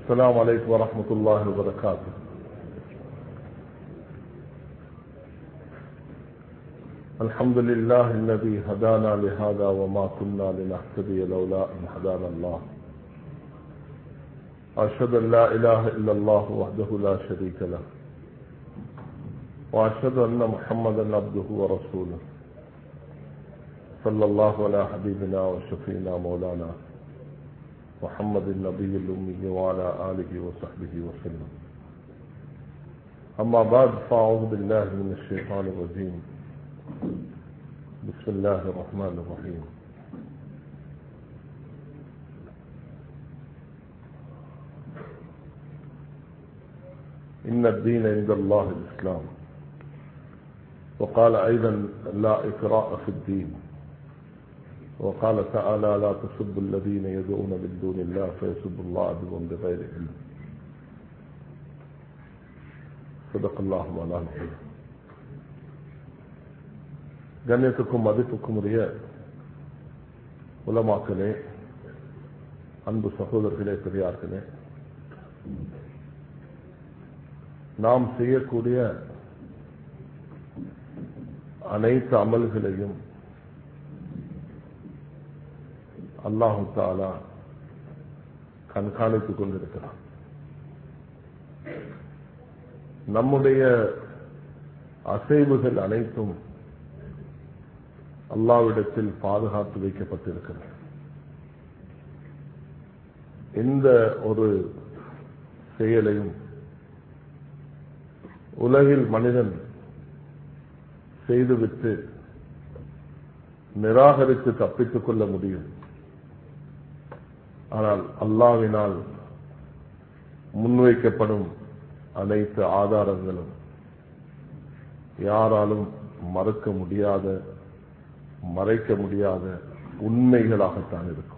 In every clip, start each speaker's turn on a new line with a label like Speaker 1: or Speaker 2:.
Speaker 1: السلام عليكم ورحمة الله وبركاته الحمد لله الذي هدانا لهذا وما كنا لنهتدي لولا أن هدانا الله أشهد أن لا إله إلا الله وحده لا شريك له وأشهد أن محمدا عبده ورسوله صلى الله على حبيبنا وشفينا مولانا محمد النبي الأمي وعلى آله وصحبه وسلم أما بعد فأعوذ بالله من الشيطان الرجيم بسم الله الرحمن الرحيم إن الدين عند الله الإسلام وقال أيضا لا إكراء في الدين وقال تعالى لا تسبوا الذين يدعون من دون الله فيسبوا الله عدوا بغير علم صدق الله مولانا العظيم கண்ணியத்துக்கும் மதிப்புக்கும் உரிய உலமாக்களே அன்பு சகோதரர்களே பெரியார்களே நாம் செய்யக்கூடிய அனைத்து அமல்களையும் அல்லாஹு தாலா கண்காணித்துக் கொண்டிருக்கிறான் நம்முடைய அசைவுகள் அனைத்தும் அல்லாவிடத்தில் பாதுகாத்து வைக்கப்பட்டிருக்கிறது எந்த ஒரு செயலையும் உலகில் மனிதன் செய்துவிட்டு நிராகரித்து தப்பித்துக் கொள்ள முடியும் ஆனால் அல்லாவினால் முன்வைக்கப்படும் அனைத்து ஆதாரங்களும் யாராலும் மறுக்க முடியாத மறைக்க முடியாத உண்மைகளாகத்தான் இருக்கும்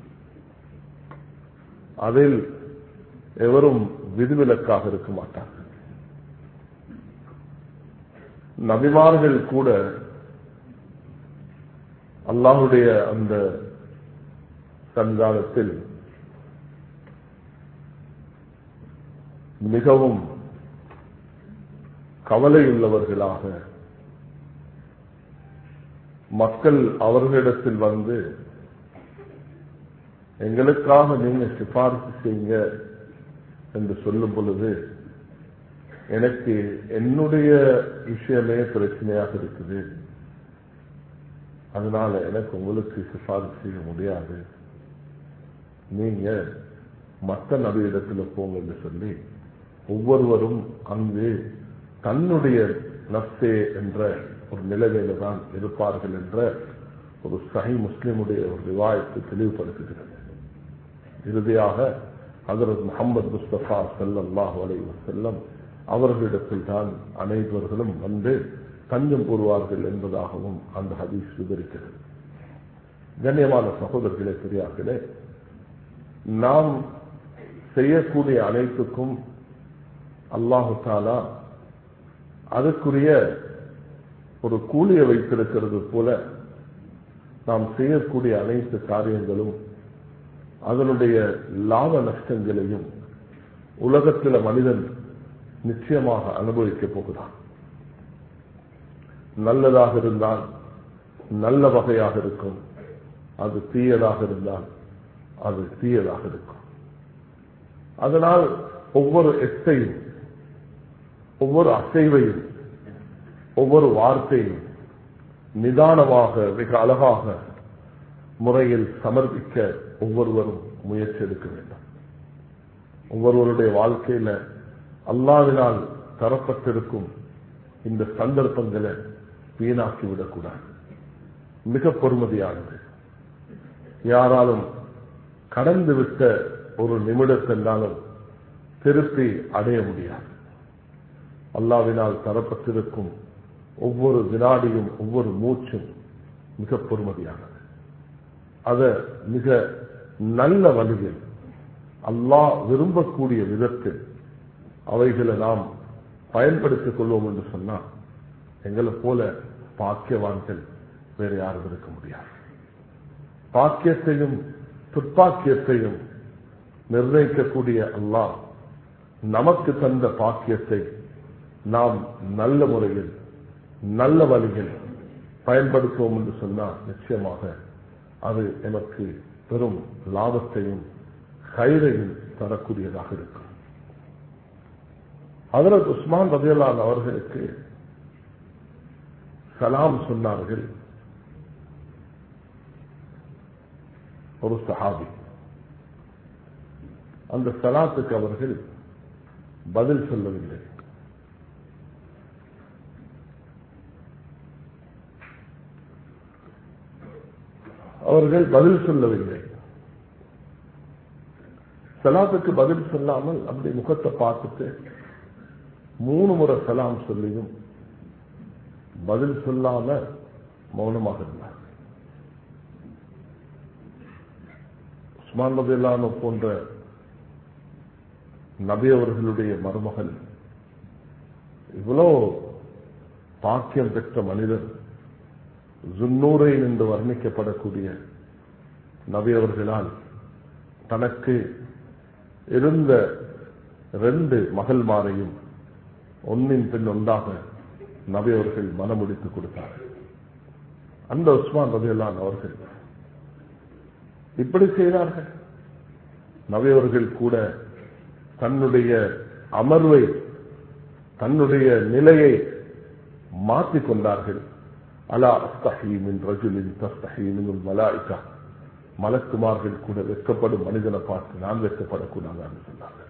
Speaker 1: அதில் எவரும் விதிவிலக்காக இருக்க மாட்டார்கள் நபிமார்கள் கூட அல்லாஹுடைய அந்த சன்காலத்தில் மிகவும் கவலையுள்ளவர்களாக மக்கள் அவர்களிடத்தில் வந்து எங்களுக்காக நீங்க சிபாரிசு செய்யுங்க என்று சொல்லும் பொழுது எனக்கு என்னுடைய விஷயமே பிரச்சனையாக இருக்குது அதனால எனக்கு உங்களுக்கு சிபாரிசு செய்ய முடியாது நீங்க மற்ற நபியிடத்தில் போங்க என்று சொல்லி ஒவ்வொருவரும் அங்கு தன்னுடைய நப்சே என்ற ஒரு நிலைமையில தான் இருப்பார்கள் என்ற ஒரு சஹி முஸ்லிமுடைய ஒரு விவாயத்தை தெளிவுபடுத்துகிறது இறுதியாக ஹசரத் முகமது முஸ்தபா சல்லாஹ் அலை செல்லம் அவர்களிடத்தில் தான் அனைவர்களும் வந்து தஞ்சம் கூறுவார்கள் என்பதாகவும் அந்த ஹதீஸ் விவரிக்கிறது கண்ணியமான சகோதரர்களே பெரியார்களே நாம் செய்யக்கூடிய அனைத்துக்கும் அல்லாஹு தாலா அதுக்குரிய ஒரு கூலியை வைத்திருக்கிறது போல நாம் செய்யக்கூடிய அனைத்து காரியங்களும் அதனுடைய லாப நஷ்டங்களையும் உலகத்தில் மனிதன் நிச்சயமாக அனுபவிக்கப் போகிறான் நல்லதாக இருந்தால் நல்ல வகையாக இருக்கும் அது தீயதாக இருந்தால் அது தீயதாக இருக்கும் அதனால் ஒவ்வொரு எத்தையும் ஒவ்வொரு அசைவையும் ஒவ்வொரு வார்த்தையும் நிதானமாக மிக அழகாக முறையில் சமர்ப்பிக்க ஒவ்வொருவரும் முயற்சி எடுக்க வேண்டும் ஒவ்வொருவருடைய வாழ்க்கையில அல்லாவினால் தரப்பட்டிருக்கும் இந்த சந்தர்ப்பங்களை வீணாக்கி விடக்கூடாது மிக பொறுமதியானது யாராலும் கடந்து விட்ட ஒரு நிமிடத்தென்றாலும் திருப்பி அடைய முடியாது அல்லாவினால் தரப்பட்டிருக்கும் ஒவ்வொரு வினாடியும் ஒவ்வொரு மூச்சும் மிக பொறுமதியானது அத மிக நல்ல வழியில் அல்லாஹ் விரும்பக்கூடிய விதத்தில் அவைகளை நாம் பயன்படுத்திக் கொள்வோம் என்று சொன்னால் எங்களை போல பாக்கியவான்கள் வேற யாரும் இருக்க முடியாது பாக்கியத்தையும் துப்பாக்கியத்தையும் நிர்ணயிக்கக்கூடிய அல்லாஹ் நமக்கு தந்த பாக்கியத்தை நாம் நல்ல முறையில் நல்ல வழியில் பயன்படுத்துவோம் என்று சொன்னால் நிச்சயமாக அது எனக்கு பெரும் லாபத்தையும் கயிறையும் தரக்கூடியதாக இருக்கும் ஹதரத் உஸ்மான் ரதியலான் அவர்களுக்கு சலாம் சொன்னார்கள் ஒரு சஹாபி அந்த சலாத்துக்கு அவர்கள் பதில் சொல்லவில்லை அவர்கள் பதில் சொல்லவில்லை சலாத்துக்கு பதில் சொல்லாமல் அப்படி முகத்தை பார்த்துட்டு மூணு முறை சலாம் சொல்லியும் பதில் சொல்லாம மௌனமாக இருந்தார் உஸ்மான் நபிலான போன்ற நபி அவர்களுடைய மருமகள் இவ்வளோ பாக்கியம் பெற்ற மனிதர் ஜுன்னூரை என்று வர்ணிக்கப்படக்கூடிய நபி அவர்களால் தனக்கு இருந்த ரெண்டு மகள்மாரையும் ஒன்னின் பின் ஒன்றாக நபி அவர்கள் மனமுடித்து கொடுத்தார்கள் அந்த உஸ்மான் ரபியல்லான் அவர்கள் இப்படி செய்தார்கள் நபி அவர்கள் கூட தன்னுடைய அமர்வை தன்னுடைய நிலையை மாற்றிக் கொண்டார்கள் அலா அஸ்தஹீமின் ரஜுலின் தஸ்தஹீமின் மலாய்கா மலக்குமார்கள் கூட வெட்கப்படும் மனிதனை பார்த்து நான் வெட்கப்படக்கூடாது சொன்னார்கள்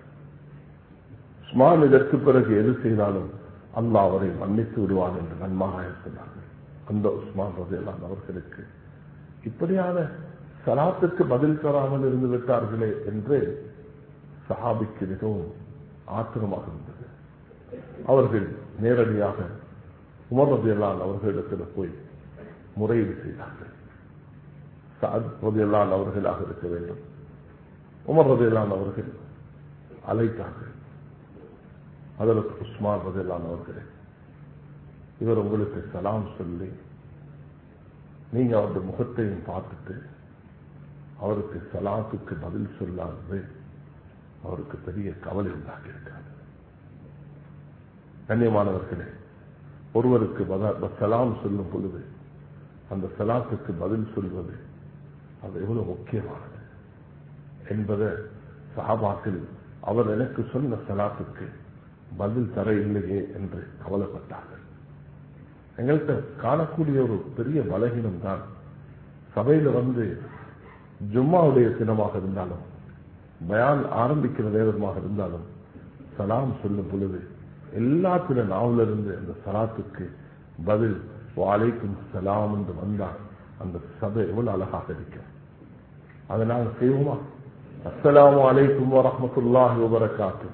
Speaker 1: உஸ்மான் இதற்கு பிறகு எது செய்தாலும் அல்லாஹ் அவரை மன்னித்து விடுவான் என்று நன்மாக சொன்னார்கள் அந்த உஸ்மான் ரதையெல்லாம் அவர்களுக்கு இப்படியான சலாத்துக்கு பதில் தராமல் இருந்து விட்டார்களே என்று சஹாபிக்கு மிகவும் ஆத்திரமாக இருந்தது அவர்கள் நேரடியாக உமர் ரதையெல்லாம் அவர்களிடத்தில் போய் முறையீடு செய்தார்கள் சாத் ரதையெல்லாம் அவர்களாக இருக்க வேண்டும் உமர் ரதையெல்லாம் அவர்கள் அழைத்தார்கள் அதற்கு உஸ்மான் ரதையெல்லாம் அவர்களே இவர் உங்களுக்கு சலாம் சொல்லி நீங்க அவருடைய முகத்தையும் பார்த்துட்டு அவருக்கு சலாத்துக்கு பதில் சொல்லாதது அவருக்கு பெரிய கவலை உண்டாகி இருக்காது கண்ணியமானவர்களே ஒருவருக்கு சலாம் சொல்லும் பொழுது அந்த சலாத்துக்கு பதில் சொல்வது அது எவ்வளவு முக்கியமானது என்பதை சஹாபாக்கள் அவர் எனக்கு சொன்ன சலாத்துக்கு பதில் தர இல்லையே என்று கவலைப்பட்டார்கள் எங்கள்கிட்ட காணக்கூடிய ஒரு பெரிய பலகீனம் தான் சபையில வந்து ஜும்மாவுடைய தினமாக இருந்தாலும் பயான் ஆரம்பிக்கிற நேரமாக இருந்தாலும் சலாம் சொல்லும் பொழுது எல்லாத்தில நாவல இருந்து அந்த சலாத்துக்கு பதில் வாழைக்கும் சலாம் என்று வந்தால் அந்த சபை எவ்வளவு அழகாக இருக்கும் அதை நாங்கள் செய்வோமா அஸ்லாம் வலைக்கும் வரமத்துல்லாஹி வபரகாத்து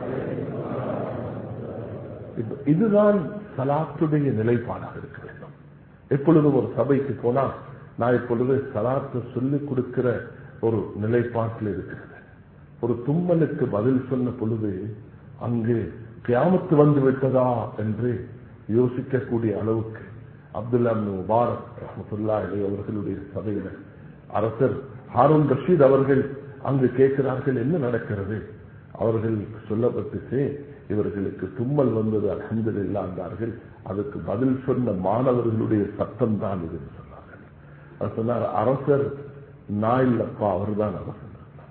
Speaker 1: இதுதான் சலாத்துடைய நிலைப்பாடாக இருக்க வேண்டும் எப்பொழுதும் ஒரு சபைக்கு போனா நான் இப்பொழுது சலாத்தை சொல்லிக் கொடுக்கிற ஒரு நிலைப்பாட்டில் இருக்கிறது ஒரு தும்மலுக்கு பதில் சொன்ன பொழுது அங்கு கியாமத்து வந்து விட்டதா என்று யோசிக்கக்கூடிய அளவுக்கு அப்துல்லா முபாரக் ரஹமத்துல்லா இலை அவர்களுடைய சபையில அரசர் ஹாரூன் ரஷீத் அவர்கள் அங்கு கேட்கிறார்கள் என்ன நடக்கிறது அவர்கள் சொல்லப்பட்டுச்சு இவர்களுக்கு தும்மல் வந்தது அலமது இல்லாந்தார்கள் அதுக்கு பதில் சொன்ன மாணவர்களுடைய சத்தம் தான் இது சொன்னார்கள் அது சொன்னார் அரசர் நான் இல்லப்பா அவர்தான் அரசர்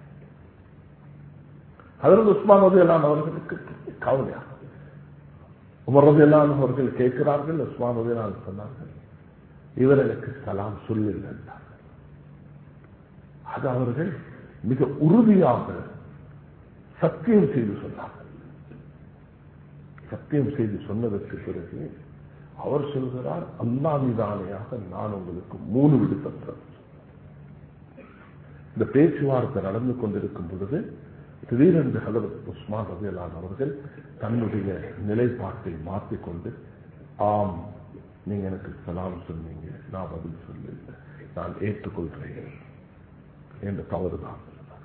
Speaker 1: அதற்கு உஸ்மான் ரதையெல்லாம் அவர்களுக்கு கவலையா உமர் ரதையெல்லாம் அவர்கள் கேட்கிறார்கள் உஸ்மான் ரதையெல்லாம் சொன்னார்கள் இவர் எனக்கு சலாம் சொல்லில்லை அது அவர்கள் மிக உறுதியாக சத்தியம் செய்து சொன்னார்கள் சத்தியம் செய்து சொன்னதற்கு பிறகு அவர் சொல்கிறார் அல்லாவிதானையாக நான் உங்களுக்கு மூணு விடுத்தேன் இந்த பேச்சுவார்த்தை நடந்து கொண்டிருக்கும் பொழுது திடீரென்று ஹதரத் உஸ்மான் ரவியலான் அவர்கள் தன்னுடைய நிலைப்பாட்டை மாற்றிக்கொண்டு ஆம் நீங்க எனக்கு சலாம் சொன்னீங்க நான் பதில் சொல்லி நான் ஏற்றுக்கொள்கிறேன் என்ற தவறுதான்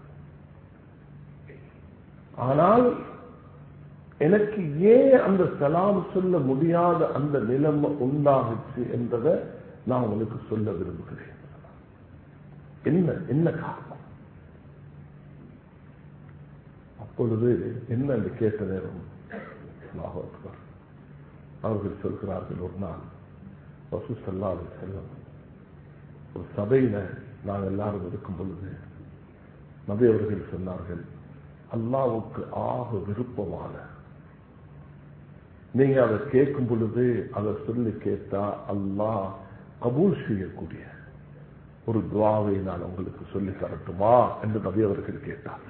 Speaker 1: ஆனால் எனக்கு ஏன் அந்த சலாம் சொல்ல முடியாத அந்த நிலைமை உண்டாகுச்சு என்பதை நான் உங்களுக்கு சொல்ல விரும்புகிறேன் என்ன என்ன காரணம் அப்ப அப்பொழுது என்ன என்று கேட்ட நேரம் அல்லாஹ் அக்பர். அவர்கள் சொல்கிறார்கள் ஒரு நாள் ரசூ சல்லாஹ் செல்லம் ஒரு சபையில நாங்கள் எல்லாரும் இருக்கும் பொழுது நபி அவர்கள் சொன்னார்கள் அல்லாவுக்கு ஆக விருப்பமான நீங்க அதை கேட்கும் பொழுது அதை சொல்லி கேட்டா அல்லாஹ் கபூல் செய்யக்கூடிய ஒரு துவாவை நான் உங்களுக்கு சொல்லி தரட்டுமா என்று நபி அவர்கள் கேட்டார்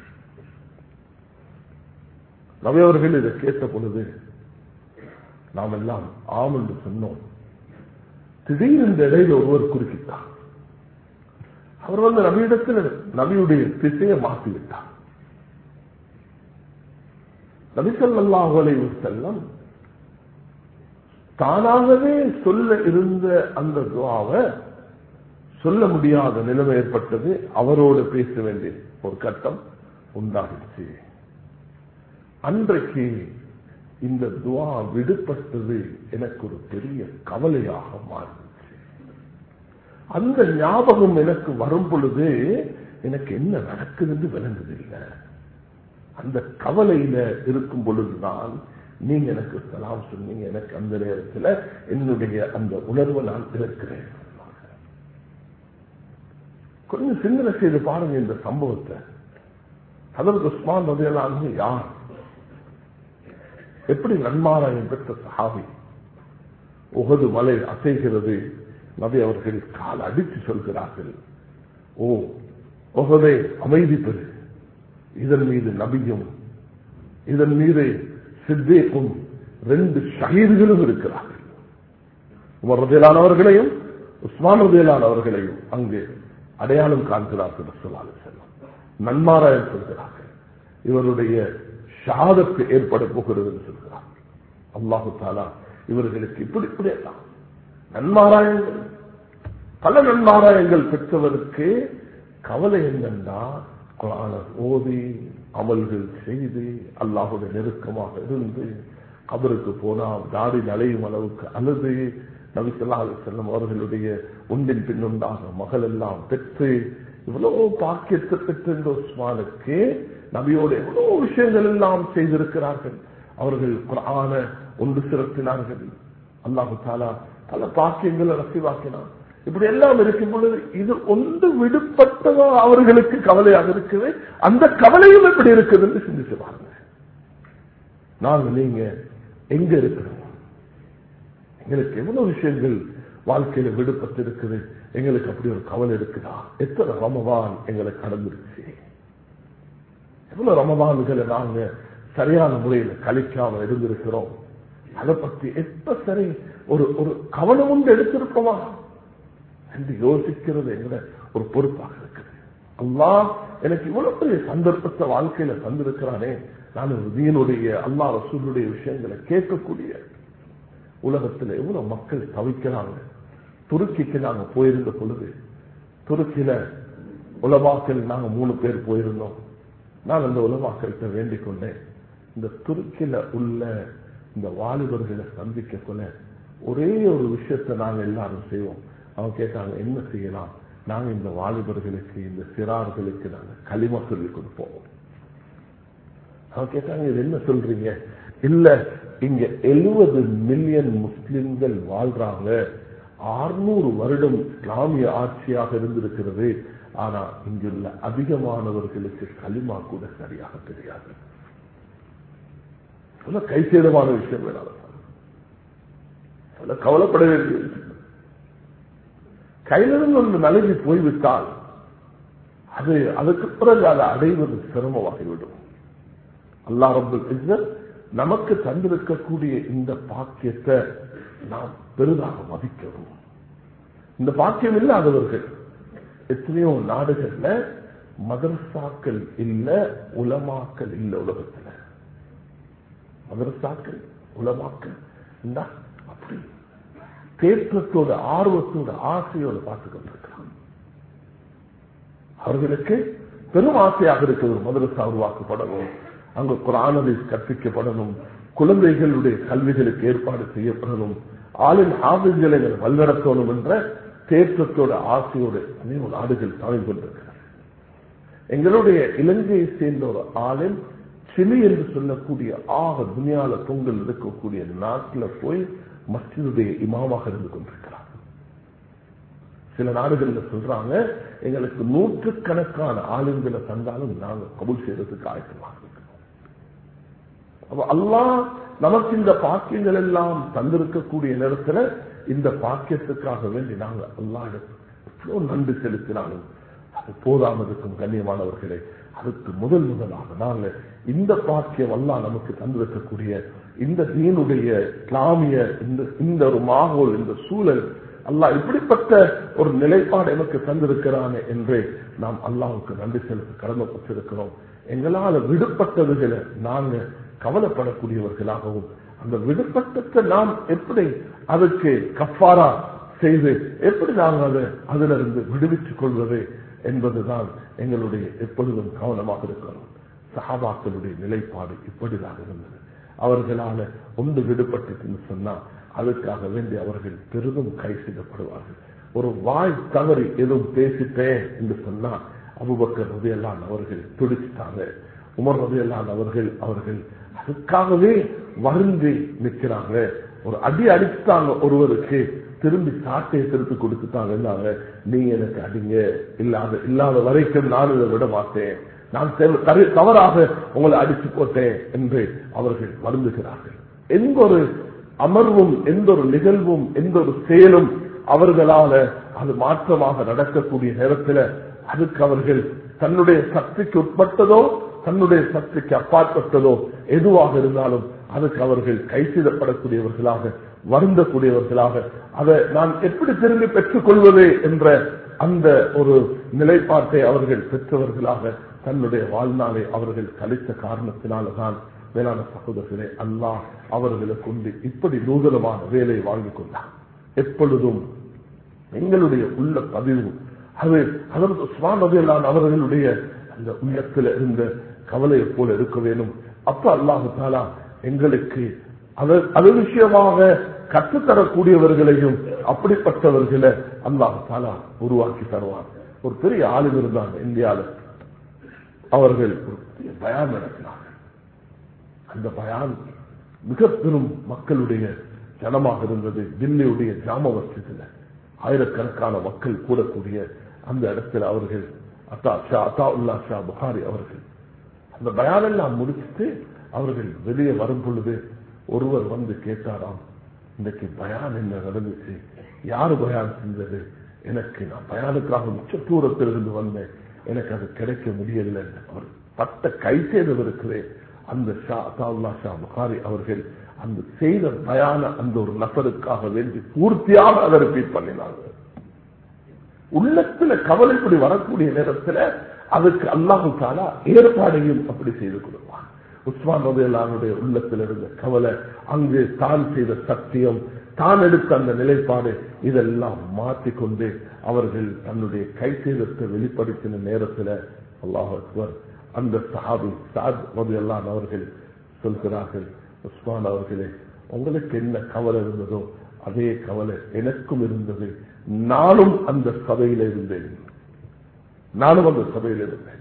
Speaker 1: நபி அவர்கள் இதை கேட்ட பொழுது நாம் எல்லாம் ஆம் என்று சொன்னோம் திடீர் இந்த இடையில ஒருவர் குறுக்கிட்டார் அவர் வந்து நபியிடத்தில் நபியுடைய திசையை மாற்றிவிட்டார் நபிசல்லாஹு அலைஹி செல்லம் தானாகவே சொல்ல இருந்த அந்த துவாவை சொல்ல முடியாத நிலைமை ஏற்பட்டது அவரோடு பேச வேண்டிய ஒரு கட்டம் உண்டாகிடுச்சு அன்றைக்கு இந்த துவா விடுபட்டது எனக்கு ஒரு பெரிய கவலையாக மாறிடுச்சு அந்த ஞாபகம் எனக்கு வரும் பொழுது எனக்கு என்ன நடக்குதுன்னு விளங்குதில்லை அந்த கவலையில இருக்கும் பொழுதுதான் நீங்க எனக்கு சலாம் சொன்னீங்க எனக்கு அந்த நேரத்தில் என்னுடைய அந்த உணர்வை நான் இருக்கிறேன் கொஞ்சம் சிந்தனை செய்து பாருங்க இந்த சம்பவத்தை அதற்கு உஸ்மான் ரதியலானு யார் எப்படி நன்மாராயம் பெற்ற சஹாபி உகது மலை அசைகிறது நபி அவர்கள் கால் அடித்து சொல்கிறார்கள் ஓ உகதை அமைதி பெறு இதன் மீது நபியும் இதன் மீது சித்தேக்கும் ரெண்டு ஷஹீதுகளும் இருக்கிறார்கள் உமர் ரதியலானவர்களையும் உஸ்மான் ரதியலானவர்களையும் அங்கு அடையாளம் காண்கிறார்கள் சொல்லாது செல்லம் நன்மாராயம் சொல்கிறார்கள் இவருடைய ஷாதத்து ஏற்பட போகிறது என்று சொல்கிறார்கள் அல்லாஹு தாலா இவர்களுக்கு இப்படி இப்படி எல்லாம் நன்மாராயங்கள் பல நன்மாராயங்கள் பெற்றவருக்கு கவலை என்னென்றா குரான ஓதி அமல்கள் செய்து அல்லாஹுடைய நெருக்கமாக இருந்து கபருக்கு போனா தாடி நலையும் அளவுக்கு அழுது நபிசல்லா செல்லம் அவர்களுடைய ஒன்றின் பின்னுண்டாக மகள் எல்லாம் பெற்று இவ்வளவு பாக்கியத்தை பெற்றிருந்த உஸ்மானுக்கு நபியோட எவ்வளவு விஷயங்கள் எல்லாம் செய்திருக்கிறார்கள் அவர்கள் குரான ஒன்று சிறப்பினார்கள் அல்லாஹு தாலா பல பாக்கியங்களை ரசிவாக்கினார் இப்படி எல்லாம் இருக்கும் பொழுது இது ஒன்று விடுபட்டதோ அவர்களுக்கு கவலையாக இருக்குது அந்த கவலையும் எப்படி இருக்குதுன்னு சிந்திச்சு பாருங்க நாங்க நீங்க எங்க இருக்கிறோம் எங்களுக்கு எவ்வளவு விஷயங்கள் வாழ்க்கையில விடுபட்டு இருக்குது எங்களுக்கு அப்படி ஒரு கவலை இருக்குதா எத்தனை ரமவான் எங்களை கடந்துருச்சு எவ்வளவு ரமவான்களை நாங்க சரியான முறையில கழிக்காம இருந்திருக்கிறோம் அதை பத்தி எப்ப சரி ஒரு ஒரு கவனம் உண்டு எடுத்திருப்போமா என்று யோசிக்கிறது எங்கட ஒரு பொறுப்பாக இருக்குது அல்லா எனக்கு இவ்வளவு பெரிய சந்தர்ப்பத்தை வாழ்க்கையில தந்திருக்கிறானே நான் தீனுடைய அல்லா ரசூலுடைய விஷயங்களை கேட்கக்கூடிய உலகத்துல எவ்வளவு மக்கள் தவிக்கிறாங்க துருக்கிக்கு நாங்க போயிருந்த பொழுது துருக்கியில உலமாக்கள் நாங்க மூணு பேர் போயிருந்தோம் நான் அந்த உலமாக்கள்கிட்ட வேண்டிக் கொண்டேன் இந்த துருக்கியில உள்ள இந்த வாலிபர்களை சந்திக்க கொள்ள ஒரே ஒரு விஷயத்தை நாங்க எல்லாரும் செய்வோம் அவங்க கேட்டாங்க என்ன செய்யலாம் நாங்க இந்த வாலிபர்களுக்கு இந்த சிறார்களுக்கு நாங்க களிமா சொல்லி கொடுப்போம் அவங்க கேட்டாங்க இது என்ன சொல்றீங்க இல்ல இங்க எழுபது மில்லியன் முஸ்லிம்கள் வாழ்றாங்க அறுநூறு வருடம் இஸ்லாமிய ஆட்சியாக இருந்திருக்கிறது ஆனா இங்குள்ள அதிகமானவர்களுக்கு களிமா கூட சரியாக தெரியாது கைசேதமான விஷயம் வேணாம் கவலைப்பட வேண்டிய விஷயம் கையிலிருந்து ஒன்று நழுவி போய்விட்டால் அது அதுக்கு பிறகு அதை அடைவது சிரமமாகிவிடும் அல்லா ரபுல் நமக்கு தந்திருக்கக்கூடிய இந்த பாக்கியத்தை நாம் பெரிதாக மதிக்கணும் இந்த பாக்கியம் இல்லாதவர்கள் எத்தனையோ நாடுகள்ல மதரசாக்கள் இல்ல உலமாக்கள் இல்ல உலகத்துல மதரசாக்கள் உலமாக்கள் அப்படி தேற்றத்தோட ஆர்வத்தோட ஆசையோட பார்த்து கொண்டிருக்கிறான் அவர்களுக்கு பெரும் ஆசையாக இருக்கிறது மதரசா உருவாக்கப்படணும் அங்கு குரானதை கற்பிக்கப்படணும் குழந்தைகளுடைய கல்விகளுக்கு ஏற்பாடு செய்யப்படணும் ஆளின் ஆவிகளை வழிநடத்தணும் என்ற தேற்றத்தோட ஆசையோடு அநேக நாடுகள் தாழ்ந்து கொண்டிருக்கிறார் எங்களுடைய இலங்கையை சேர்ந்த ஒரு ஆளின் சிலி என்று சொல்லக்கூடிய ஆக துணியால தொங்கல் இருக்கக்கூடிய நாட்டில் போய் மஸ்ஜிதுடைய இமாமாக இருந்து கொண்டிருக்கிறார் சில நாடுகள்ல சொல்றாங்க எங்களுக்கு நூற்றுக்கணக்கான ஆளுங்களை தந்தாலும் நாங்க கபூல் செய்யறதுக்கு ஆயத்தமாக இருக்கிறோம் அப்ப அல்லாஹ் நமக்கு இந்த பாக்கியங்கள் எல்லாம் தந்திருக்கக்கூடிய நேரத்துல இந்த பாக்கியத்துக்காக வேண்டி நாங்க அல்லாஹ் எவ்வளவு நன்றி செலுத்தினாலும் அது போதாமல் இருக்கும் கண்ணியமானவர்களே அதுக்கு முதல் முதலாக நாங்க இந்த பாக்கியம் அல்லாஹ் நமக்கு தந்திருக்கக்கூடிய இந்த தீனுடைய இஸ்லாமிய இந்த இந்த ஒரு மாகோல் இந்த சூழல் அல்லாஹ் இப்படிப்பட்ட ஒரு நிலைப்பாடு எனக்கு தந்திருக்கிறானே என்று நாம் அல்லாஹுக்கு நன்றி செலுத்த கடமைப்பட்டிருக்கிறோம் எங்களால விடுபட்டதுகளை நாங்க கவலைப்படக்கூடியவர்களாகவும் அந்த விடுபட்டத்தை நாம் எப்படி அதுக்கு கஃபாரா செய்து எப்படி நாங்கள் அதை அதிலிருந்து விடுவித்துக் கொள்வது என்பதுதான் எங்களுடைய எப்பொழுதும் கவனமாக இருக்கிறோம் சஹாபாக்களுடைய நிலைப்பாடு இப்படிதான் இருந்தது அவர்களால ஒன்று விடுபட்டுன்னு சொன்னா அதுக்காக வேண்டி அவர்கள் பெரிதும் கை செய்யப்படுவார்கள் ஒரு வாய் தவறி எதுவும் பேசிட்டேன் என்று சொன்னா அபுபக்கர் ரதையெல்லாம் அவர்கள் துடிச்சிட்டாங்க உமர் ரதையெல்லாம் அவர்கள் அவர்கள் அதுக்காகவே வருந்தி நிற்கிறாங்க ஒரு அடி அடிச்சுட்டாங்க ஒருவருக்கு திரும்பி சாட்டையை திருப்பி கொடுத்துட்டாங்க நீ எனக்கு அடிங்க இல்லாத இல்லாத வரைக்கும் நான் இதை விட மாட்டேன் நான் தவறாக உங்களை அடிச்சு போட்டேன் என்று அவர்கள் வருந்துகிறார்கள் எந்த ஒரு அமர்வும் எந்த ஒரு நிகழ்வும் எந்த ஒரு செயலும் அவர்களால அது மாற்றமாக நடக்கக்கூடிய நேரத்தில் அதுக்கு அவர்கள் தன்னுடைய சக்திக்கு உட்பட்டதோ தன்னுடைய சக்திக்கு அப்பாற்பட்டதோ எதுவாக இருந்தாலும் அதுக்கு அவர்கள் கைசிடப்படக்கூடியவர்களாக வருந்தக்கூடியவர்களாக அதை நான் எப்படி திரும்பி பெற்றுக் கொள்வது என்ற அந்த ஒரு நிலைப்பாட்டை அவர்கள் பெற்றவர்களாக தன்னுடைய வாழ்நாளை அவர்கள் கழித்த காரணத்தினால்தான் வேளாண் சகோதரர்களே அல்லாஹ் அவர்களை கொண்டு இப்படி நூதனமான வேலையை வாங்கிக் கொண்டார் எப்பொழுதும் எங்களுடைய உள்ள பதிவு அது அதற்கு சுவாமதியெல்லாம் அவர்களுடைய அந்த உள்ளத்தில் இருந்த கவலையை போல இருக்க வேணும் அப்ப அல்லாஹு தாலா எங்களுக்கு அது விஷயமாக கற்றுத்தரக்கூடியவர்களையும் அப்படிப்பட்டவர்களை அல்லாஹு தாலா உருவாக்கி தருவார் ஒரு பெரிய ஆளும் இருந்தாங்க இந்தியாவில் அவர்கள் ஒரு பெரிய பயான் நடத்தினார்கள் அந்த பயான் மிக பெரும் மக்களுடைய ஜனமாக இருந்தது தில்லியுடைய ஜாம வசதியில் ஆயிரக்கணக்கான மக்கள் கூடக்கூடிய அந்த இடத்துல அவர்கள் அத்தா ஷா அத்தா உல்லா ஷா புகாரி அவர்கள் அந்த பயானெல்லாம் முடிச்சுட்டு அவர்கள் வெளியே வரும் பொழுது ஒருவர் வந்து கேட்டாராம் இன்றைக்கு பயான் என்ன நடந்துச்சு யாரு பயான் செஞ்சது எனக்கு நான் பயானுக்காக மிச்ச தூரத்திலிருந்து வந்தேன் எனக்கு அது கிடைக்க முடியவில்லை அவர் பட்ட கை செய்தவர் இருக்கிறேன் அந்த ஷா அத்தாவுல்லா ஷா புகாரி அவர்கள் அந்த செய்த பயான அந்த ஒரு நபருக்காக வேண்டி பூர்த்தியாக அதை ரிப்பீட் பண்ணினாங்க உள்ளத்துல கவலைப்படி வரக்கூடிய நேரத்துல அதுக்கு அல்லாஹு தாலா ஏற்பாடையும் அப்படி செய்து கொடுப்பான் உஸ்மான் ரதையல்லானுடைய உள்ளத்தில் இருந்த கவலை அங்கு தான் செய்த சத்தியம் தான் எடுத்த அந்த நிலைப்பாடு இதெல்லாம் மாற்றிக்கொண்டு அவர்கள் தன்னுடைய கை சேதத்தை வெளிப்படுத்தின நேரத்தில் அல்லாஹ் அக்பர் அந்த சஹாபி சாத் ரதையல்லான் அவர்கள் சொல்கிறார்கள் உஸ்மான் அவர்களே உங்களுக்கு என்ன கவலை இருந்ததோ அதே கவலை எனக்கும் இருந்தது நானும் அந்த சபையில் இருந்தேன் நானும் அந்த சபையில் இருந்தேன்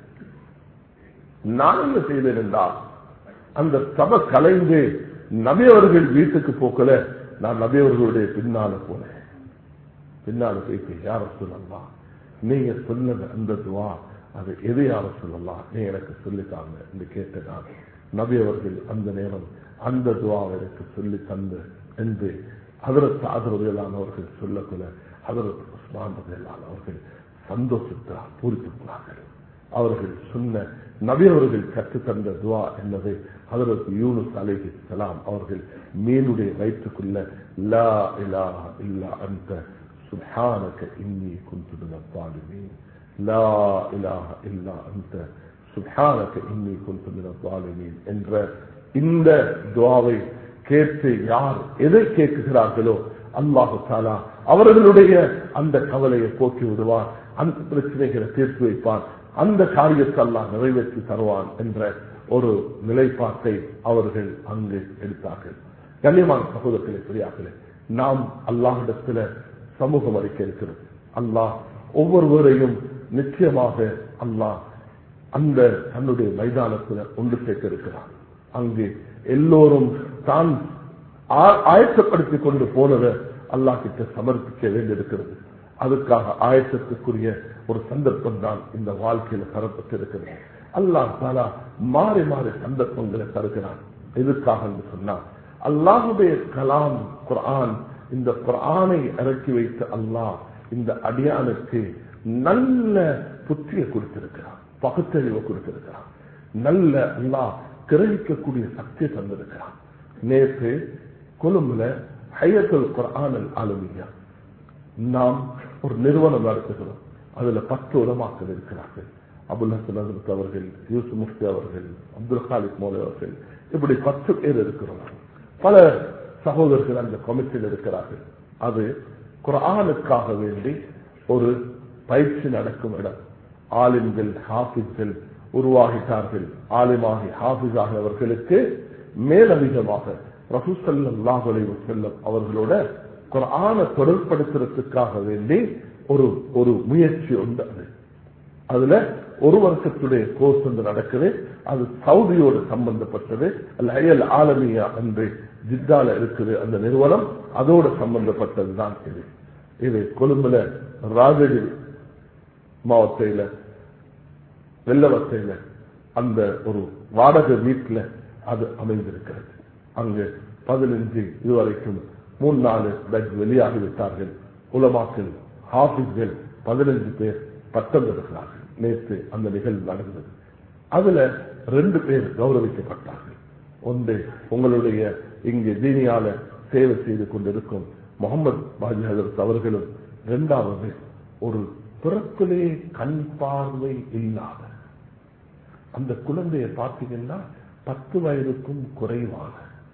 Speaker 1: நான் என்ன செய்தேன் என்றால் அந்த சபை கலைந்து நபியவர்கள் வீட்டுக்கு போக்கல நான் நபியவர்களுடைய பின்னால போனேன் பின்னால போயிட்டு யார சொல்லலாம் நீங்க சொன்னது அந்த துவா அது எது யார சொல்லலாம் நீ எனக்கு சொல்லித்தாங்க என்று கேட்டதான் நபி அவர்கள் அந்த நேரம் அந்த துவாவை எனக்கு சொல்லி தந்த என்று அதற்கு ஆதரவையிலானவர்கள் சொல்லக்குள்ள அதற்கு உஸ்மான் அவர்கள் சந்தோஷத்தை பூரித்துள்ளார்கள் அவர்கள் சொன்ன நபி அவர்கள் கற்றுத்தந்த துவா என்பதை அதற்கு யூனுஸ் அலைஹி சலாம் அவர்கள் மீனுடைய வயிற்றுக்குள்ள லா இலா இல்லா அந்த சுப்ஹானக இன்னி குந்து மின ظالمين لا اله الا انت சுப்ஹானக இன்னி குந்து மின ظالمين என்ற இந்த துவாவை கேட்டு யார் எதை கேட்குகிறார்களோ அல்லாஹு தாலா அவர்களுடைய அந்த கவலையை போக்கி விடுவார் அந்த பிரச்சனைகளை தீர்த்து வைப்பார் அந்த காரியத்தை அல்லாஹ் நிறைவேற்றி தருவான் என்ற ஒரு நிலைப்பாட்டை அவர்கள் அங்கு எடுத்தார்கள் கண்ணியமான சகோதரர்களே பெரியார்களே நாம் அல்லாஹிடத்துல சமூகம் அறிக்க இருக்கிறோம் அல்லாஹ் ஒவ்வொருவரையும் நிச்சயமாக அல்லாஹ் அந்த தன்னுடைய மைதானத்தில் ஒன்று சேர்க்க இருக்கிறான் அங்கு எல்லோரும் தான் ஆ- ஆயத்தப்படுத்திக் கொண்டு போனதை அல்லாஹ் கிட்ட சமர்ப்பிக்க வேண்டியிருக்கிறது அதுக்காக ஆயத்தத்துக்குரிய ஒரு சந்தர்ப்பம் தான் இந்த வாழ்க்கையில தரப்பட்டிருக்கிறது அல்லாஹ் தாலா மாறி மாறி சந்தர்ப்பங்களை தருகிறான் எதுக்காக என்று சொன்னா அல்லாஹுடைய கலாம் குர்ஆன் இந்த குர்ஆனை இறக்கி வைத்த அல்லாஹ் இந்த அடியானுக்கு நல்ல புத்தியை கொடுத்திருக்கிறான் பகுத்தறிவை கொடுத்திருக்கிறான் நல்ல அல்லாஹ் கிரகிக்கக்கூடிய சக்தியை தந்திருக்கிறான் நேற்று கொழும்புல ஹையத்துல் குர்ஆன் அல் ஆலமியா நாம் ஒரு நிறுவனம் நடத்துகிறோம் அதுல பத்து உலமாக்கள் இருக்கிறார்கள் அபுல் ஹசன் ஹசரத் அவர்கள் யூசுப் முஃப்தி அவர்கள் அப்துல் காலிக் மோலை அவர்கள் இப்படி பத்து பேர் இருக்கிறோம் பல சகோதரர்கள் அந்த கமிட்டியில் இருக்கிறார்கள் அது குர்ஆனுக்காக வேண்டி ஒரு பயிற்சி நடக்கும் இடம் ஆலிம்கள் ஹாஃபிஸ்கள் உருவாகிட்டார்கள் ஆலிமாகி ஹாஃபிஸ் ஆகியவர்களுக்கு மேலதிகமாக ரசூசல்லாஹ் அலைஹி வஸல்லம் அவர்களோட குர்ஆனை தொடர்படுத்துறதுக்காக வேண்டி ஒரு ஒரு முயற்சி உண்டு அது அதுல ஒரு வருஷத்துடைய கோர்ஸ் ஒன்று நடக்குது அது சவுதியோடு சம்பந்தப்பட்டது அல் ஹயல் ஆலமியா என்று ஜித்தால இருக்குது அந்த நிறுவனம் அதோடு சம்பந்தப்பட்டது தான் இது இது கொழும்புல ராஜகிரி மாவட்டத்தில் வெள்ளவத்தையில அந்த ஒரு வாடகை வீட்டில் அது அமைந்திருக்கிறது அங்கு பதினஞ்சு இதுவரைக்கும் மூணு நாலு பெட் வெளியாகி விட்டார்கள் உலமாக்கள் ஹாஃபிஸ்கள் பதினஞ்சு பேர் பட்டம் பெறுகிறார்கள் நேற்று அந்த நிகழ்வு நடந்தது அதுல ரெண்டு பேர் கௌரவிக்கப்பட்டார்கள் ஒன்று உங்களுடைய இங்கு தீனியால சேவை செய்து கொண்டிருக்கும் முகமது பாஜி ஹசரத் அவர்களும் இரண்டாவது ஒரு பிறப்பிலே கண் பார்வை இல்லாத அந்த குழந்தையை பார்த்தீங்கன்னா பத்து வயதுக்கும் குறைவான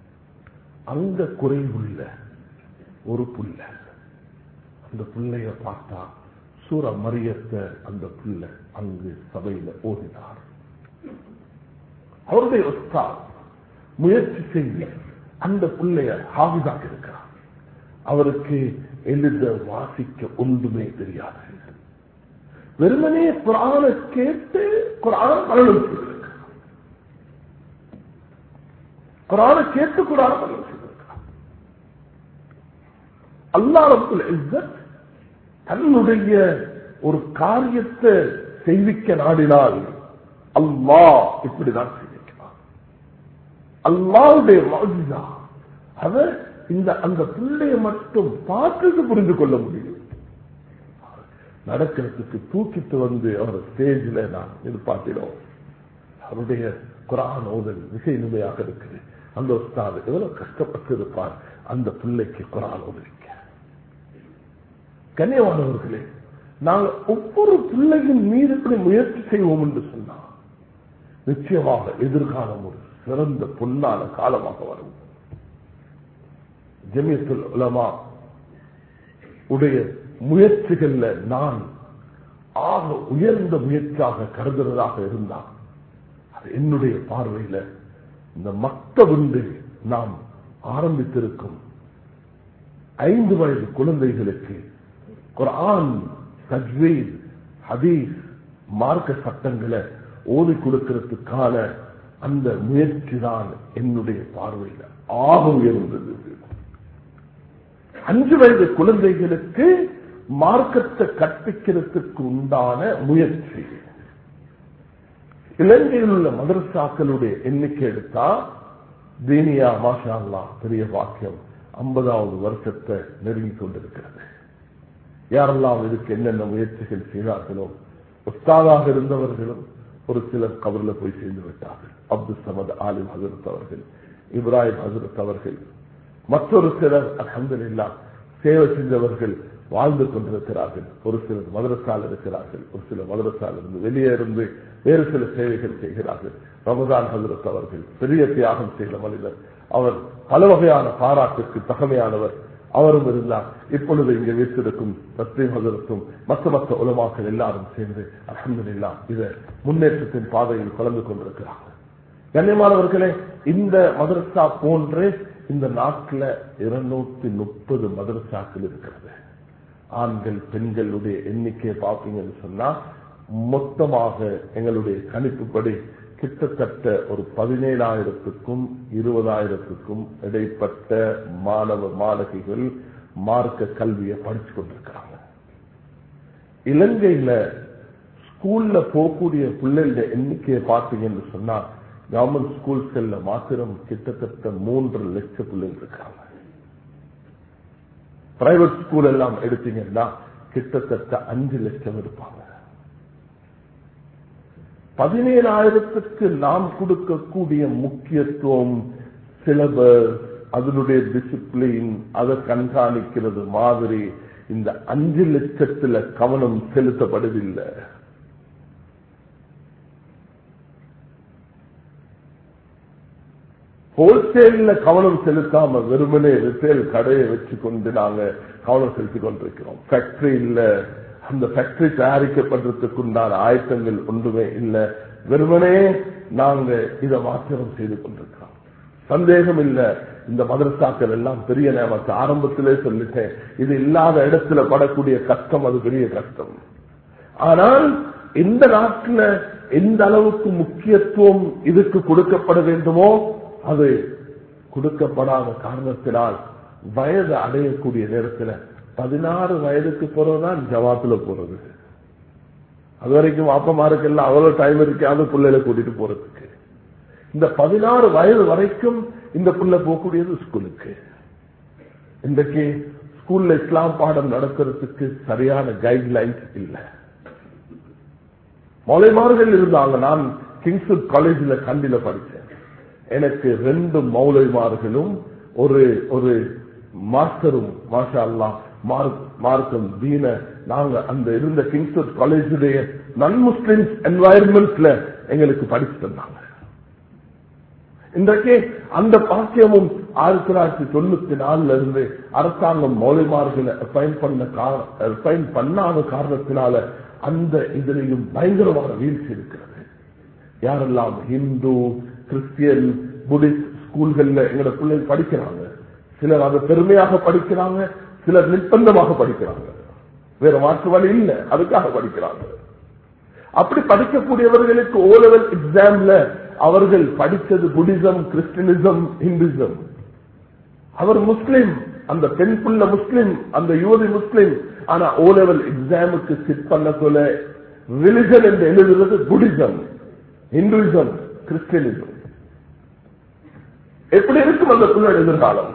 Speaker 1: அங்க குறைவுள்ள ஒரு புள்ள அந்த பிள்ளைய பார்த்தா சூர மரியத்தை அந்த புள்ள அங்கு சபையில ஓடினார் அவருடைய உஸ்தாத் முயற்சி செய்து அந்த பிள்ளைய ஹாவிதாக இருக்கிறார் அவருக்கு எழுத வாசிக்க ஒன்றுமே தெரியாது வெறுமனே குரான கேட்டு குரான மரணம் செய்திருக்கிறார் குரான கேட்டு குரான மரணம் செய்திருக்கிறார் அல்லாஹ் ரப்புல் இஸ்ஸத் தன்னுடைய ஒரு காரியத்தை செய்விக்க நாடினால் அல்லாஹ் இப்படிதான் செய்விக்கிறார் அல்லாவுடைய மௌஜிதா அத இந்த அந்த பிள்ளைய மட்டும் பார்த்துட்டு புரிந்து கொள்ள முடியும் நடக்கிறதுக்கு தூக்கிட்டு வந்து அவர் ஸ்டேஜில் நான் எதிர்பார்த்திடும் அவருடைய குரான் ஓதல் மிக இனிமையாக இருக்குது அந்த உஸ்தாது எவ்வளவு கஷ்டப்பட்டு இருப்பார் அந்த பிள்ளைக்கு குரான் ஓதலிக்க கண்ணியமானவர்களே நாங்கள் ஒவ்வொரு பிள்ளையின் மீது இப்படி முயற்சி செய்வோம் என்று சொன்னார் நிச்சயமாக எதிர்காலம் ஒரு சிறந்த பொன்னான காலமாக வரும் ஜமியத்துல் உலமா உடைய முயற்சிகள்ல நான் ஆக உயர்ந்த முயற்சியாக கருதுறதாக இருந்தால் அது என்னுடைய பார்வையில இந்த மக்தவுண்டு நாம் ஆரம்பித்திருக்கும் ஐந்து வயது குழந்தைகளுக்கு குர்ஆன் தஜ்வீத் ஹதீஸ் மார்க்க சட்டங்களை ஓதி கொடுக்கிறதுக்கான அந்த முயற்சி தான் என்னுடைய பார்வையில் ஆக உயர்ந்தது அஞ்சு வயது குழந்தைகளுக்கு மார்க்கத்தை கற்பிக்கிறதுக்கு உண்டான முயற்சி இலங்கையில் உள்ள மதரசாக்களுடைய எண்ணிக்கை எடுத்தா தீனியா மாஷா அல்லாஹ் பெரிய வாக்கியம் ஐம்பதாவது வருஷத்தை நெருங்கிக் கொண்டிருக்கிறது யாரெல்லாம் இதுக்கு என்னென்ன முயற்சிகள் செய்தார்களோ உஸ்தாதாக இருந்தவர்களும் ஒரு சிலர் கபர்ல போய் சேர்ந்து விட்டார்கள் அப்துல் சமத் ஆலிம் ஹசரத் அவர்கள் இப்ராஹிம் ஹசரத் அவர்கள் மற்றொரு சிலர் அலமதுல்லா சேவை செஞ்சவர்கள் வாழ்ந்து கொண்டிருக்கிறார்கள் ஒரு சிலர் மதரசால் இருக்கிறார்கள் ஒரு சிலர் மதரசால் இருந்து வெளியே இருந்து வேறு சில சேவைகள் செய்கிறார்கள் ரமதான் ஹசரத் அவர்கள் பெரிய தியாகம் செய்த மனிதர் அவர் பல வகையான பாராட்டுக்கு தகமையானவர் அவரும் இருந்தார் இப்பொழுது இங்கே வீட்டிருக்கும் தஸ்ரீம் ஹசரத்தும் மற்ற மற்ற உலமாக்கள் எல்லாரும் சேர்ந்து அலமதுல்லா இத முன்னேற்றத்தின் பாதையில் கலந்து கொண்டிருக்கிறார்கள் கண்ணியமானவர்களே இந்த மதரசா போன்றே இந்த நாட்டில் இருநூத்தி முப்பது மதரசாக்கள் இருக்கிறது ஆண்கள் பெண்களுடைய எண்ணிக்கையை பார்ப்பீங்கன்னு சொன்னா மொத்தமாக எங்களுடைய கணிப்புப்படி கிட்டத்தட்ட ஒரு பதினேழாயிரத்துக்கும் இருபதாயிரத்துக்கும் இடைப்பட்ட மாணவ மாணவிகள் மார்க்க கல்வியை படிச்சு கொண்டிருக்கிறாங்க இலங்கையில ஸ்கூல்ல போகக்கூடிய பிள்ளைகள எண்ணிக்கையை பார்த்தீங்கன்னு சொன்னா கவர்மெண்ட் ஸ்கூல்ஸ்ல மாத்திரம் கிட்டத்தட்ட மூன்று லட்சம் பிள்ளைகள் இருக்காங்க பிரைவேட் ஸ்கூல் எல்லாம் எடுத்தீங்கன்னா கிட்டத்தட்ட அஞ்சு லட்சம் இருப்பாங்க பதினேழாயிரத்துக்கு நாம் கொடுக்கக்கூடிய முக்கியத்துவம் சிலபஸ் அதனுடைய டிசிப்ளின் அதை கண்காணிக்கிறது மாதிரி இந்த அஞ்சு லட்சத்துல கவனம் செலுத்தப்படுவதில்லை ஹோல்சேல்ல கவனம் செலுத்தாம வெறுமனே ரிட்டேல் கடையை வச்சு கொண்டு நாங்க கவனம் செலுத்திக் கொண்டிருக்கிறோம் ஃபேக்டரியில அந்த ஃபேக்டரி தயாரிக்கப்படுறதுக்கு உண்டான ஆயத்தங்கள் ஒன்றுமே இல்லை வெறுமனே நாங்க இதை மாத்திரம் செய்து கொண்டிருக்கிறோம் சந்தேகம் இல்ல இந்த மதரசாக்கள் எல்லாம் பெரிய நேமத்து ஆரம்பத்திலே சொல்லிட்டேன் இது இல்லாத இடத்துல படக்கூடிய கஷ்டம் அது பெரிய கஷ்டம் ஆனால் இந்த நாட்டில் எந்த அளவுக்கு முக்கியத்துவம் இதுக்கு கொடுக்கப்பட வேண்டுமோ அது கொடுக்கப்படாத காரணத்தினால் வயது அடையக்கூடிய நேரத்தில் பதினாறு வயதுக்கு பிறகுதான் ஜவாத்துல போறது அது வரைக்கும் அப்பமாருக்கு எல்லாம் அவ்வளவு டைம் இருக்காது பிள்ளைகளை கூட்டிட்டு போறதுக்கு இந்த பதினாறு வயது வரைக்கும் இந்த பிள்ளை போகக்கூடியது ஸ்கூலுக்கு இன்றைக்கு ஸ்கூல்ல இஸ்லாம் பாடம் நடக்கிறதுக்கு சரியான கைட்லைன்ஸ் இல்லை மௌலைமார்கள் இருந்தாங்க நான் கிங்ஸ்வுட் காலேஜில் கண்டில படித்தேன் எனக்கு ரெண்டு மௌலைமார்களும் ஒரு ஒரு மாஸ்டரும் மாஷா அல்லா மார்க்கம் தீன நாங்க அந்த இருந்த கிங்ஸ்வுட் காலேஜுடைய நன் முஸ்லிம்ஸ் என்வாயர்மெண்ட்ல எங்களுக்கு படிச்சு தந்தாங்க இன்றைக்கு அந்த பாக்கியமும் ஆயிரத்தி தொள்ளாயிரத்தி தொண்ணூத்தி நாலுல இருந்து அரசாங்கம் மௌலிமார்களை அப்பாயின் பண்ண அப்பாயின் பண்ணாத காரணத்தினால அந்த இதிலையும் பயங்கரமான வீழ்ச்சி இருக்கிறது யாரெல்லாம் ஹிந்து கிறிஸ்டியன் புடிஸ்ட் ஸ்கூல்கள்ல எங்களோட பிள்ளைகள் படிக்கிறாங்க சிலர் அதை பெருமையாக படிக்கிறாங்க சிலர் நிர்பந்தமாக படிக்கிறாங்க வேற மாற்று வழி இல்லை அதுக்காக படிக்கிறாங்க அப்படி படிக்கக்கூடியவர்களுக்கு ஓ லெவல் எக்ஸாம்ல அவர்கள் படித்தது புடிசம் கிறிஸ்டினிசம் ஹிந்துசம் அவர் முஸ்லிம் அந்த பெண் புள்ள முஸ்லிம் அந்த யுவதி முஸ்லிம் ஆனா ஓ லெவல் எக்ஸாமுக்கு சிட் பண்ண சொல்ல ரிலிஜன் என்று எழுதுறது புடிசம் ஹிந்துசம் கிறிஸ்டியனிசம் எப்படி இருக்கும் அந்த புள்ள எதிர்காலம்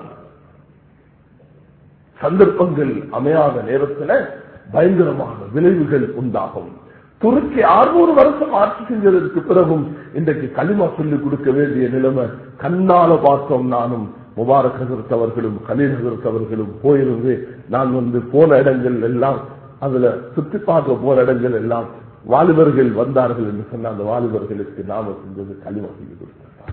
Speaker 1: சந்தர்ப்பங்கள் அமையாத நேரத்தில் பயங்கரமான விளைவுகள் உண்டாகும் துருக்கி அறுநூறு வருஷம் ஆட்சி செஞ்சதற்கு பிறகும் இன்றைக்கு களிமா சொல்லிக் கொடுக்க வேண்டிய நிலைமை கண்ணால பார்த்தோம் நானும் முபாரக் ஹசரத் அவர்களும் கலீல் ஹசரத் அவர்களும் போயிருந்து நான் வந்து போன இடங்கள் எல்லாம் அதுல சுற்றி பார்க்க போன இடங்கள் எல்லாம் வாலிபர்கள் வந்தார்கள் என்று சொன்ன அந்த வாலிபர்களுக்கு நாம செஞ்சது களிமா சொல்லிக் கொடுத்தார்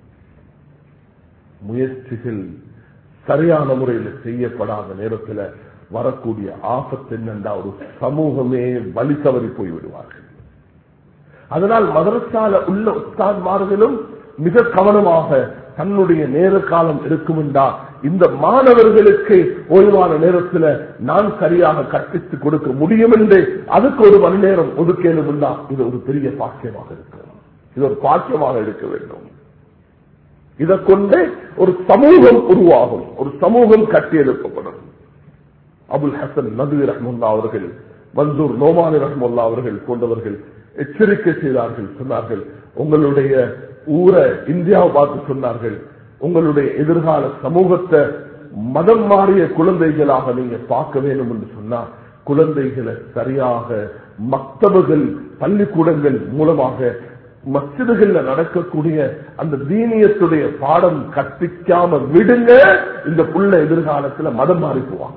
Speaker 1: முயற்சிகள் சரியான முறையில் செய்யப்படாத நேரத்தில் வரக்கூடிய ஆபத்து என்னென்றா ஒரு சமூகமே வழி தவறி போய்விடுவார்கள் அதனால் மதரசால உள்ள உஸ்தான்மார்களும் மிக கவனமாக தன்னுடைய நேர காலம் இருக்கும் என்றா இந்த மாணவர்களுக்கு ஓய்வான நேரத்தில் நான் சரியாக கற்பித்து கொடுக்க முடியும் என்று அதுக்கு ஒரு மணி நேரம் ஒதுக்கேனும் இது ஒரு பெரிய பாக்கியமாக இருக்கும் இது ஒரு பாக்கியமாக இருக்க வேண்டும் இதை கொண்டு ஒரு சமூகம் உருவாகும் ஒரு சமூகம் கட்டியெழுப்பப்படும் அபுல் ஹசன் நபி ரஹமுல்லா அவர்கள் மன்சூர் நோமானி ரஹமுல்லா அவர்கள் போன்றவர்கள் எச்சரிக்கை செய்தார்கள் சொன்னார்கள் உங்களுடைய ஊரை இந்தியாவை பார்த்து சொன்னார்கள் உங்களுடைய எதிர்கால சமூகத்தை மதம் மாறிய குழந்தைகளாக நீங்க பார்க்க வேண்டும் என்று சொன்னா குழந்தைகளை சரியாக மக்தபுகள் பள்ளிக்கூடங்கள் மூலமாக மசிதுகள்ல நடக்கக்கூடிய அந்த தீனியத்துடைய பாடம் கற்பிக்காம விடுங்க இந்த புள்ள எதிர்காலத்துல மதம் மாறி போவாங்க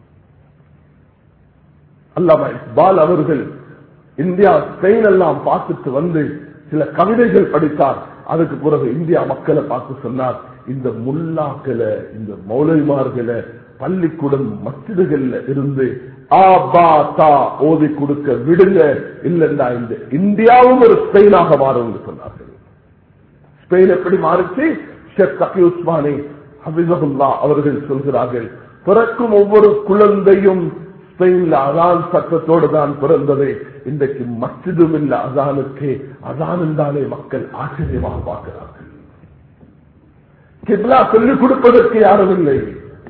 Speaker 1: அல்லாம இக்பால் அவர்கள் இந்தியா ஸ்பெயின் எல்லாம் பார்த்துட்டு வந்து சில கவிதைகள் படித்தார் அதுக்கு பிறகு இந்தியா மக்களை பார்த்து சொன்னார் இந்த முல்லாக்களை இந்த மௌலைமார்களை பள்ளிக்கூடம் மசிதுகள்ல இருந்து ஆபா தா ஓதி கொடுக்க விடுங்க இல்லைன்னா இந்த இந்தியாவும் ஒரு ஸ்பெயினாக மாறும் என்று சொன்னார்கள் ஸ்பெயின் எப்படி மாறிச்சு ஷேக் தகி உஸ்மானி ஹபிசகுல்லா அவர்கள் சொல்கிறார்கள் பிறக்கும் ஒவ்வொரு குழந்தையும் ஸ்பெயின்ல அதான் சட்டத்தோடு தான் பிறந்தது இன்றைக்கு மஸ்ஜிதும் இல்ல அசானுக்கு அசான் என்றாலே மக்கள் ஆச்சரியமாக பார்க்கிறார்கள் கிப்லா சொல்லிக் கொடுப்பதற்கு யாரும் இல்லை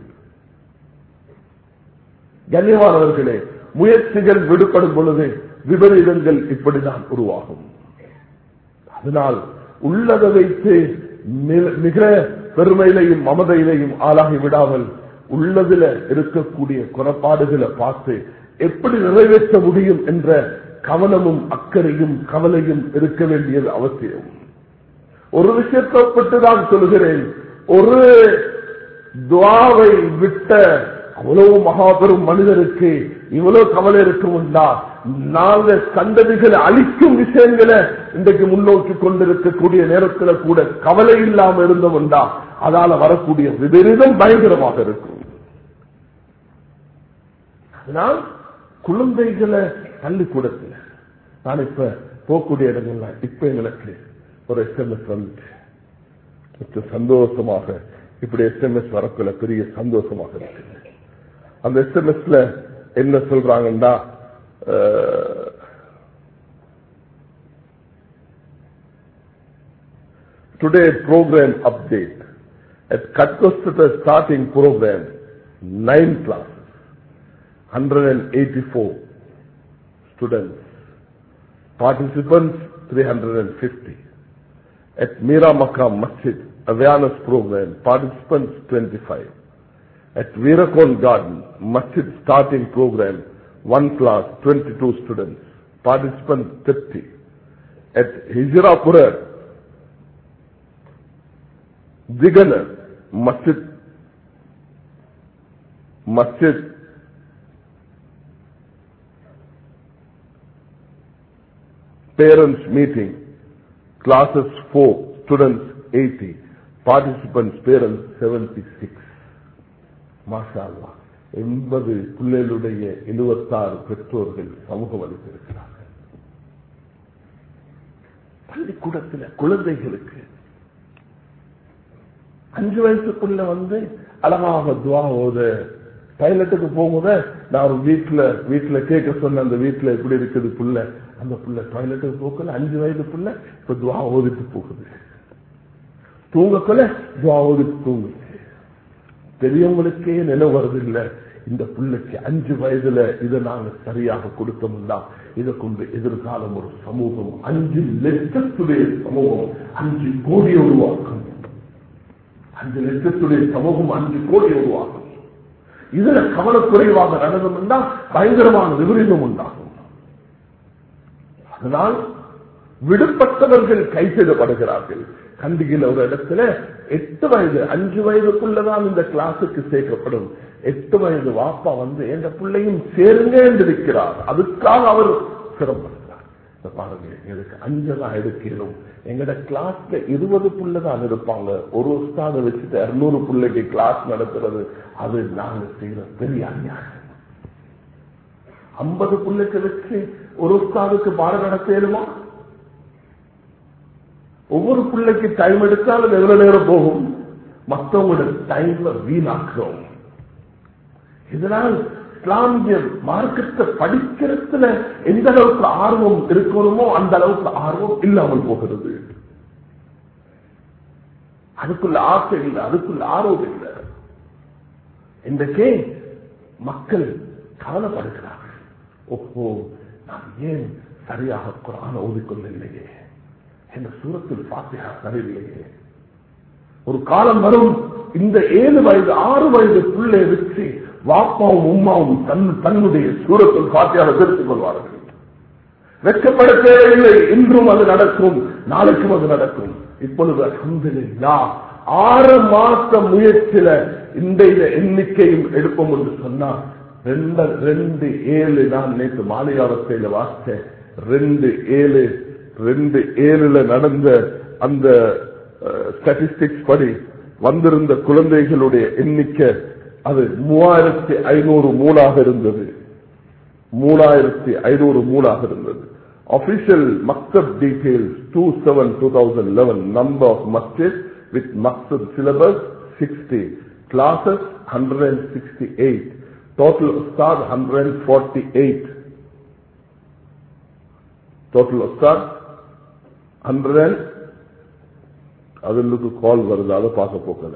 Speaker 1: கண்ணியமானவர்களே முயற்சிகள் விடுபடும் பொழுது விபரீதங்கள் இப்படிதான் உருவாகும் அதனால் உள்ளதை வைத்து மி- மிக பெருமையிலையும் மமதையிலையும் ஆளாகி விடாமல் உள்ளதுல இருக்கக்கூடிய குறைபாடுகளை பார்த்து எப்படி நிறைவேற்ற முடியும் என்ற கவனமும் அக்கறையும் கவலையும் இருக்க வேண்டியது அவசியம் ஒரு விஷயத்தை ஒப்பிட்டு தான் சொல்கிறேன் ஒரு துவாவை விட்ட அவ்வளவு மகாபெரும் மனிதருக்கு இவ்வளவு கவலை இருக்கும்டா நாங்க சந்ததிகளை அழிக்கும் விஷயங்களை இன்றைக்கு முன்னோக்கி கொண்டிருக்கக்கூடிய நேரத்தில் கூட கவலை இல்லாம இருந்தோம்டா அதால வரக்கூடிய விபரீதம் பயங்கரமாக இருக்கும் அதனால் குழந்தைகளை பள்ளிக்கூடத்தில் நான் இப்ப போகக்கூடிய இடங்கள்ல இப்ப எங்களுக்கு ஒரு எஸ்எம்எஸ் வந்துச்சு மிக சந்தோஷமாக இப்படி எஸ்எம்எஸ் வரக்குள்ள பெரிய சந்தோஷமாக இருக்கு அந்த எஸ்எம்எஸ்ல என்ன சொல்றாங்கன்னா அஹ், today program update at Katkostata starting program nine classes 184 students participants 350 at Mira Makam Masjid awareness program participants 25 at Virakon Garden Masjid starting program one class 22 students participants 30 at Hijrapura Digana Masjid Masjid parents meeting classes 4 students 80 participants parents 76 மாஷா அல்லாஹ் எண்பது பிள்ளைகளுடைய எழுபத்தாறு பெற்றோர்கள் சமூகம் அளித்திருக்கிறார்கள் பள்ளிக்கூடத்தில் குழந்தைகளுக்கு அஞ்சு வயசுக்குள்ள வந்து அழகாக துவா ஓத டைலட்டுக்கு போகும்போது நான் ஒரு வீட்டுல வீட்டுல கேட்க சொன்ன அந்த வீட்டுல எப்படி இருக்குது புள்ள அந்த புள்ள டாய்லெட்டுக்கு போக்கல அஞ்சு வயது புள்ள இப்ப துவா ஓதிட்டு போகுது தூங்கக்குள்ள துவா ஓதிட்டு தூங்குது பெரியவங்களுக்கே நினைவு வருது இல்ல இந்த பிள்ளைக்கு அஞ்சு வயதுல இதை நாங்க சரியாக கொடுத்தோம்னா இதை கொண்டு எதிர்காலம் ஒரு சமூகம் அஞ்சு லட்சத்துடைய சமூகம் அஞ்சு கோடி உருவாக்கும் அஞ்சு லட்சத்துடைய சமூகம் அஞ்சு கோடி உருவாகும் இதுல கவனக்குறைவாக நடந்தோம்னா பயங்கரமான விபரீதம் உண்டாகும் அதனால் விடுபட்டவர்கள் கைசெய்யப்படுகிறார்கள் கண்டிகையில் ஒரு இடத்துல எட்டு வயது அஞ்சு வயதுக்குள்ளதான் இந்த கிளாஸுக்கு சேர்க்கப்படும் எட்டு வயது வாப்பா வந்து எந்த பிள்ளையும் சேருங்க என்று இருக்கிறார் அதுக்காக அவர் சிரமப்படுகிறார் இத பாருங்க எங்களுக்கு அஞ்சதான் எடுக்கணும் எங்கட கிளாஸ்ல இருபது புள்ள தான் இருப்பாங்க ஒரு உஸ்தாத வச்சுட்டு இருநூறு பிள்ளைக்கு கிளாஸ் நடத்துறது அது நாங்க செய்யற பெரிய அநியாயம் ஐம்பது புள்ளைக்கு வச்சு ஒரு உஸ்தாதுக்கு பாடம் நடத்தலுமா ஒவ்வொரு பிள்ளைக்கு டைம் எடுத்தாலும் எவ்வளவு நேரம் போகும் மற்றவங்களோட டைம்ல வீணாக்குறோம் இதனால் இஸ்லாமிய மார்க்கத்தை படிக்கிறதுல எந்த அளவுக்கு ஆர்வம் இருக்கணுமோ அந்த அளவுக்கு ஆர்வம் இல்லாமல் போகிறது அதுக்குள்ள ஆசை இல்லை அதுக்குள்ள ஆர்வம் இல்லை இன்றைக்கே மக்கள் கவலைப்படுகிறார்கள் ஓஹோ நான் ஏன் சரியாக குரான ஓதிக்கொள்ளவில்லையே என்ற சூரத்தில் பாத்தியா சரியில்லையே ஒரு காலம் வரும் இந்த ஏழு வயது ஆறு வயது பிள்ளை வச்சு வாப்பாவும் உம்மாவும் தன் தன்னுடைய சூரத்தில் பாத்தியாக தெரிந்து கொள்வார்கள் வெட்கப்பட தேவையில்லை இன்றும் அது நடக்கும் நாளைக்கும் அது நடக்கும் இப்பொழுது அல்ஹம்துலில்லா ஆறு மாச முயற்சியில இன்றைய எண்ணிக்கையும் எடுப்போம் என்று சொன்னா ரெண்டு ரெண்டு ஏழு நான் நேற்று மாலையாரத்தையில வாசித்தேன் ரெண்டு ஏழு ரெண்டு ஏழுல நடந்த அந்த ஸ்டாட்டிஸ்டிக்ஸ் படி வந்திருந்த குழந்தைகளுடைய எண்ணிக்கை அது மூவாயிரத்தி ஐநூறு மூணாக இருந்தது மூணாயிரத்தி ஐநூறு மூணாக இருந்தது official maktab details 27 2011 number of masjid with maktab syllabus 60 classes 168 total ustad 148 total உஸ்தாத் ஹண்ட்ரட் அண்ட் அதுக்கு கால் வருது அதை பார்க்க போக்கல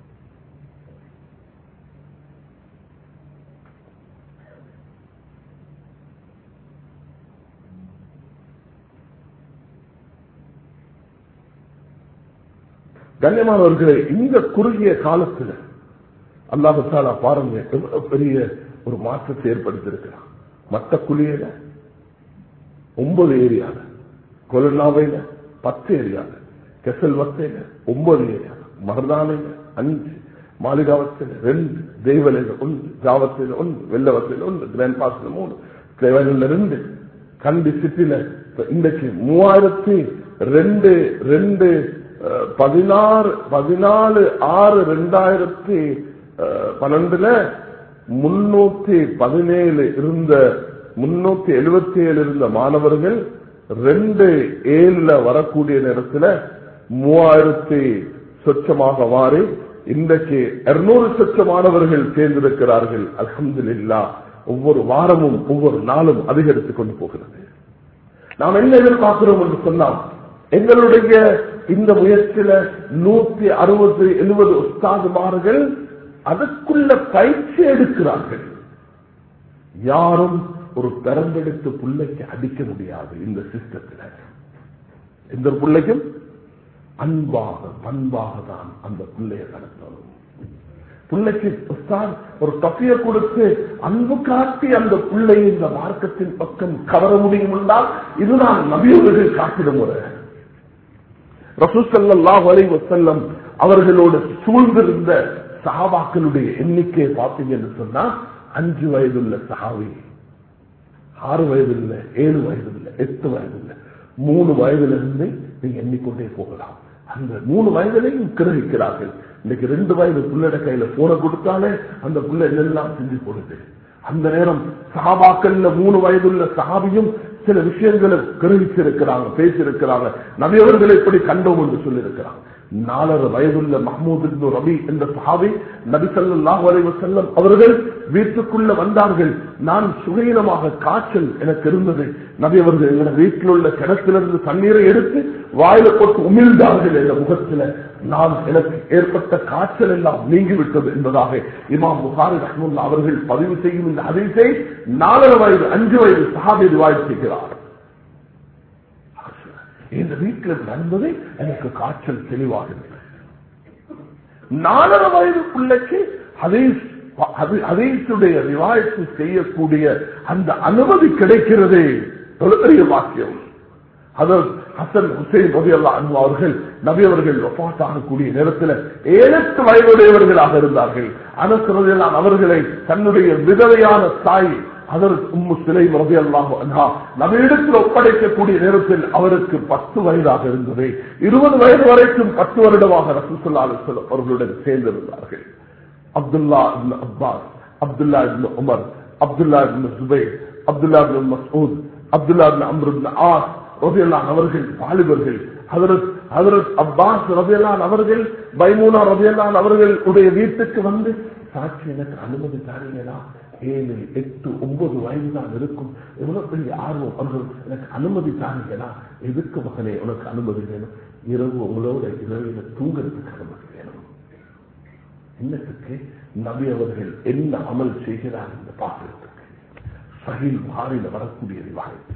Speaker 1: கண்ணியமானவர்களே இந்த குறுகிய காலத்துல அல்லாஹு தாலா பாருங்க எவ்வளவு பெரிய ஒரு மாற்றத்தை ஏற்படுத்தியிருக்கிறான் மத்த குழியில ஒன்பது ஏரியால கொலநாவையில பத்து ஏரியால கெசல் வத்தையில ஒன்பது ஏரியால மருதானையில அஞ்சு மாளிகாவத்தில் ரெண்டு தெய்வலையில ஒன்று ஜாவத்தில் ஒன்று வெள்ளவத்தில் ஒன்று கிராண்ட் பாஸ்ல மூணு தேவையில ரெண்டு கண்டி சிட்டில இன்றைக்கு மூவாயிரத்தி ரெண்டு ரெண்டு அஹ், பதினாறு பதினாலு ஆறு ரெண்டாயிரத்தி அஹ், பன்னெண்டுல முன்னூத்தி பதினேழு இருந்த முன்னூத்தி எழுபத்தி ஏழு இருந்த மாணவர்கள் ரெண்டு ஏழுல வரக்கூடிய நேரத்தில் மூவாயிரத்தி சொச்சமாக மாறி இன்றைக்கு இருநூறு சொச்ச மாணவர்கள் சேர்ந்திருக்கிறார்கள் அல்ஹம்துலில்லா ஒவ்வொரு வாரமும் ஒவ்வொரு நாளும் அதிகரித்துக் கொண்டு போகிறது நாம் என்ன எதிர்பார்க்கிறோம் என்று சொன்னால் எங்களுடைய இந்த முயற்சியில நூத்தி அறுபது எழுபது உஸ்தாதுமார்கள் அதற்குள்ள பயிற்சி எடுக்கிறார்கள் யாரும் ஒரு பிறந்தெடுத்த பிள்ளைக்கு அடிக்க முடியாது இந்த சிஸ்டத்தில் எந்த ஒரு பிள்ளைக்கும் அன்பாக பண்பாக தான் அந்த பிள்ளையை நடத்தணும் பிள்ளைக்கு உஸ்தாத் ஒரு தொகையை கொடுத்து அன்பு காட்டி அந்த பிள்ளையை இந்த மார்க்கத்தின் பக்கம் கவர முடியும் என்றால் இதுதான் நபியவர்கள் காட்டிடும் முறை ரசூசல்லாஹ் அலை வசல்லம் அவர்களோடு சூழ்ந்திருந்த சஹாபாக்களுடைய எண்ணிக்கையை பார்த்தீங்கன்னு சொன்னா அஞ்சு வயதுள்ள சஹாவி ஆறு வயது இல்லை ஏழு வயது இல்லை எட்டு வயது இல்லை மூணு வயதுல இருந்து நீங்க எண்ணிக்கொண்டே போகலாம் அந்த மூணு வயதிலையும் கிரகிக்கிறார்கள் இன்னைக்கு ரெண்டு வயது புள்ளட கையில போன கொடுத்தாலே அந்த புள்ள என்னெல்லாம் செஞ்சு போடுது அந்த நேரம் சஹாபாக்கள்ல மூணு வயதுள்ள சஹாபியும் சில விஷயங்களை கிரகிச்சிருக்கிறாங்க பேசியிருக்கிறாங்க நபியவர்களை எப்படி கண்டோம் என்று சொல்லியிருக்கிறாங்க நாலரை வயதுள்ள மஹமூத் இப்னு ரபி என்ற சஹாபி நபி ஸல்லல்லாஹு அலைஹி வஸல்லம் அவர்கள் வீட்டுக்குள்ள வந்தார்கள் நான் சுகீனமாக காய்ச்சல் எனக்கு இருந்தது நபி அவர்கள் எங்களோட வீட்டில் உள்ள கிணத்திலிருந்து தண்ணீரை எடுத்து வாயில போட்டு உமிழ்ந்தார்கள் என்ற முகத்துல நான் எனக்கு ஏற்பட்ட காய்ச்சல் எல்லாம் நீங்கிவிட்டது என்பதாக இமாம் புகாரி ரஹ்முல்லா அவர்கள் பதிவு செய்யும் இந்த அதிசை நாலரை வயது அஞ்சு வயது சஹாபி ரிவாய் செய்கிறார் இந்த வீட்டில் நடந்தது எனக்கு காய்ச்சல் தெளிவாகிறது நாலரை வயது பிள்ளைக்கு ஹதீஸ் ஹதீசுடைய ரிவாயத்து செய்யக்கூடிய அந்த அனுமதி கிடைக்கிறது பெரிய வாக்கியம் அதர் ஹசன் ஹுசைன் ரவி அல்லா அன்பு அவர்கள் நபி அவர்கள் ஒப்பாத்தாகக்கூடிய நேரத்தில் ஏழெட்டு வயதுடையவர்களாக இருந்தார்கள் அனசுரதெல்லாம் அவர்களை தன்னுடைய விதவையான தாய் அதற்கு உம்மு சிலை ரவி அல்லாஹு அன்ஹா நம்மிடத்தில் ஒப்படைக்கக்கூடிய நேரத்தில் அவருக்கு பத்து வயதாக இருந்தது இருபது வயது வரைக்கும் பத்து வருடமாக ரசூசுல்லா அலுவலம் அவர்களுடன் சேர்ந்திருந்தார்கள் Abdullah ibn Abbas Abdullah ibn Umar Abdullah ibn சுபை Abdullah ibn Masood Abdullah ibn Amr ibn As ரபியல்லான் அவர்கள் வாலிபர்கள் ஹதரத் ஹதரத் அப்பாஸ் ரபியல்லான் அவர்கள் பைமூனா ரபியல்லான் அவர்கள் உடைய வீட்டுக்கு வந்து சாட்சி எனக்கு அனுமதி தாரீங்களா ஏழு எட்டு ஒன்பது வயது தான் இருக்கும் எவ்வளவு பெரிய ஆர்வம் அவர்கள் எனக்கு அனுமதி தாரீங்களா எதுக்கு மகனே உனக்கு அனுமதி வேணும் இரவு உங்களோட இரவில தூங்குறதுக்கு அனுமதி வேணும் என்னத்துக்கு நபி அவர்கள் என்ன அமல் செய்கிறார் என்று பார்க்கிறதுக்கு சகில் மாறில வரக்கூடிய ரிவாயத்து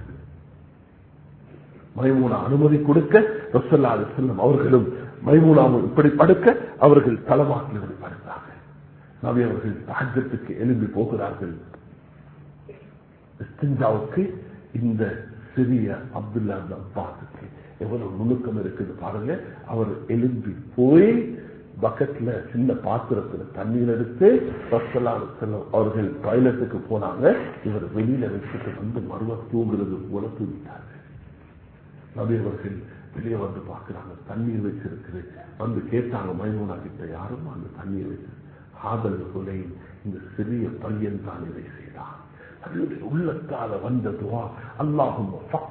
Speaker 1: மைமூனா அனுமதி கொடுக்க ரசல்லா செல்லும் அவர்களும் மைமூனாவும் இப்படி படுக்க அவர்கள் தலமாக்கில் படுத்தார்கள் நபி அவர்கள் ராஜ்யத்துக்கு எழும்பி போகிறார்கள் இஸ்திஞ்சாவுக்கு இந்த சிறிய அப்துல்லா அப்பாஸுக்கு எவ்வளவு நுணுக்கம் இருக்குது பாருங்க அவர் எழும்பி போய் பக்கெட்ல சின்ன பாத்திரத்துல தண்ணீர் எடுத்து ரசலால் செல்லும் அவர்கள் டாய்லெட்டுக்கு போனாங்க இவர் வெளியில வச்சுட்டு வந்து மறுவ தூங்குறது போல தூங்கிட்டார்கள் நபி அவர்கள் வெளியே வந்து பார்க்கிறாங்க தண்ணீர் வச்சிருக்குது வந்து கேட்டாங்க மைமூனா கிட்ட யாரும் அந்த தண்ணீர் வச்சு ஆதல் கொலை இந்த சிறிய பையன் தான் இதை செய்தான் அவருடைய உள்ளத்தால வந்த துவா அல்லாஹும்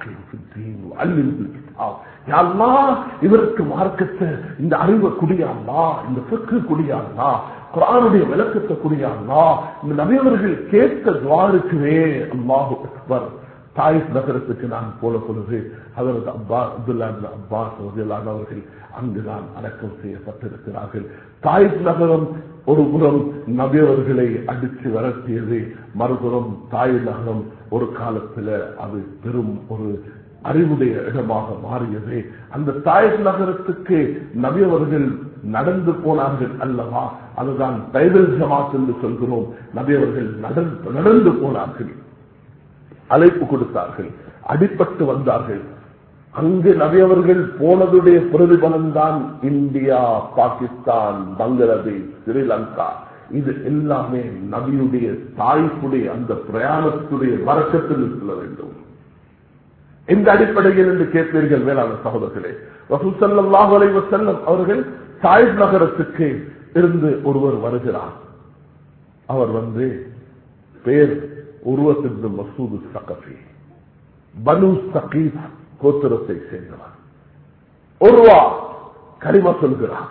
Speaker 1: இவருக்கு மார்க்கத்தை இந்த அறிவை குடியாங்களா இந்த சொற்கு குடியாங்களா குரானுடைய விளக்கத்தை குடியாங்களா இந்த நபியவர்கள் கேட்ட துவா இருக்குவே அல்லாஹு அக்பர் தாயிப் நகரத்துக்கு நான் போன பொழுது அதற்கு அப்பா அப்துல்லா இப்னு அப்பாஸ் ரலியல்லாஹு அவர்கள் அங்குதான் அடக்கம் செய்யப்பட்டிருக்கிறார்கள் தாயிப் நகரம் ஒரு புறம் நபியவர்களை அடித்து விரட்டியது மறுபுறம் தாய் நகரம் ஒரு காலத்துல அது பெரும் ஒரு அறிவுடைய இடமாக மாறியது அந்த தாயப் நகரத்துக்கு நபியவர்கள் நடந்து போனார்கள் அல்லவா அதுதான் பைதல் ஜமாத் என்று சொல்கிறோம் நபியவர்கள் நடந்து நடந்து போனார்கள் அழைப்பு கொடுத்தார்கள் அடிபட்டு வந்தார்கள் அங்கு நபியவர்கள் போனதுடைய பிரதிபலன் தான் இந்தியா பாகிஸ்தான் பங்களாதேஷ் ஸ்ரீலங்கா இது எல்லாமே நபியுடைய தாய்ப்புடைய அந்த பிரயாணத்துடைய வரக்கத்தில் சொல்ல வேண்டும் எந்த அடிப்படையில் என்று கேட்பீர்கள் வேளாண் சகோதரர்களே ரசூசல்லாஹ் செல்லம் அவர்கள் சாயிப் நகரத்துக்கு இருந்து ஒருவர் வருகிறார் அவர் வந்து பேர் உருவத்திற்கு மசூது சகஃபி பனு சகீப் கோத்திரத்தை சேர்ந்தவர் ஒருவா கரிம சொல்கிறார்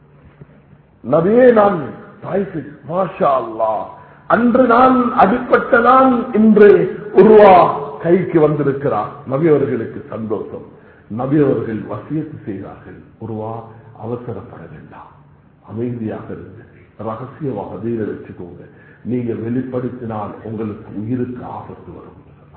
Speaker 1: நபியே நான் தாய்க்கு மாஷா அல்லா அன்று நான் அடிப்பட்ட நான் இன்று உருவா கைக்கு வந்திருக்கிறார் நபி அவர்களுக்கு சந்தோஷம் நபி அவர்கள் வசியத்து செய்தார்கள் உருவா அவசரப்பட வேண்டாம் அமைதியாக இருந்து ரகசியமாக தீர வச்சுக்கோங்க நீங்க வெளிப்படுத்தினால் உங்களுக்கு உயிருக்கு ஆபத்து வரும்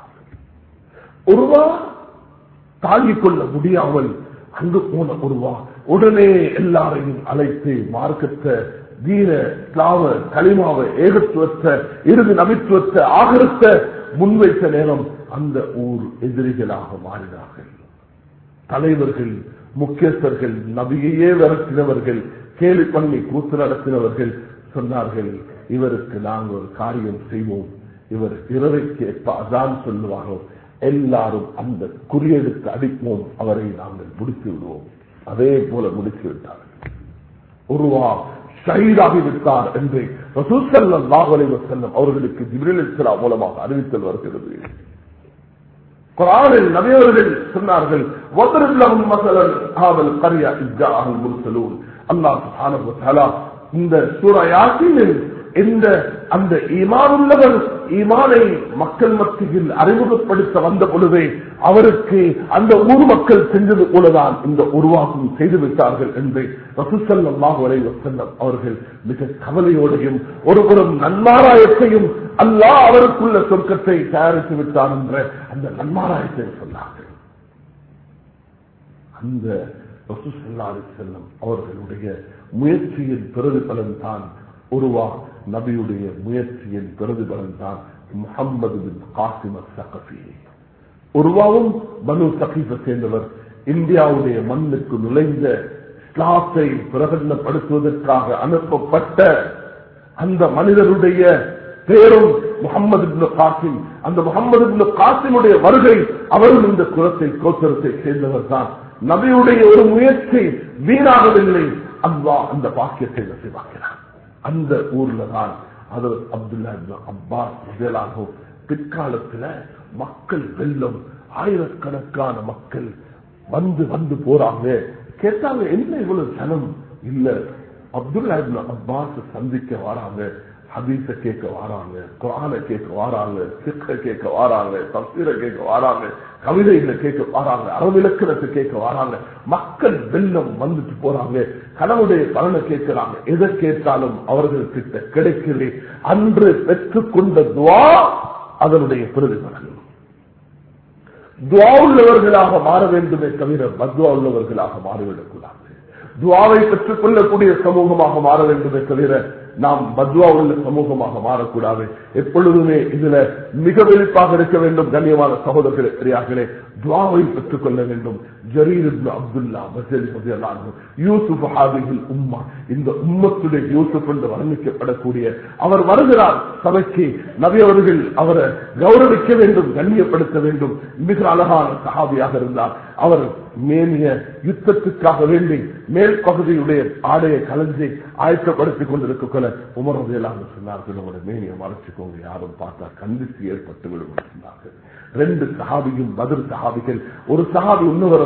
Speaker 1: உருவா தாங்கிக் கொள்ள முடியாமல் அங்கு போன உருவா உடனே எல்லாரையும் அழைத்து மார்க்கத்தை வீர ஸ்லாவ களிமாவ ஏகத்துவத்தை இறுதி நபித்துவத்தை ஆகரத்தை முன்வைத்த நேரம் அந்த ஊர் எதிரிகளாக மாறினார்கள் தலைவர்கள் முக்கியஸ்தர்கள் நபியையே விரட்டினவர்கள் கேலி பண்ணி கூத்து நடத்தினவர்கள் சொன்னார்கள் இவருக்கு நாங்கள் ஒரு காரியம் செய்வோம் இவர் இரவைக்கு எப்ப அதான் சொல்லுவாரோ எல்லாரும் அந்த குறியெடுத்து அடிப்போம் அவரை நாங்கள் முடித்து விடுவோம் அதே போல முடித்து விட்டார்கள் உருவா ஷஹீதாகி விட்டார் என்று ரசூசல்லாஹ் செல்லம் அவர்களுக்கு ஜிப்ரில் இஸ்லாம் மூலமாக அறிவித்தல் வருகிறது குரானில் நபியவர்கள் சொன்னார்கள் வதரில்லஹும் மஸலன் ஹாவல் கரியா இஜ்ஜாஅல் முர்சலூன் அல்லாஹ் சுப்ஹானஹு வ தஆலா இந்த சூரா யாசீனில் இந்த அந்த ஈமானுள்ளவர் ஈமானை மக்கள் மத்தியில் அறிமுகப்படுத்த வந்த பொழுதே அவருக்கு அந்த ஊர் மக்கள் செஞ்சது போலதான் இந்த உருவாக்கம் செய்து விட்டார்கள் என்று ரசூசல்லாஹு அலைஹி வஸல்லம் அவர்கள் மிக கவலையோடையும் ஒருபுறம் நன்மாராயத்தையும் அல்லாஹ் அவருக்குள்ள சொர்க்கத்தை தயாரித்து விட்டார் என்ற அந்த நன்மாராயத்தை சொன்னார்கள் அந்த ரசூசல்லா செல்லம் அவர்களுடைய முயற்சியின் பிரதிபலன் தான் உருவா நபியுடைய முயற்சியின் பிரதிபலன் தான் முகம்மது பின் காசிம் சகஃபி உருவாவும் பனு சகீஃபை சேர்ந்தவர் இந்தியாவுடைய மண்ணுக்கு நுழைந்த இஸ்லாத்தை பிரகடனப்படுத்துவதற்காக அனுப்பப்பட்ட அந்த மனிதருடைய பேரும் முகமது இப்னு காசிம் அந்த முகமது இப்னு காசிமுடைய வருகை அவரும் இந்த குலத்தை கோத்திரத்தை சேர்ந்தவர் தான் நபியுடைய ஒரு முயற்சி வீணாகவில்லை அல்லாஹ் அந்த பாக்கியத்தை நசிவாக்கிறார் அந்த ஊர்ல தான் அது அப்துல்லா இப்னு அப்பாஸ் முதலாகும் பிற்காலத்துல மக்கள் வெள்ளம் ஆயிரக்கணக்கான மக்கள் வந்து வந்து போறாங்க கேட்டாங்க என்ன இவ்வளவு ஜனம் இல்ல அப்துல்லா இப்னு அப்பாஸ் சந்திக்க வராங்க ஹதீஸ கேட்க வராங்க குரான கேட்க வராங்க சிக்க கேட்க வராங்க தப்சீர கேட்க வராங்க கவிதைகளை கேட்க வராங்க அறவிலக்கணத்தை கேட்க வராங்க மக்கள் வெள்ளம் வந்துட்டு போறாங்க கனவுடைய பலனை கேட்கிறாங்க எதை கேட்டாலும் அவர்கள் கிட்ட கிடைக்கலே அன்று பெற்றுக்கொண்ட துவா அதனுடைய பிரதிபலன் துவா உள்ளவர்களாக மாற வேண்டுமே தவிர பத்வா உள்ளவர்களாக மாறிவிடக்கூடாது துவாவை பெற்றுக் கொள்ளக்கூடிய சமூகமாக மாற வேண்டுமே தவிர நாம் பத்வா உள்ள சமூகமாக மாறக்கூடாது எப்பொழுதுமே இதுல மிக வெளிப்பாக இருக்க வேண்டும் கண்ணியமான சகோதரர்களே பெரியார்களே துவாவை பெற்றுக் கொள்ள வேண்டும் ஜரீர் இப்னு அப்துல்லா பசேல் ரலியல்லாஹு யூசுப் ஹாதிஹில் உம்மா இந்த உம்மத்துடைய யூசுப் என்று வர்ணிக்கப்படக்கூடிய அவர் வருகிறார் சபைக்கு நபி அவர்கள் அவரை கௌரவிக்க வேண்டும் கண்ணியப்படுத்த வேண்டும் மிக அழகான சஹாபியாக இருந்தார் அவர் மேலிய யுத்தத்துக்காக வேண்டி மேல் பகுதியுடைய ஆடையை கலைஞ்சி ஆயத்தப்படுத்திக் கொண்டிருக்க உமர் ரலியல்லாஹு சொன்னார்கள் உங்களோட மேனியை மறைச்சுக்கோங்க யாரும் பார்த்தா கண்டித்து ஏற்பட்டு விடும் சொன்னார்கள் ரெண்டு சஹாபியும் பதில் சஹாபிகள் ஒரு சஹாபி இன்னொரு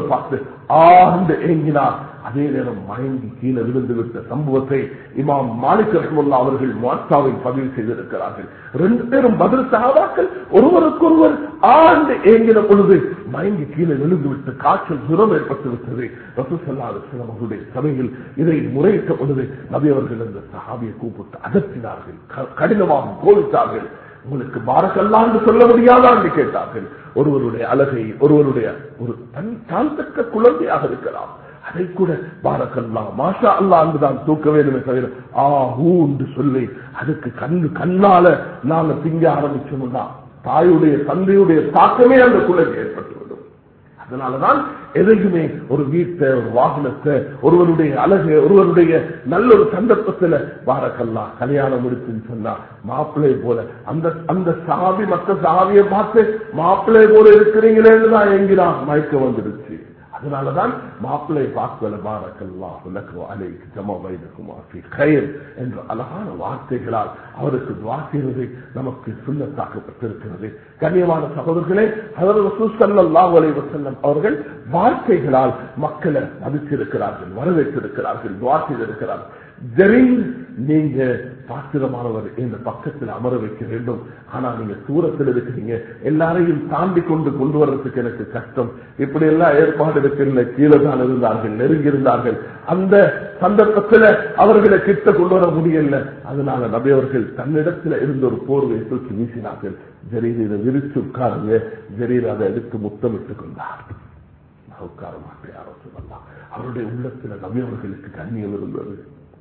Speaker 1: பார்த்து ஆண்டு ஏங்கினார் அதே நேரம் மயங்கி கீழே விழுந்து விட்ட சம்பவத்தை இமாம் மாலிக் ரஹமுல்லா அவர்கள் மாத்தாவை பதிவு செய்திருக்கிறார்கள் ரெண்டு பேரும் பதில் சகாபாக்கள் ஒருவருக்கொருவர் ஆண்டு ஏங்கின பொழுது மயங்கி கீழே விழுந்து விட்டு காய்ச்சல் ஜுரம் ஏற்பட்டு விட்டது ரசூசல்லாத அவர்களுடைய சபையில் இதை முறையிட்ட பொழுது நபி அவர்கள் அந்த சஹாபியை கூப்பிட்டு அதற்றினார்கள் க- கடினமாக கோவித்தார்கள் உங்களுக்கு பாரக்கல்லா என்று சொல்ல முடியாதா என்று கேட்டார்கள் ஒருவருடைய அழகை ஒருவருடைய ஒரு தன் தாழ்த்தக்க குழந்தையாக இருக்கலாம் அதை கூட பாரக்கல்லா மாஷா அல்லா என்றுதான் தூக்க வேண்டுமே தவிர ஆ ஹூ என்று சொல்லி அதுக்கு கண்ணு கண்ணால நாங்க திங்க ஆரம்பிச்சோம்னா தாயுடைய தந்தையுடைய தாக்கமே அந்த குழந்தை ஏற்பட்டுவிடும் அதனாலதான் எதையுமே ஒரு வீட்டை ஒரு வாகனத்தை ஒருவருடைய அழகு ஒருவருடைய நல்ல ஒரு சந்தர்ப்பத்துல பாரக்கல்லா கல்யாணம் முடிச்சுன்னு சொன்னா மாப்பிள்ளை போல அந்த அந்த சாவி மற்ற சாவியை பார்த்து மாப்பிள்ளை போல இருக்கிறீங்களேன்னு தான் எங்கிறான் மயக்க வந்துடுச்சு அதனாலதான் மாப்பிள்ளை பார்க்கல பாரக்கல்லா உலகோ அலைக்கு ஜம வைதகுமா கயிர் என்ற அழகான வார்த்தைகளால் அவருக்கு துவா செய்வது நமக்கு சுண்ணத்தாக்கப்பட்டிருக்கிறது கண்ணியமான சகோதரர்களே சல்லாஹ் அலைவசல்லம் அவர்கள் வார்த்தைகளால் மக்களை மதித்திருக்கிறார்கள் வரவேற்றிருக்கிறார்கள் துவா செய்திருக்கிறார்கள் ஜரீர் நீங்க பாத்திரமானவர் இந்த பக்கத்தில் அமர வைக்க வேண்டும் ஆனா நீங்க தூரத்தில் இருக்கிறீங்க எல்லாரையும் தாண்டி கொண்டு கொண்டு வர்றதுக்கு எனக்கு கஷ்டம் இப்படி எல்லாம் ஏற்பாடு இருக்கிற கீழே தான் இருந்தார்கள் நெருங்கி இருந்தார்கள் அந்த சந்தர்ப்பத்தில் அவர்களை கிட்ட கொண்டு வர முடியல அதனால நபி அவர்கள் தன்னிடத்தில் இருந்த ஒரு போர்வை தூக்கி வீசினார்கள் ஜரீர் இதை விரிச்சு உட்காருங்க ஜரீர் அதை எடுத்து முத்தமிட்டுக் கொண்டார் நான் உட்கார மாட்டேன் யாரோ சொல்லலாம் அவருடைய உள்ளத்துல நபி அவர்களுக்கு கண்ணியம் இருந்தது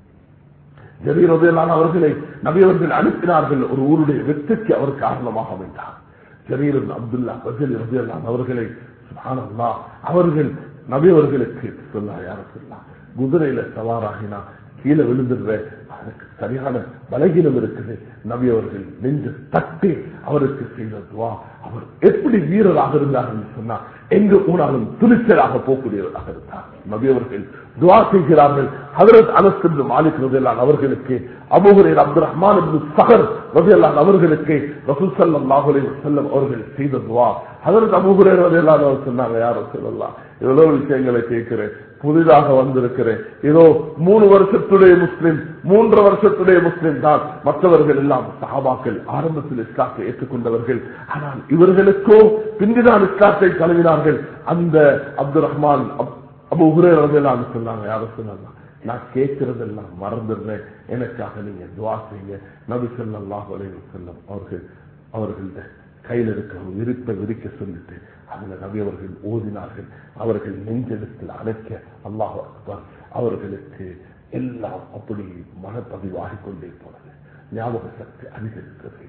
Speaker 1: ஜரீரதையிலான அவர்களை நபியவர்கள் அனுப்பினார்கள் ஒரு ஊருடைய வெற்றிக்கு அவர் காரணமாக அமைந்தார் ஜரீரன் அப்துல்லா பஜல் ரஜியல்லான் அவர்களை சுப்ஹானல்லாஹ், அவர்கள் நபியவர்களுக்கு சொல்லா யார சொல்லா குதிரையில சவாராகினா கீழே விழுந்துடுற அவருக்கு சரியான பலகீனம் இருக்குது நபி அவர்கள் நெஞ்சு தட்டி அவருக்கு செய்த துவா அவர் எப்படி வீரராக இருந்தார் என்று சொன்னா எங்கு போனாலும் துணிச்சலாக போக்கூடியவராக இருந்தார் நபி அவர்கள் துவா செய்கிறார்கள் ஹதரத் அனஸ் என்று மாலிக் ரதியல்லான் அவர்களுக்கு அபுஹுரேர் அப்துல் ரஹ்மான் இப்னு சஹர் ரதியல்லான் அவர்களுக்கு ரசூல் ஸல்லல்லாஹு அலைஹி வஸல்லம் அவர்கள் செய்த துவா ஹதரத் அபுஹுரேர் ரதியல்லான் அவர் சொன்னாங்க யார் சொல்லலாம் இவ்வளவு விஷயங்களை கேட்கிறேன் புதிதாக வந்திருக்கிறேன் இதோ மூணு வருஷத்துடைய முஸ்லிம் மூன்று வருஷத்துடைய முஸ்லிம் தான் மற்றவர்கள் எல்லாம் சஹாபாக்கள் ஆரம்பத்தில் இஸ்லாத்தை ஏற்றுக்கொண்டவர்கள் ஆனால் இவர்களுக்கோ பிந்திதான் இஸ்லாத்தை தழுவினார்கள் அந்த அப்துல் ரஹ்மான் அப்- அபு உகுரேன் சொன்னாங்க யாரும் சொன்னாங்க நான் கேட்கறதெல்லாம் மறந்துடுறேன் எனக்காக நீங்க துவா செய்யுங்க நபி ஸல்லல்லாஹு அலைஹி வஸல்லம் அவர்கள் அவர்கள்ட்ட கையில் இருக்கிற ஒரு விரிப்பை விரிக்க சொல்லிட்டு அதுல நபி அவர்கள் ஓதினார்கள் அவர்கள் நெஞ்செழுத்தில் அழைக்க அல்லாஹ் அக்பர் அவர்களுக்கு எல்லாம் அப்படி மனப்பதிவாகிக் கொண்டே போனது ஞாபக சக்தி அதிகரித்தது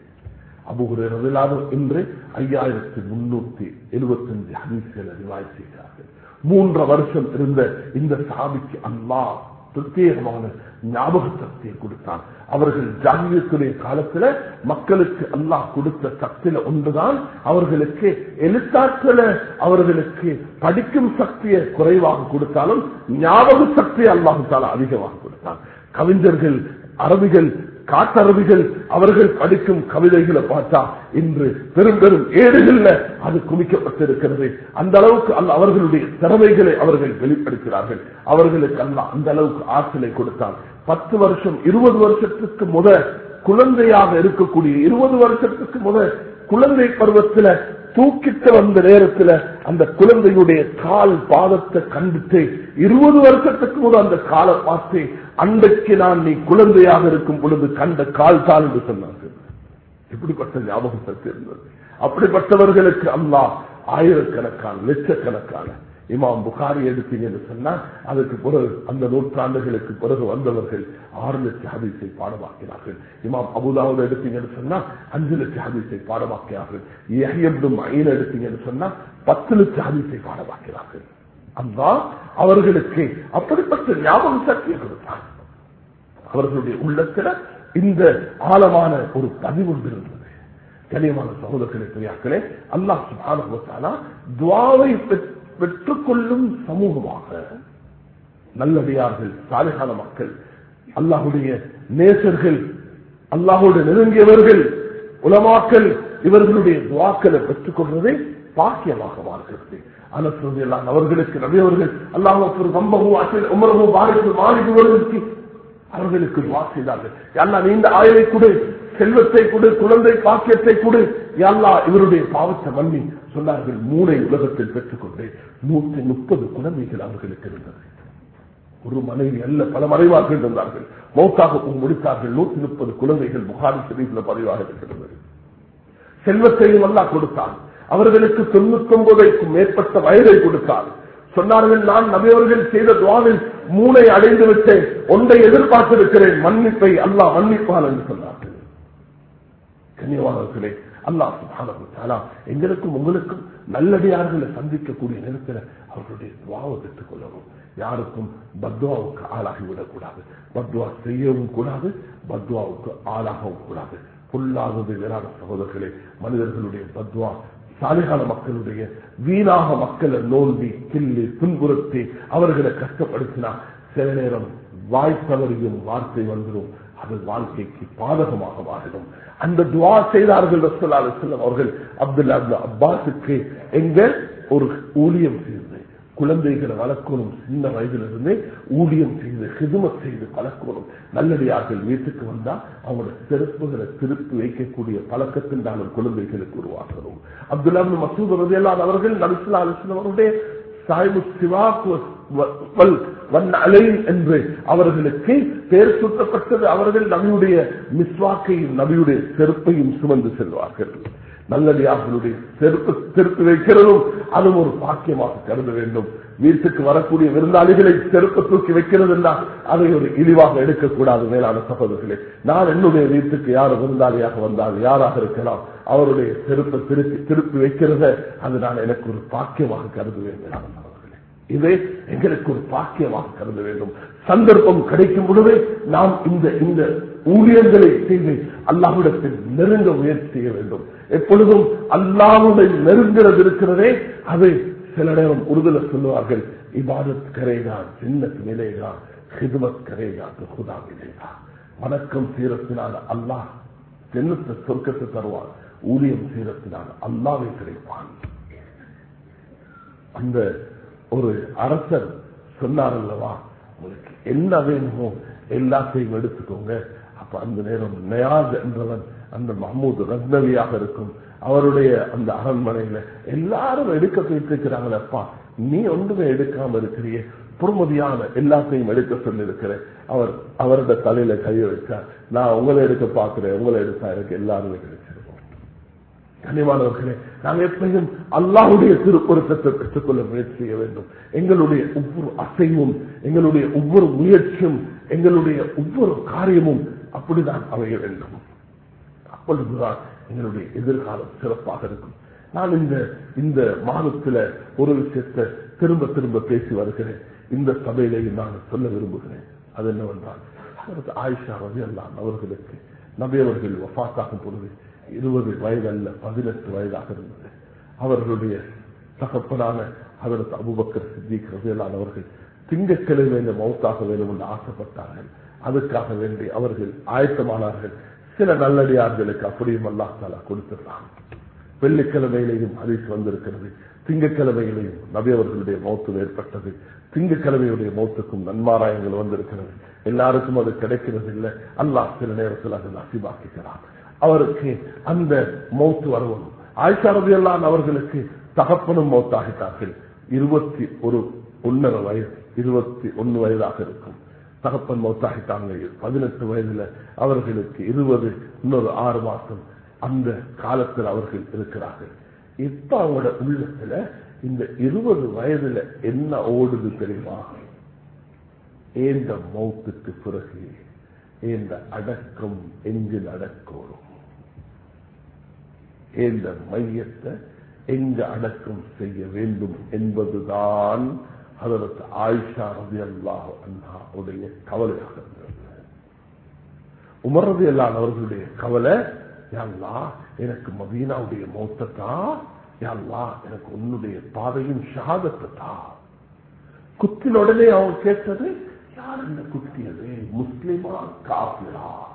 Speaker 1: அபுகுரது இன்று ஐயாயிரத்தி முன்னூத்தி எழுபத்தஞ்சு ஹதீஸ்களை ரிவாய் செய்கிறார்கள் மூன்று வருஷம் இருந்த இந்த சாபிக்கு அல்லாஹ் பிரத்யேகமான ஞாபக சக்தியை கொடுத்தான் அவர்கள் ஜாகியத்துடைய காலத்துல மக்களுக்கு அல்லாஹ் கொடுத்த சக்தியில ஒன்றுதான் அவர்களுக்கு எழுத்தாற்றல அவர்களுக்கு படிக்கும் சக்தியை குறைவாக கொடுத்தாலும் ஞாபக சக்தியை அல்லாஹு தாலா அதிகமாக கொடுத்தான் கவிஞர்கள் அரபிகள் காட்டரபிகள் அவர்கள் படிக்கும் கவிதைகளை பார்த்தா இன்று பெரும் பெரும் ஏடுகள்ல அது குமிக்கப்பட்டிருக்கிறது அந்த அளவுக்கு அல்ல அவர்களுடைய திறமைகளை அவர்கள் வெளிப்படுத்துகிறார்கள் அவர்களுக்கு அல்ல அந்த அளவுக்கு ஆற்றலை கொடுத்தார் பத்து வருஷம் இருபது வருஷத்துக்கு முத குழந்தையாக இருக்கக்கூடிய இருபது வருஷத்துக்கு முத குழந்தை பருவத்துல தூக்கிட்டு வந்த நேரத்துல அந்த குழந்தையுடைய கால் பாதத்தை கண்டுட்டு இருபது வருஷத்துக்கு முத அந்த காலை பார்த்து அன்றைக்கு நான் நீ குழந்தையாக இருக்கும் பொழுது கண்ட கால் தான் என்று சொன்னார்கள் இப்படிப்பட்ட ஞாபகம் சக்தி இருந்தது அப்படிப்பட்டவர்களுக்கு அல்லாஹ் ஆயிரக்கணக்கான லட்சக்கணக்கான இமாம் புகாரி எடுத்தீங்கன்னு சொன்னா அதுக்கு பிறகு அந்த நூற்றாண்டுகளுக்கு பிறகு வந்தவர்கள் ஆறு லட்சம் ஹதீஸை பாடமாக்கினார்கள் இமாம் அபுதாவுல எடுத்தீங்கன்னு சொன்னா அஞ்சு லட்சம் ஹதீஸை பாடமாக்கினார்கள் எஹியப்டும் ஐன் எடுத்தீங்கன்னு சொன்னா பத்து லட்சம் ஹதீஸை பாடமாக்கினார்கள் அல்லா அவர்களுக்கு அப்படிப்பட்ட ஞாபக சக்தியை கொடுத்தார் அவர்களுடைய உள்ளத்துல இந்த ஆழமான ஒரு பதிவு இருந்தது கனியமான சகோதரர்களே பெரியாக்களே அல்லாஹ் சுபான துவாவை பெற்றுக்கொள்ளும் சமூகமாக நல்லடியார்கள் சாலைகான மக்கள் அல்லாஹுடைய நேசர்கள் அல்லாஹோடு நெருங்கியவர்கள் உலமாக்கள் இவர்களுடைய துவாக்களை பெற்றுக் கொள்வதை பாக்கியமாக வாழ்கிறது அனசு எல்லாம் அவர்களுக்கு நபியவர்கள் அல்லாஹ் ஒரு கம்பமோ அசல் உமரமோ பாரிக்கு மாளிகை அவர்களுக்கு துவா செய்தார்கள் அல்லா நீண்ட ஆயுளை கொடு செல்வத்தை கொடு குழந்தை பாக்கியத்தை கொடு அல்லா இவருடைய பாவத்தை மன்னி சொன்னார்கள் மூளை உலகத்தில் பெற்றுக்கொண்டேன் நூற்றி முப்பது குழந்தைகள் அவர்களுக்கு இருந்தது ஒரு மனைவி அல்ல பல மறைவார்கள் இருந்தார்கள் மௌத்தாக முடித்தார்கள் நூற்றி முப்பது குழந்தைகள் புகாரி ஷரீஃபில் பதிவாக இருக்கிறது செல்வத்தையும் அல்லா கொடுத்தான் அவர்களுக்கு தொண்ணூத்தி ஒன்பதைக்கும் மேற்பட்ட வயதை கொடுத்தார் சொன்னார்கள் நான் நபியவர்கள் செய்த துவாவில் மூளை அடைந்து விட்டேன் ஒன்றை எதிர்பார்த்திருக்கிறேன் மன்னிப்பை அல்லாஹ் மன்னிப்பான் என்று சொன்னார்கள் கண்ணியவானவர்களே அல்லாஹ் சுபானா எங்களுக்கும் உங்களுக்கும் நல்லடியார்களை சந்திக்கக்கூடிய நேரத்தில் அவர்களுடைய துவாவை பெற்றுக் கொள்ளவும் யாருக்கும் பத்வாவுக்கு ஆளாகிவிடக் கூடாது பத்வா செய்யவும் கூடாது பத்வாவுக்கு ஆளாகவும் கூடாது பொல்லாதது வேறான சகோதரர்களே மனிதர்களுடைய பத்வா சாலைகால மக்களுடைய வீணாக மக்களை நோண்டி கிள்ளி துன்புறுத்தி அவர்களை கஷ்டப்படுத்தினா சில நேரம் வாய்த்தவரையும் வார்த்தை வந்துடும் அது வாழ்க்கைக்கு பாதகமாக மாறிடும் அந்த துவா செய்தார்கள் ரசூல் அலுவலம் அவர்கள் அப்துல்லா அப்பாஸுக்கு எங்க ஒரு ஊழியம் செய்து குழந்தைகளை வளர்க்கணும் சின்ன வயதிலிருந்தே ஊழியம் செய்து ஹிதுமத் செய்து வளர்க்கணும் நல்லடியார்கள் வீட்டுக்கு வந்தா அவங்களோட செருப்புகளை திருப்பி வைக்கக்கூடிய பழக்கத்தில் நாங்கள் குழந்தைகளுக்கு உருவாக்கணும் அப்துல்லா மசூத் ரதியல்லான் அவர்கள் நபிசுல்லா அலுவலம் அவருடைய சாய்பு சிவாக்கு அலை என்று அவர்களுக்கு பெயர் சுட்டப்பட்டது அவர்கள் நபியுடைய மிஸ்வாக்கையும் நபியுடைய செருப்பையும் சுமந்து செல்வார்கள் நல்லடியார்களுடைய செருப்பு செருப்பு வைக்கிறதும் அதுவும் ஒரு பாக்கியமாக கருத வேண்டும் வீட்டுக்கு வரக்கூடிய விருந்தாளிகளை செருப்பு தூக்கி வைக்கிறது என்றால் அதை ஒரு இழிவாக எடுக்கக்கூடாது மேலான சகோதரர்களே நான் என்னுடைய வீட்டுக்கு யார் விருந்தாளியாக வந்தால் யாராக இருக்கலாம் அவருடைய செருப்பை திருப்பி திருப்பி வைக்கிறத அது நான் எனக்கு ஒரு பாக்கியமாக கருதுவேன் மேலான சகோதரர்களே இதே எங்களுக்கு ஒரு பாக்கியமாக கருத வேண்டும் சந்தர்ப்பம் கிடைக்கும் பொழுதே நாம் இந்த இந்த ஊழியர்களை செய்து அல்லாஹ்விடத்தில் நெருங்க முயற்சி செய்ய வேண்டும் எப்பொழுதும் அல்லாவுடைய நெருங்கிறது இருக்கிறதே அது சில நேரம் உறுதல சொல்லுவார்கள் இபாதத் கரேகா சின்னத் நிலைகா ஹிதுமத் கரேகா குதா விலேகா வணக்கம் சீரத்தினால் அல்லாஹ் ஜென்னத்தை சொர்க்கத்தை தருவான் ஊழியம் சீரத்தினால் அல்லாவை கிடைப்பான் அந்த ஒரு அரசர் சொன்னார் அல்லவா உங்களுக்கு என்ன வேணுமோ எல்லாத்தையும் எடுத்துக்கோங்க அப்ப அந்த நேரம் நயாஸ் என்றவன் அந்த மஹமூத் ரத்னவியாக இருக்கும் அவருடைய அந்த அரண்மனையில எல்லாரும் எடுக்க போயிட்டு நீ ஒன்றுமே எடுக்காம இருக்கிறிய பொறுமதியான எல்லாத்தையும் எடுக்க சொல்லி இருக்கிறேன் அவர் அவரோட தலையில கையை வச்சார் நான் உங்களை எடுக்க பாக்குறேன் உங்களை எடுத்தா எனக்கு எல்லாருமே கிடைச்சிருக்கும் கனிமானவர்களே நாங்கள் எப்பயும் அல்லாஹுடைய திருப்பொருத்தத்தை பெற்றுக்கொள்ள முயற்சி செய்ய வேண்டும் எங்களுடைய ஒவ்வொரு அசைவும் எங்களுடைய ஒவ்வொரு முயற்சியும் எங்களுடைய ஒவ்வொரு காரியமும் அப்படிதான் அமைய வேண்டும் அப்பொழுதுதான் எங்களுடைய எதிர்காலம் சிறப்பாக இருக்கும் நான் இந்த இந்த மாதத்துல ஒரு விஷயத்தை திரும்ப திரும்ப பேசி வருகிறேன் இந்த சபையிலேயும் நான் சொல்ல விரும்புகிறேன் அது என்னவென்றால் அவருக்கு ஆயிஷா ரவி அல்லான் அவர்களுக்கு நபியவர்கள் வஃத்தாகும் பொழுது இருபது வயது அல்ல பதினெட்டு வயதாக இருந்தது அவர்களுடைய தகப்பனான அதற்கு அபுபக்கர் சித்திக் ரவியலான் அவர்கள் திங்கக்கிழமையில மௌத்தாக வேண்டும் என்று ஆசைப்பட்டார்கள் அதுக்காக வேண்டி அவர்கள் ஆயத்தமானார்கள் சில நல்லடியார்களுக்கு அப்படியும் அல்லாஹ் தாலா கொடுத்திருந்தான் வெள்ளிக்கிழமையிலையும் அதிர்ச்சி வந்திருக்கிறது திங்கக்கிழமையிலையும் நபி அவர்களுடைய மௌத்து ஏற்பட்டது திங்கக்கிழமையுடைய மௌத்துக்கும் நன்மாராயங்கள் வந்திருக்கிறது எல்லாருக்கும் அது கிடைக்கிறது இல்லை அல்லாஹ் சில நேரத்தில் அதை நசிபாக்கிக்கிறான் அவருக்கு அந்த மௌத்து வரவும் ஆயிஷா ரவி அல்லான் அவர்களுக்கு தகப்பனும் மௌத்தாகிட்டார்கள் இருபத்தி ஒரு ஒன்னரை வயது இருபத்தி ஒன்னு வயதாக இருக்கும் தகப்பன் மௌத்தாகிட்டாங்க பதினெட்டு வயதுல அவர்களுக்கு இருபது இன்னொரு ஆறு மாசம் அந்த காலத்தில் அவர்கள் இருக்கிறார்கள் இப்ப அவங்களோட உள்ளத்துல இந்த இருபது வயதுல என்ன ஓடுது தெரியுமா ஏந்த மௌத்துக்கு பிறகு ஏந்த அடக்கம் எங்கு நடக்கணும் ஏந்த மையத்தை எங்கு அடக்கம் செய்ய வேண்டும் என்பதுதான் அதற்கு ஆயிஷா ரவி அல்லாஹ் அண்ணாவுடைய கவலையாக இருந்தது உமர் ரவி அல்லான் அவர்களுடைய கவலை யாழ்லா எனக்கு மதீனாவுடைய மௌத்தத்தா யாழ்லா எனக்கு உன்னுடைய பாதையும் ஷஹாதத்தா குத்தின உடனே அவங்க கேட்டது யார் என்ன குத்தியது முஸ்லிமா காபிரா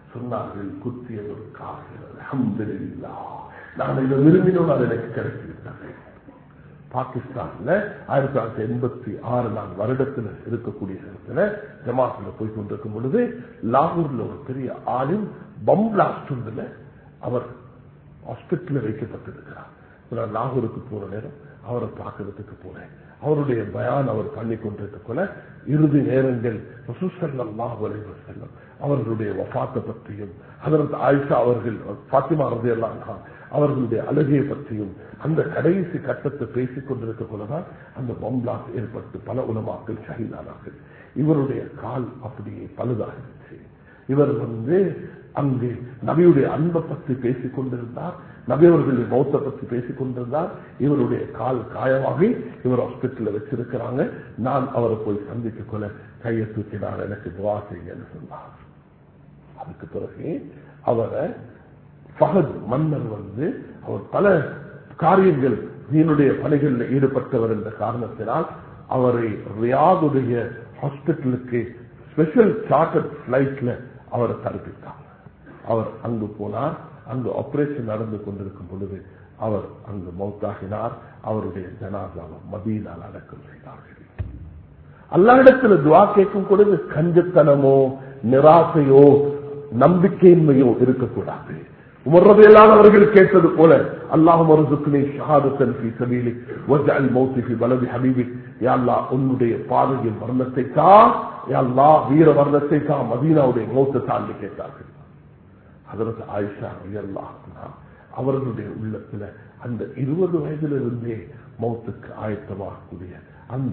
Speaker 1: சொன்னார்கள் குத்தியவர் காசு அஹம்துலில்லா நான் இதை விரும்பினோம் அது எனக்கு கிடைச்சிருந்தது பாகிஸ்தான்ல ஆயிரத்தி தொள்ளாயிரத்தி எண்பத்தி ஆறு நாள் வருடத்துல இருக்கக்கூடிய நேரத்துல ஜமாத்துல போய் கொண்டிருக்கும் பொழுது லாகூர்ல ஒரு பெரிய ஆளும் பம் பிளாஸ்ட் ஒன்றுல அவர் ஹாஸ்பிட்டல்ல வைக்கப்பட்டிருக்கிறார் நான் லாகூருக்கு போற நேரம் அவரை பார்க்கறதுக்கு போனேன் அவருடைய பயான் அவர் பண்ணி கொண்டிருக்க போல இறுதி நேரங்கள் ரசூசல்லாஹு அலைஹி வஸல்லம் அவர்களுடைய வஃபாத்தை பற்றியும் அதற்கு ஆயிஷா அவர்கள் பாத்திமா ரதியல்லாஹு அன்ஹா அவர்களுடைய அழுகையை பற்றியும் அந்த கடைசி கட்டத்தை பேசிக் கொண்டிருக்க போலதான் அந்த பம்ப்ளாஸ் ஏற்பட்டு பல உலமாக்கள் ஷஹீதானார்கள் இவருடைய கால் அப்படியே பழுதாகிருச்சு இவர் வந்து அங்கு நபியுடைய அன்பை பற்றி பேசிக் கொண்டிருந்தார் நபி அவர்களுடைய மௌத்தை பற்றி பேசிக் கொண்டிருந்தார் இவருடைய கால் காயமாகி இவர் ஹாஸ்பிட்டல்ல வச்சிருக்கிறாங்க நான் அவரை போய் சந்திக்க கொள்ள கையை தூக்கினார் எனக்கு துவா செய்யுங்கன்னு சொன்னார் அதுக்கு பிறகு அவரை ஃபஹத் மன்னர் வந்து அவர் பல காரியங்கள் தீனுடைய பணிகளில் ஈடுபட்டவர் என்ற காரணத்தினால் அவரை ரியாதுடைய ஹாஸ்பிட்டலுக்கு ஸ்பெஷல் சார்ட்டர் பிளைட்ல அவரை தடுப்பித்தார் அவர் அங்கு போனார் அங்கு ஆபரேஷன் நடந்து கொண்டிருக்கும் பொழுது அவர் அங்கு மௌத்தாகினார் அவருடைய ஜனாதாவை மதியினால் அடக்கம் செய்தார்கள் அல்லாஇடத்துல துவா கேட்கும் பொழுது கஞ்சத்தனமோ நிராசையோ நம்பிக்கையின்மையோ இருக்கக்கூடாது உமர்றதையெல்லாம் அவர்கள் கேட்டது போல அல்லாஹும் மருசுக்குனே ஷஹாதத்தன் ஃபி சபீலி வஜ்அல் மௌத்தி ஃபி பலதி ஹபீபி யா அல்லாஹ் உன்னுடைய பாதையில் மரணத்தை தா யா அல்லாஹ் வீர மரணத்தை தா மதீனாவுடைய மௌத்தை தாண்டி கேட்டார்கள் அதற்கு ஆயிஷா ரலியல்லாஹு அன்ஹா அவர்களுடைய உள்ளத்துல அந்த இருபது வயதுல இருந்தே மௌத்துக்கு ஆயத்தமாகக்கூடிய அந்த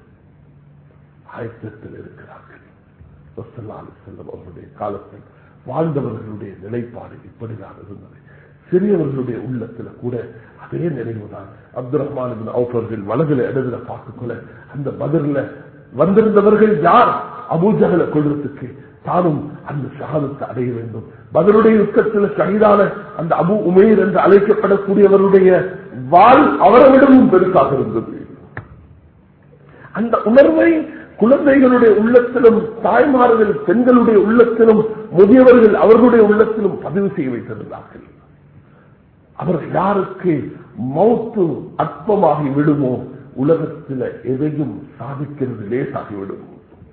Speaker 1: ஆயத்தத்தில் இருக்கிறார்கள் செல்லம் அவர்களுடைய காலத்தில் வாழ்ந்தவர்களுடைய நிலைப்பாடு இப்படிதான் இருந்தது சிறியவர்களுடைய உள்ளத்துல கூட அதே நினைவுதான் அப்துல் ரஹ்மான் அவர்கள் வலதுல இடதுல பார்த்துக்கொள்ள அந்த பதில வந்திருந்தவர்கள் யார் அபூஜகல கொள்றதுக்கு தானும் அந்த ஷஹாதத்தை அடைய வேண்டும் பதிலுடைய யுத்தத்தில் ஷஹீதான அந்த அபு உமேர் என்று அழைக்கப்படக்கூடியவருடைய வாழ் அவரவிடமும் பெருசாக இருந்தது அந்த உணர்வை குழந்தைகளுடைய உள்ளத்திலும் தாய்மார்கள் பெண்களுடைய உள்ளத்திலும் முதியவர்கள் அவர்களுடைய உள்ளத்திலும் பதிவு செய்ய வைத்திருந்தார்கள் அவர் யாருக்கு மௌத்து அற்பமாகி விடுமோ உலகத்தில் எதையும் சாதிக்கிறது லேசாகிவிடும்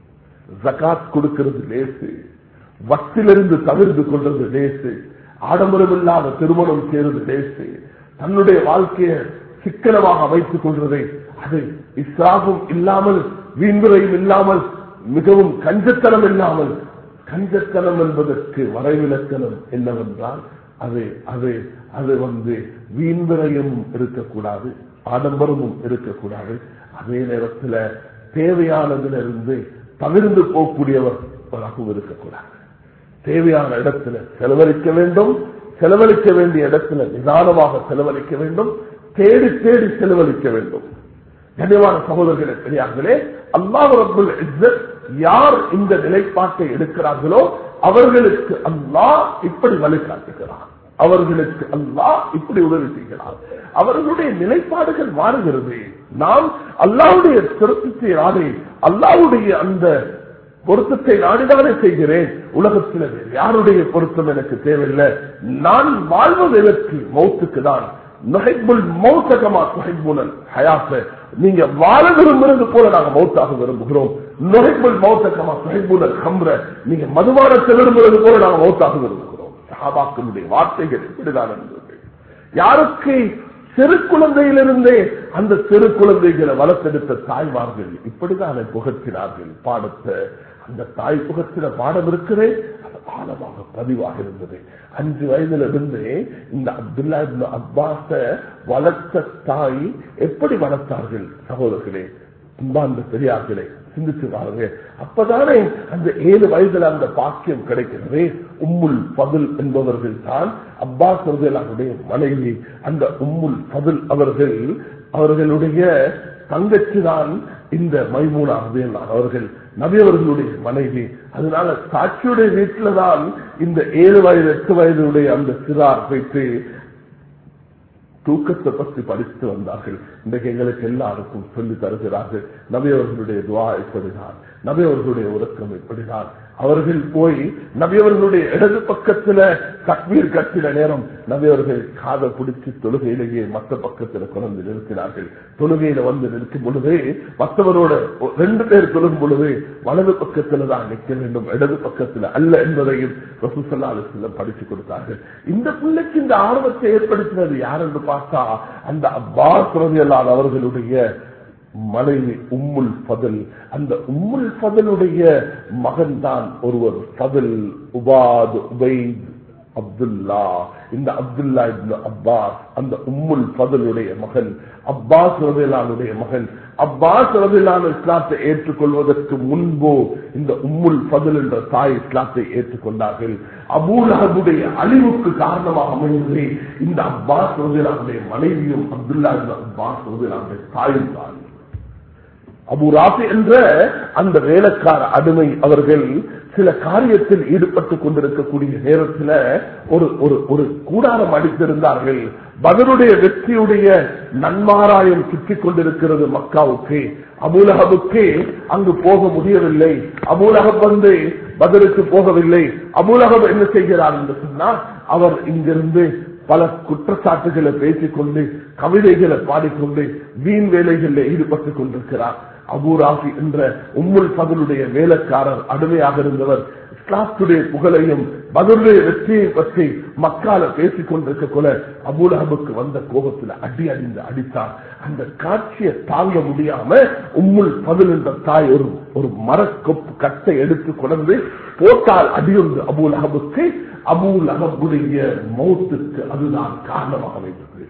Speaker 1: ஜகாத் கொடுக்கிறது லேசு வத்திலிருந்து தவிர்த்து கொள்றது லேசு ஆடம்பரம் இல்லாத திருமணம் செய்வது லேசு தன்னுடைய வாழ்க்கையை சிக்கனமாக அமைத்துக் கொள்வதை அது இஸ்ராகும் இல்லாமல் வீண்முறையும் இல்லாமல் மிகவும் கஞ்சத்தனம் இல்லாமல் கஞ்சத்தனம் என்பதற்கு வரைவிலக்கணம் என்னவென்றால் அது அது அது வந்து வீண்விரையும் இருக்கக்கூடாது ஆடம்பரமும் இருக்கக்கூடாது அதே நேரத்தில் தேவையானதிலிருந்து தவிர்ந்து போகக்கூடியவராகவும் இருக்கக்கூடாது தேவையான இடத்துல செலவழிக்க வேண்டும் செலவழிக்க வேண்டிய இடத்துல நிதானமாக செலவழிக்க வேண்டும் தேடி தேடி செலவழிக்க வேண்டும் கனிவான சகோதரர்களே பெரியார்களே அல்லாஹ் ரபுல் இஸ்ஸத் யார் இந்த நிலைப்பாட்டை எடுக்கிறார்களோ அவர்களுக்கு அல்லாஹ் இப்படி வழிகாட்டுகிறார் அவர்களுக்கு அல்லாஹ் இப்படி உதவி செய்கிறார் அவர்களுடைய நிலைப்பாடுகள் மாறுகிறது நாம் அல்லாவுடைய திருத்தத்தை நாடி அல்லாவுடைய அந்த பொருத்தத்தை நாடிதானே செய்கிறேன் உலகத்தில் வேறு யாருடைய பொருத்தம் எனக்கு தேவையில்லை நான் வாழ்வது எதற்கு மௌத்துக்கு தான் நுகைப்புல் மௌத்தகமா நுகைப்புனல் ஹயாச நீங்க வாழ விரும்புறது போல நாங்க மௌத்தாக விரும்புகிறோம் நுகைப்புல் மௌத்தகமா நுகைப்புனல் ஹம்ர நீங்க மதுபானத்தை விரும்புறது போல நாங்க மௌத்தாக விரும்புகிறோம் சஹாபாக்களுடைய வார்த்தைகள் இப்படிதான் இருந்தது யாருக்கு சிறு குழந்தையிலிருந்தே அந்த சிறு குழந்தைகளை வளர்த்தெடுத்த தாய்மார்கள் இப்படிதான் புகழ்த்தினார்கள் பாடத்தை அந்த தாய் புகத்தின பாடம் இருக்கிறே அது ஆழமாக பதிவாக இருந்தது அஞ்சு வயதுல இருந்து இந்த அப்துல்லா அப்பாஸ வளர்த்த தாய் எப்படி வளர்த்தார்கள் சகோதரர்களே அன்பார்ந்த பெரியார்களே சிந்திச்சு பாருங்க அப்பதானே அந்த ஏழு வயதுல அந்த பாக்கியம் கிடைக்கிறது உம்முல் பதில் என்பவர்கள் தான் அப்பாஸ் அவர்களுடைய மனைவி அந்த உம்முல் பதில் அவர்கள் அவர்களுடைய தங்கச்சி தான் இந்த மைமூனா அவர்கள் நபி அவர்களுடைய மனைவி அதனால சாட்சியுடைய வீட்டில தான் இந்த ஏழு வயது எட்டு வயதுடைய அந்த சிறார் போயிட்டு தூக்கத்தை பற்றி படித்து வந்தார்கள் இன்றைக்கு எங்களுக்கு எல்லாருக்கும் சொல்லி தருகிறார்கள் நபி அவர்களுடைய துவா இப்படிதான் நபி அவர்களுடைய உறக்கம் இப்படிதான் அவர்கள் போய் நபி அவர்களுடைய இடது பக்கத்துல தக்வீர் கட்டின நேரம் நபி அவர்கள் காதை பிடிச்சி தொழுகையிலேயே மற்ற பக்கத்துல குழந்தை நிறுத்தினார்கள் தொழுகையில வந்து நிற்கும் பொழுது மற்றவரோட ரெண்டு பேர் தொழுகும் பொழுது வலது பக்கத்துல தான் நிற்க வேண்டும் இடது பக்கத்துல அல்ல என்பதையும் ரசூசல்லா அலிஸ்லம் படிச்சு கொடுத்தார்கள் இந்த பிள்ளைக்கு இந்த ஆர்வத்தை ஏற்படுத்தினது யார் என்று பார்த்தா அந்த அப்பாஸ் ரதியல்லாத அவர்களுடைய மனைவி உம்முல் பதல் அந்த உம்முல் பதலுடைய மகன் தான் ஒருவர் பதல் உபாத் உபைத் அப்துல்லா இந்த அப்துல்லா இப்னு அப்பாஸ் அந்த உம்முல் பதலுடைய மகன் அப்பாஸ் ரவிலானுடைய மகன் அப்பாஸ் ரவிலான இஸ்லாத்தை ஏற்றுக்கொள்வதற்கு முன்போ இந்த உம்முல் பதல் என்ற தாய் இஸ்லாத்தை ஏற்றுக்கொண்டார்கள் அபூலகபுடைய அழிவுக்கு காரணமாக அமைந்தது இந்த அப்பாஸ் ரவிலானுடைய மனைவியும் அப்துல்லா இப்னு அப்பாஸ் ரவிலானுடைய தாயும் தான் அபு ராபி என்ற அந்த வேலைக்கார அடிமை அவர்கள் சில காரியத்தில் ஈடுபட்டுக் கொண்டிருக்கக்கூடிய நேரத்தில் ஒரு ஒரு ஒரு கூடாரம் அடித்திருந்தார்கள் பதிலுடைய வெற்றியுடைய நன்மாராயம் சுற்றிக் கொண்டிருக்கிறது மக்காவுக்கு அபூலகபுக்கு அங்கு போக முடியவில்லை அபூலகப் வந்து பதிலுக்கு போகவில்லை அபூலகப் என்ன செய்கிறார் என்று சொன்னால் அவர் இங்கிருந்து பல குற்றச்சாட்டுகளை பேசிக்கொண்டு கவிதைகளை பாடிக்கொண்டு வீண் வேலைகளில் ஈடுபட்டுக் கொண்டிருக்கிறார் அபூராசி என்ற உம்முல் பகலுடைய வேலைக்காரர் அடிமையாக இருந்தவர் இஸ்லாத்துடைய புகழையும் பதிலுடைய வெற்றியை பற்றி மக்கால பேசிக் கொண்டிருக்க கொல அபூலஹபுக்கு வந்த கோபத்தில் அடி அடிந்து அடித்தார் அந்த காட்சியை தாங்க முடியாம உம்முல் பதில் என்ற தாய் ஒரு ஒரு மரக்கொப்பு கட்டை எடுத்து கொண்டு போட்டால் அடியுண்டு அபூலஹபுக்கு அபூல் அகபுடைய மௌத்துக்கு அதுதான் காரணமாக அமைந்தது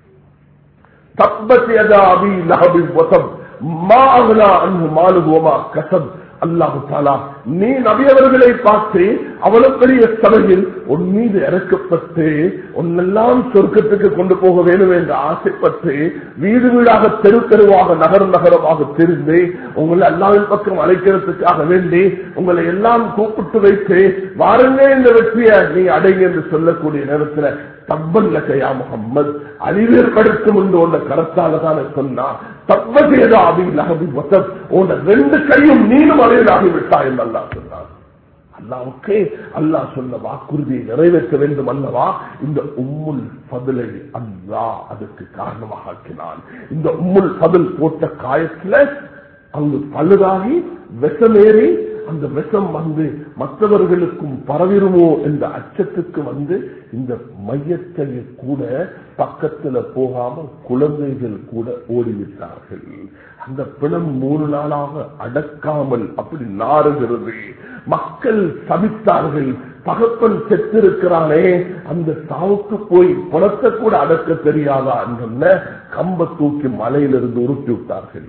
Speaker 1: தப்பத் யதா அபி லஹபின் வசம் மா அகலா அன்ஹு மாலுஹு வமா கஸப் அல்லாஹு தாலா நீ நபியவர்களை பார்த்து அவ்வளவு பெரிய சபையில் உன் மீது இறக்கப்பட்டு உன்னெல்லாம் சொர்க்கத்துக்கு கொண்டு போக வேண்டும் என்று ஆசைப்பட்டு வீடு வீடாக தெரு தெருவாக நகர நகரமாக திரிந்து உங்களை அல்லாவின் பக்கம் அழைக்கிறதுக்காக வேண்டி உங்களை எல்லாம் கூப்பிட்டு வைத்து வாருங்க இந்த வெற்றியை நீ அடைங்க என்று சொல்லக்கூடிய நேரத்தில் தப்பல்ல கையா முகம்மது அழிவேற்படுத்தும் என்று உன்னை கரத்தால தானே சொன்னா தப்பதேதா அபி லஹபி வசத் உன்னை ரெண்டு கையும் நீனும் அழிவிலாகி விட்டாய் என்று அல்லாஹ் சொன்னார் அல்லாவுக்கே அல்லாஹ் சொன்ன வாக்குறுதியை நிறைவேற்ற வேண்டும் அல்லவா இந்த உம்முல் பதிலை அல்லாஹ் அதற்கு காரணமாக ஆக்கினான் இந்த உம்முல் பதில் போட்ட காயத்துல அங்கு பழுதாகி விஷமேறி அந்த விஷம் வந்து மற்றவர்களுக்கும் பரவிருமோ என்ற அச்சத்துக்கு வந்து இந்த மையத்தை கூட பக்கத்துல போகாம குழந்தைகள் கூட ஓடிவிட்டார்கள் அந்த பிணம் மூணு நாளாக அடக்காமல் அப்படி நாறுகிறது மக்கள் சபித்தார்கள் தகப்பன் செத்திருக்கிறானே அந்த சாவுக்கு போய் பணத்தை கூட அடக்க தெரியாதா என்ற கம்ப தூக்கி மலையிலிருந்து உருட்டி விட்டார்கள்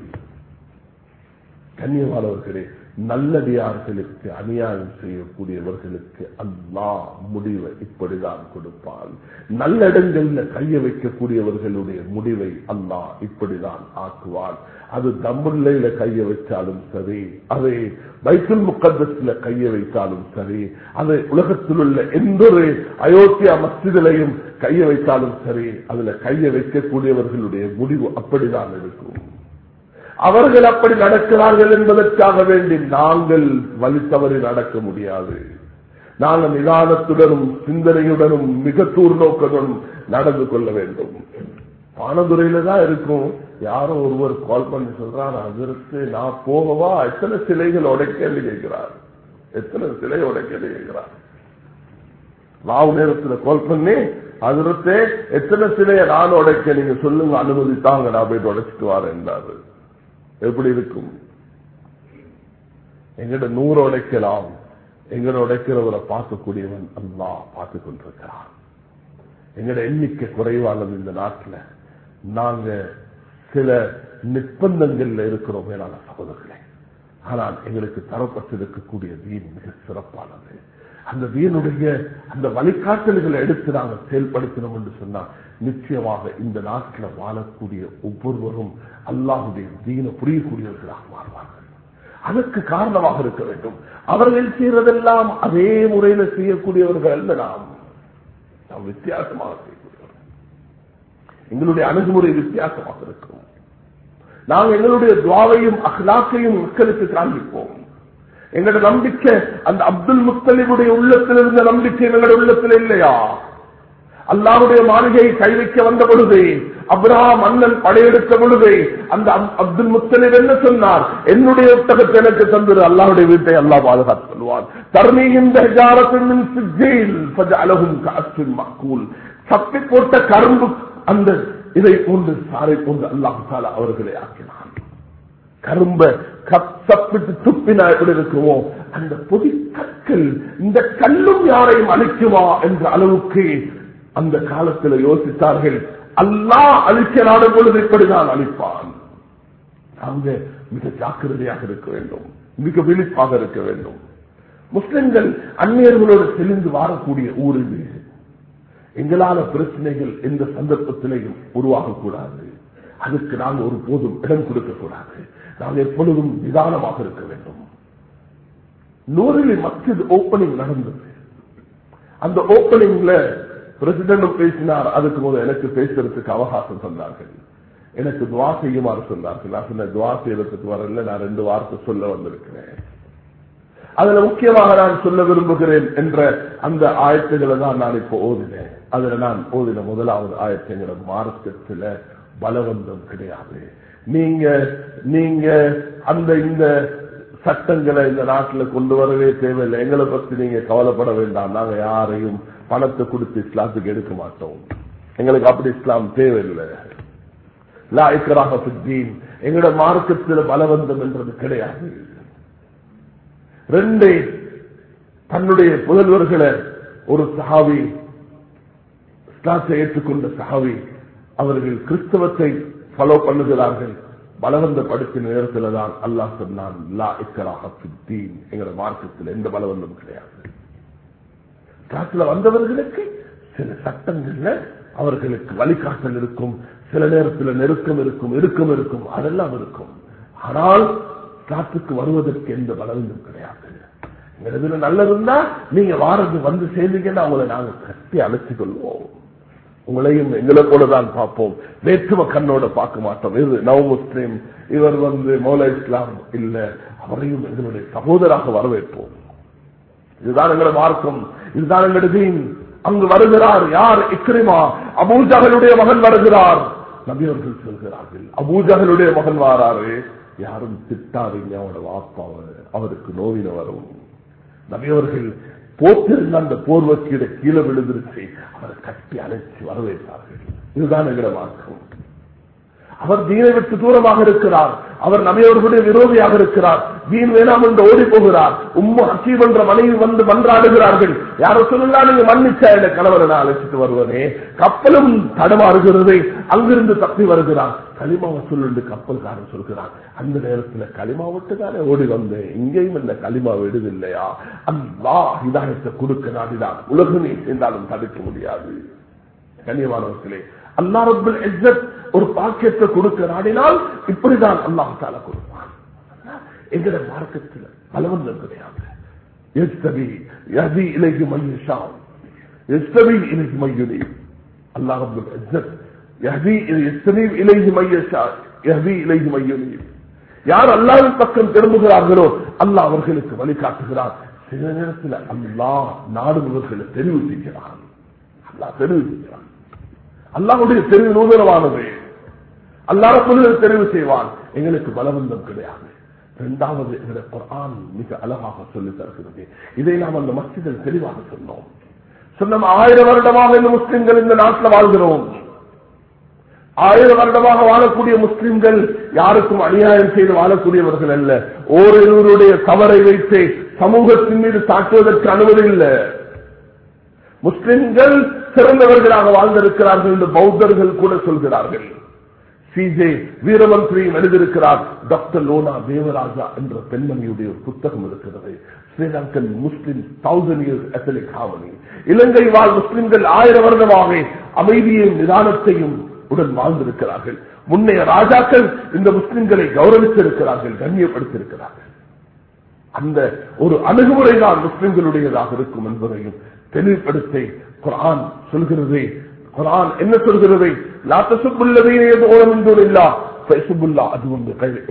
Speaker 1: கண்ணியமானவர்களே நல்லடியார்களுக்கு அநியாயம் செய்யக்கூடியவர்களுக்கு அல்லா முடிவை இப்படிதான் கொடுப்பான் நல்ல இடங்கள்ல கைய வைக்கக்கூடியவர்களுடைய முடிவை அல்லாஹ் இப்படிதான் ஆக்குவான் அது தம்புள்ளையில கைய வச்சாலும் சரி அதை பைத்துல் முக்கத்தத்துல கைய வைத்தாலும் சரி அதை உலகத்தில் உள்ள எந்த ஒரு அயோத்தியா மஸ்திதிலையும் கைய வைத்தாலும் சரி அதுல கைய வைக்கக்கூடியவர்களுடைய முடிவு அப்படிதான் இருக்கும் அவர்கள் அப்படி நடக்கிறார்கள் என்பதற்காக வேண்டி நாங்கள் வழி தவறி நடக்க முடியாது நாங்கள் நிதானத்துடனும் சிந்தனையுடனும் மிக தூர்நோக்கத்துடனும் நடந்து கொள்ள வேண்டும் பானதுரையில தான் இருக்கும் யாரோ ஒருவர் கால் பண்ணி சொல்றார் அதற்கு நான் போகவா எத்தனை சிலைகள் உடைக்கன்னு கேட்கிறார் எத்தனை சிலை உடைக்கன்னு கேட்கிறார் ராவு நேரத்தில் கால் பண்ணி அதற்கு எத்தனை சிலையை நான் உடைக்க நீங்க சொல்லுங்க அனுமதி தாங்க நான் போயிட்டு உடைச்சிட்டு வரேன் என்றாரு எப்படி இருக்கும் எங்கட நூறு உடைக்கலாம் எங்கட உடைக்கிறவரை பார்க்கக்கூடியவன் அல்லா பார்த்து கொண்டிருக்கிறான் எங்கட எண்ணிக்கை குறைவானது இந்த நாட்டில் நாங்க சில நிர்பந்தங்கள்ல இருக்கிறோம் மேலான சகோதரர்களே ஆனால் எங்களுக்கு தரப்பட்டிருக்கக்கூடிய வீண் மிக சிறப்பானது அந்த வீணுடைய அந்த வழிகாட்டல்களை எடுத்து நாங்கள் செயல்படுத்தினோம் என்று சொன்னால் நிச்சயமாக இந்த நாட்டில் வாழக்கூடிய ஒவ்வொருவரும் அல்லாஹுடைய தீன புரியக்கூடியவர்களாக மாறுவார்கள் அதற்கு காரணமாக இருக்க வேண்டும் அவர்கள் செய்யறதெல்லாம் அதே முறையில செய்யக்கூடியவர்கள் அல்ல நாம் நாம் வித்தியாசமாக செய்யக்கூடியவர்கள் எங்களுடைய அணுகுமுறை வித்தியாசமாக இருக்கும் நாங்கள் எங்களுடைய துவாவையும் அஹ்லாக்கையும் மக்களுக்கு காண்பிப்போம் எங்களோட நம்பிக்கை அந்த அப்துல் முத்தலிபுடைய உள்ளத்தில் இருந்த நம்பிக்கை எங்களோட உள்ளத்தில் இல்லையா அல்லாவுடைய மாளிகையை கை வைக்க வந்த பொழுது அப்ரஹாம் அண்ணன் படையெடுத்த பொழுது அந்த அப்- அப்துல் முத்தலிப் என்ன சொன்னார் என்னுடைய ஒட்டகத்தை எனக்கு தந்தது அல்லாவுடைய வீட்டை அல்லாஹ் பாதுகாத்து சொல்வான் தர்மீகின்ற ஹிஜாரத்தின் சிஜ்ஜீல் ஃபஜஅலஹும் கஅஸ்ஃபின் மஅகூல் சப்பி போட்ட கரும்பு அந்த இதை போன்று சாரை போன்று அல்லாஹ் தாலா அவர்களை ஆக்கினான் கரும்ப கப் சப்பிட்டு துப்பினா எப்படி இருக்குமோ அந்த பொதி கற்கள் இந்த கல்லும் யாரையும் அழிக்குமா என்ற அளவுக்கு அந்த காலத்தில் யோசித்தார்கள் அல்லாஹ் அழிக்க நாடும் பொழுது இப்படிதான் அழிப்பான் அவங்க மிக ஜாக்கிரதையாக இருக்க வேண்டும் மிக விழிப்பாக இருக்க வேண்டும் முஸ்லிம்கள் அந்நியர்களோடு தெளிந்து வாழக்கூடிய ஊர் இது எங்களால பிரச்சனைகள் எந்த சந்தர்ப்பத்திலையும் உருவாகக்கூடாது அதுக்கு நாங்கள் ஒரு போதும் இடம் கொடுக்கக்கூடாது நாங்கள் எப்பொழுதும் நிதானமாக இருக்க வேண்டும் நூறில் மஸ்ஜித் ஓப்பனிங் நடந்தது அந்த ஓப்பனிங்ல பிரசிடண்டும் பேசினார் அதுக்கு முதல் எனக்கு பேசுறதுக்கு அவகாசம் தந்தார்கள் எனக்கு துவா செய்யுமாறு சொன்னார்கள் நான் சொன்ன துவா செய்யறதுக்கு வரல நான் ரெண்டு வார்த்தை சொல்ல வந்திருக்கிறேன் அதுல முக்கியமாக நான் சொல்ல விரும்புகிறேன் என்ற அந்த ஆயத்துகளை தான் நான் இப்போ ஓதினேன் அதுல நான் ஓதின முதலாவது ஆயத்துங்கிற மார்க்கத்துல பலவந்தம் கிடையாது நீங்க நீங்க அந்த இந்த சட்டங்களை இந்த நாட்டுல கொண்டு வரவே தேவையில்லை எங்களை பத்தி நீங்க கவலைப்பட வேண்டாம் நாங்க யாரையும் பணத்தை கொடுத்து இஸ்லாத்துக்கு எடுக்க மாட்டோம் எங்களுக்கு அப்படி இஸ்லாம் தேவையில்லை லா இக்கராக பித்தீன் எங்களோட மார்க்கத்தில் பலவந்தம் என்றது கிடையாது ரெண்டு தன்னுடைய புதல்வர்களை ஒரு சஹாவி இஸ்லாத்தை ஏற்றுக்கொண்ட சஹாவி அவர்கள் கிறிஸ்தவத்தை ஃபாலோ பண்ணுகிறார்கள் பலவந்தப்படுத்தின நேரத்தில் தான் அல்லாஹ் சொன்னான் லா இக்கராக பித்தீன் எங்களோட மார்க்கத்தில் எந்த பலவந்தம் கிடையாது காட்டுல வந்தவர்களுக்கு சில சட்டங்கள்ல அவர்களுக்கு வழிகாட்டல் இருக்கும் சில நேரத்தில் நெருக்கம் இருக்கும் இறுக்கம் இருக்கும் அதெல்லாம் இருக்கும் ஆனால் காட்டுக்கு வருவதற்கு எந்த பலவீனம் கிடையாது இதுல நல்லது இருந்தா நீங்க வாரது வந்து சேர்ந்தீங்கன்னா அவங்களை நாங்க கட்டி அழைச்சிக் கொள்வோம் உங்களையும் எங்களை போலதான் பார்ப்போம் வேற்றும கண்ணோட பார்க்க மாட்டோம் இது நவ முஸ்லீம் இவர் வந்து மௌல இஸ்லாம் இல்ல அவரையும் எங்களுடைய சகோதராக வரவேற்போம் இதுதான் எங்களோட மார்க்கம் இதுதான் எங்களோட தீன் அங்கு வருகிறார் யார் இக்ரிமா அபூஜகளுடைய மகன் வருகிறார் நபியவர்கள் சொல்கிறார்கள் அபூஜகளுடைய மகன் வாராரு யாரும் திட்டாதீங்க அவனோட வாப்பாவை அவருக்கு நோவின வரும் நபியவர்கள் போத்திருந்த அந்த போர்வக்கீட கீழே விழுந்துருச்சு அவரை கட்டி அழைச்சி வரவேற்றார்கள் இதுதான் எங்களோட மார்க்கம் அவர் தீனை விட்டு தூரமாக இருக்கிறார் அவர் நபியவர்களுடைய விரோதியாக இருக்கிறார் தீன் வேணாம் என்று ஓடி போகிறார் உம்மு ஹக்கீம் என்ற மனைவி வந்து மன்றாடுகிறார்கள் யாரோ சொல்லலாம் நீங்க மன்னிச்சா என்ற கணவரை நான் அழைச்சிட்டு வருவனே கப்பலும் தடமாறுகிறது அங்கிருந்து தப்பி வருகிறார் களிமாவை சொல்லு கப்பல்காரன் சொல்கிறான் அந்த நேரத்தில் களிமா விட்டுதானே ஓடி வந்தேன் இங்கேயும் இந்த களிமா விடுதில்லையா அல்லா இதாயத்தை கொடுக்க நாடிதான் உலகமே சேர்ந்தாலும் தடுக்க முடியாது கண்ணியமானவர்களே அல்லா ரபுல் இஸ்ஸத் ஒரு பாக்கியத்தை கொடுக்க நாடினால் இப்படிதான் அல்லாஹ் தால கொடுப்பான் எங்கட மார்க்கத்தில் பலவந்தம் கிடையாது எஸ்தபி யதி இலைக்கு மையஷாம் எஸ்தபி இலைக்கு மையுனி அல்லாஹ் ரபுல் இஸ்ஸத் யதி எஸ்தபி இலைக்கு மையஷா யதி இலைக்கு மையுனி யார் அல்லாவின் பக்கம் திரும்புகிறார்களோ அல்லாஹ் அவர்களுக்கு வழிகாட்டுகிறார் சில நேரத்தில் அல்லாஹ் நாடுபவர்களை தெரிவு செய்கிறான் அல்லாஹ் தெரிவு செய்கிறான் அல்லாஹுடைய தெரிவு நூதனமானது அல்லாத தெரிவு செய்வான் எங்களுக்கு பலவந்தம் கிடையாது இரண்டாவது எங்களுடைய குரான் மிக அழகாக சொல்லி தருகிறது இதை நாம் அந்த மஸ்ஜிதில் தெளிவாக சொன்னோம் சொன்னோம் ஆயிரம் வருடமாக இந்த முஸ்லிம்கள் இந்த நாட்டில் வாழ்கிறோம் ஆயிரம் வருடமாக வாழக்கூடிய முஸ்லிம்கள் யாருக்கும் அநியாயம் செய்து வாழக்கூடியவர்கள் அல்ல ஓரிருவருடைய தவறை வைத்து சமூகத்தின் மீது தாக்குவதற்கு அனுமதி இல்லை முஸ்லிம்கள் சிறந்தவர்களாக வாழ்ந்திருக்கிறார்கள் என்று பௌத்தர்கள் கூட சொல்கிறார்கள் சிஜே வீரமந்திரியும் எழுதியிருக்கிறார் டாக்டர் லோனா தேவராஜா என்ற பெண்மணியுடைய ஒரு புத்தகம் இருக்கிறது Sri Lankan Muslim thousand years ethnic harmony Ilangai வாழ் முஸ்லிம்கள் ஆயிரம் வருடமாக அமைதியையும் நிதானத்தையும் உடன் வாழ்ந்திருக்கிறார்கள் முன்னைய ராஜாக்கள் இந்த முஸ்லிம்களை கௌரவித்திருக்கிறார்கள் கண்ணியப்படுத்தியிருக்கிறார்கள் அந்த ஒரு அணுகுமுறை தான் முஸ்லிம்களுடையதாக இருக்கும் என்பதையும் தெளிவுபடுத்தி குரான் சொல்கிறது குரான் என்ன சொல்கிறது லாத்தசுப்புள்ளதையே ஓரம் என்றும் இல்லா பேசுபுல்லா அது வந்து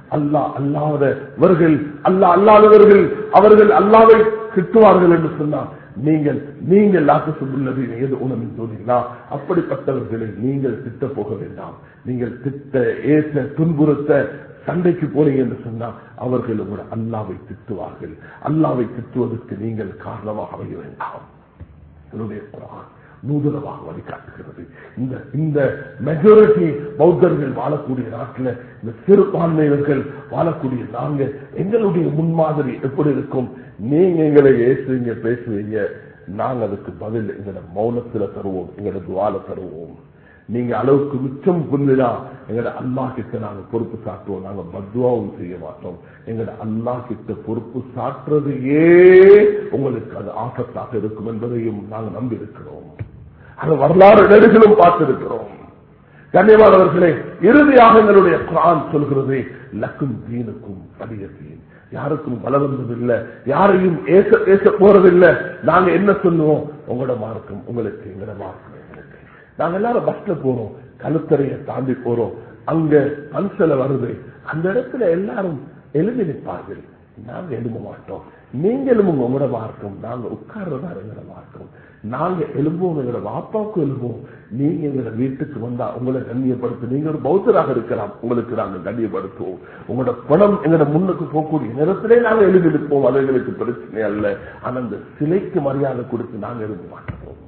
Speaker 1: அல்லாஹ் அல்லாதவர்கள் அல்லாஹ் அல்லாதவர்கள் அவர்கள் அல்லாவை திட்டுவார்கள் என்று சொன்னார் நீங்கள் நீங்கள் லாக்கு சொல்லுள்ளது ஏது உணவின் தோன்றீங்களா அப்படிப்பட்டவர்களை நீங்கள் திட்ட போக வேண்டாம் நீங்கள் திட்ட ஏச துன்புறுத்த சண்டைக்கு போறீங்க என்று சொன்னால் அவர்கள் உங்களோட அல்லாவை திட்டுவார்கள் அல்லாவை திட்டுவதற்கு நீங்கள் காரணமாக அமைய வேண்டாம் என்னுடைய குரான் நூதனமாக வழிகாட்டுகிறது இந்த இந்த மெஜாரிட்டி பௌத்தர்கள் வாழக்கூடிய நாட்டில் இந்த சிறுபான்மையினர்கள் வாழக்கூடிய நாங்க எங்களுடைய முன்மாதிரி எப்படி இருக்கும் நீங்க எங்களை ஏசுவீங்க பேசுவீங்க நாங்க அதுக்கு பதில் எங்களோட மௌனத்துல தருவோம் எங்களோட துவால தருவோம் நீங்க அளவுக்கு மிச்சம் புண்ணிடா எங்களோட அல்லா கிட்ட நாங்க பொறுப்பு சாட்டுவோம் நாங்க பத்வாவும் செய்ய மாட்டோம் எங்களோட அல்லா கிட்ட பொறுப்பு சாட்டுறதையே உங்களுக்கு அது ஆபத்தாக இருக்கும் என்பதையும் நாங்க நம்பி இருக்கிறோம் அது வரலாறு நெடுகளும் பார்த்திருக்கிறோம் கண்ணியமானவர்களே இறுதியாக எங்களுடைய குரான் சொல்கிறது லக்கும் தீனுக்கும் வலிய தீன் யாருக்கும் பலவந்தது இல்ல யாரையும் ஏச பேச போறதில்லை நாங்க என்ன சொல்லுவோம் உங்களோட மார்க்கம் உங்களுக்கு எங்களோட மார்க்கம் எங்களுக்கு நாங்க எல்லாரும் பஸ்ல போறோம் கழுத்தறைய தாண்டி போறோம் அங்க பன்சல வருது அந்த இடத்துல எல்லாரும் எழுதி நிற்பார்கள் நாங்க எழும்ப மாட்டோம் நீங்க எழும்புங்க உங்களோட மார்க்கம் நாங்க உட்கார்றதா எங்களோட மார்க்கம் நாங்க எழும்புவோம் எங்களோட வாப்பாவுக்கும் எழும்புவோம் நீங்க எங்களோட வீட்டுக்கு வந்தா உங்களை கண்ணியப்படுத்த நீங்க ஒரு பௌத்தராக இருக்கலாம் உங்களுக்கு நாங்க கண்ணியப்படுத்துவோம் உங்களோட பணம் எங்களோட முன்னுக்கு போகக்கூடிய நேரத்திலே நாங்க எழுதி நிற்போம் அது எங்களுக்கு பிரச்சனை அல்ல ஆனா அந்த சிலைக்கு மரியாதை கொடுத்து நாங்க எழுத மாட்டோம்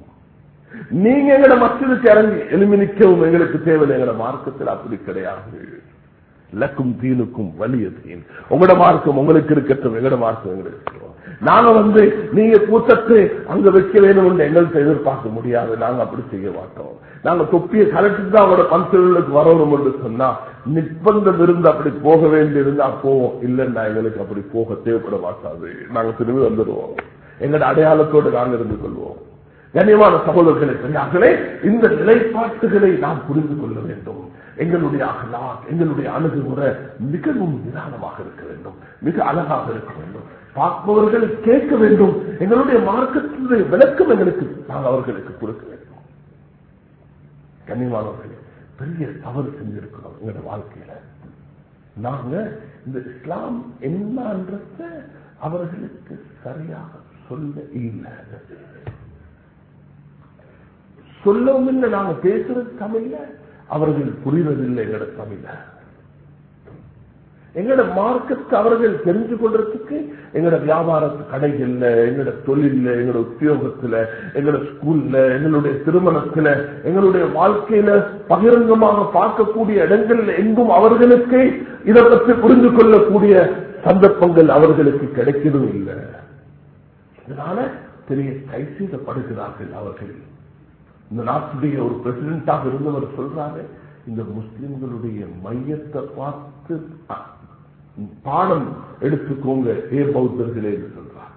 Speaker 1: நீங்க எங்களோட மசிதுக்கு இறங்கி எழுமி நிற்கவும் எங்களுக்கு தேவையில்லை எங்களோட மார்க்கத்தில் அப்படி கிடையாது லக்கும் தீனுக்கும் வலிய தீன் உங்களோட மார்க்கம் உங்களுக்கு இருக்கட்டும் எங்களோட மார்க்கம் எங்களுக்கு நாங்க வந்து நீங்க கூட்டத்தை அங்க வைக்க வேணும் என்று எங்கள்கிட்ட எதிர்பார்க்க முடியாது நாங்க அப்படி செய்ய மாட்டோம் நாங்க தொப்பியை கலட்டிட்டு தான் அவரோட பன்சலுக்கு வரணும் என்று சொன்னா நிர்பந்தம் இருந்து அப்படி போக வேண்டி இருந்தா போவோம் இல்லைன்னா எங்களுக்கு அப்படி போக தேவைப்பட மாட்டாது நாங்க திரும்பி வந்துடுவோம் எங்களோட அடையாளத்தோடு நாங்க இருந்து கொள்வோம் கண்ணியமான சகோதரர்களை பெரியார்களே இந்த நிலைப்பாட்டுகளை நாம் புரிந்து கொள்ள வேண்டும் எங்களுடைய அகலாக் எங்களுடைய அணுகுமுறை மிகவும் நிதானமாக இருக்க வேண்டும் மிக அழகாக இருக்க வேண்டும் பார்ப்பவர்கள் கேட்க வேண்டும் எங்களுடைய மார்க்கத்தினுடைய விளக்கம் எங்களுக்கு நாங்கள் அவர்களுக்கு கொடுக்க வேண்டும் கண்ணியமானவர்களே பெரிய தவறு செஞ்சிருக்கிறோம் எங்களோட வாழ்க்கையில நாங்க இந்த இஸ்லாம் என்னன்றத அவர்களுக்கு சரியாக சொல்ல இல்லை சொல்லவும் இல்லை நாங்க பேசுறது தமிழ்ல அவர்கள் புரிவதில்லை எங்களோட தமிழ எங்களோட மார்க்கத்தை அவர்கள் தெரிஞ்சு கொள்றதுக்கு எங்களோட வியாபார கடைகள்ல எங்களோட தொழில எங்களோட உத்தியோகத்துல எங்களோட ஸ்கூல்ல எங்களுடைய திருமணத்துல எங்களுடைய வாழ்க்கையில பகிரங்கமாக பார்க்கக்கூடிய இடங்கள்ல எங்கும் அவர்களுக்கு இதை பற்றி புரிந்து கொள்ளக்கூடிய சந்தர்ப்பங்கள் அவர்களுக்கு கிடைக்கணும் இல்லை இதனால பெரிய கை செய்தப்படுகிறார்கள் அவர்கள் இந்த நாட்டுடைய ஒரு பிரசிடென்டாக இருந்தவர் சொல்றாரு இந்த முஸ்லிம்களுடைய மையத்தை பார்த்து பாடம் எடுத்துக்கோங்க ஏ பௌத்தர்களே என்று சொல்றார்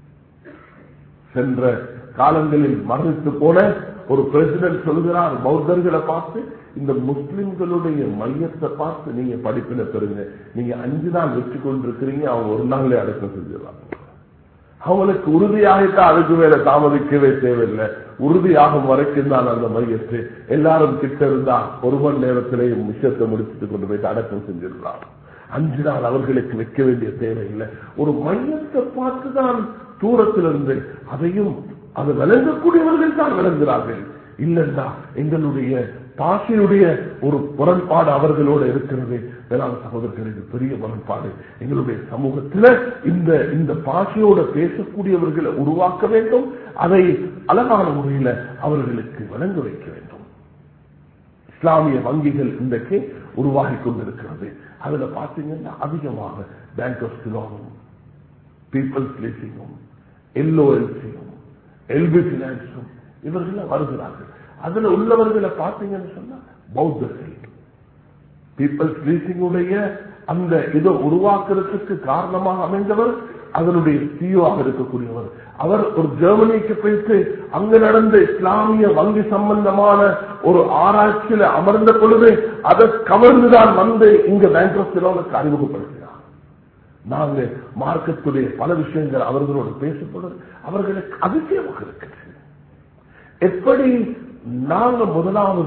Speaker 1: சென்ற காலங்களில் மரணித்து போன ஒரு பிரசிடென்ட் சொல்கிறார் பௌத்தர்களை பார்த்து இந்த முஸ்லிம்களுடைய மையத்தை பார்த்து நீங்க படிப்பின பெறுங்க நீங்க அஞ்சு நாள் வச்சு கொண்டிருக்கிறீங்க அவங்க ஒரு நாள்ல அடக்கம் செஞ்சிடலாம் அவங்களுக்கு உறுதியாகிட்டா அதுக்கு மேல தாமதிக்கவே தேவையில்லை உறுதியாகும் வரைக்கும் தான் அந்த மையத்தை எல்லாரும் கிட்ட இருந்தா ஒரு மணி நேரத்திலேயே விஷயத்தை முடிச்சுட்டு கொண்டு போயிட்டு அடக்கம் செஞ்சிடலாம் அஞ்சு நாள் அவர்களுக்கு வைக்க வேண்டிய தேவையில்லை ஒரு மையத்தை பார்த்துதான் தூரத்திலிருந்து அதையும் அது விளங்கக்கூடியவர்கள் தான் விளங்குகிறார்கள் இல்லைன்னா எங்களுடைய பாஷையுடைய ஒரு முரண்பாடு அவர்களோடு இருக்கிறது வேளாண் சகோதரர்களுக்கு பெரிய முரண்பாடு எங்களுடைய சமூகத்தில் இந்த இந்த பாஷையோட பேசக்கூடியவர்களை உருவாக்க வேண்டும் அதை அழகான முறையில் அவர்களுக்கு வழங்க வைக்க வேண்டும் இஸ்லாமிய வங்கிகள் இன்றைக்கு உருவாகி கொண்டிருக்கிறது அதுல பாத்தீங்கன்னா அதிகமாக பேங்க் ஆஃப் சிலோனும் பீப்புள்ஸ் லீசிங்கும் எல்ஓஎல்சியும் எல்பி பினான்ஸும் இவர்கள் வருகிறார்கள் அதுல உள்ளவர்களை பார்த்தீங்கன்னு சொன்னா பௌத்தர்கள் பீப்பிள்ஸ் லீசிங்குடைய அந்த இதை உருவாக்குறதுக்கு காரணமாக அமைந்தவர் அதனுடைய சிஓவாக இருக்கக்கூடியவர் அவர் ஒரு ஜெர்மனிக்கு போயிட்டு அங்க நடந்த இஸ்லாமிய வங்கி சம்பந்தமான ஒரு ஆராய்ச்சியில அமர்ந்த பொழுது அதை கவர்ந்துதான் வந்து இங்க பேங்க் ஆஃப் சிலோனுக்கு அறிமுகப்படுத்தினார் நாங்க மார்க்கத்துடைய பல விஷயங்கள் அவர்களோடு பேசப்படுறது அவர்களுக்கு அதிசயமாக இருக்கிறது எப்படி நாங்க முதலாவது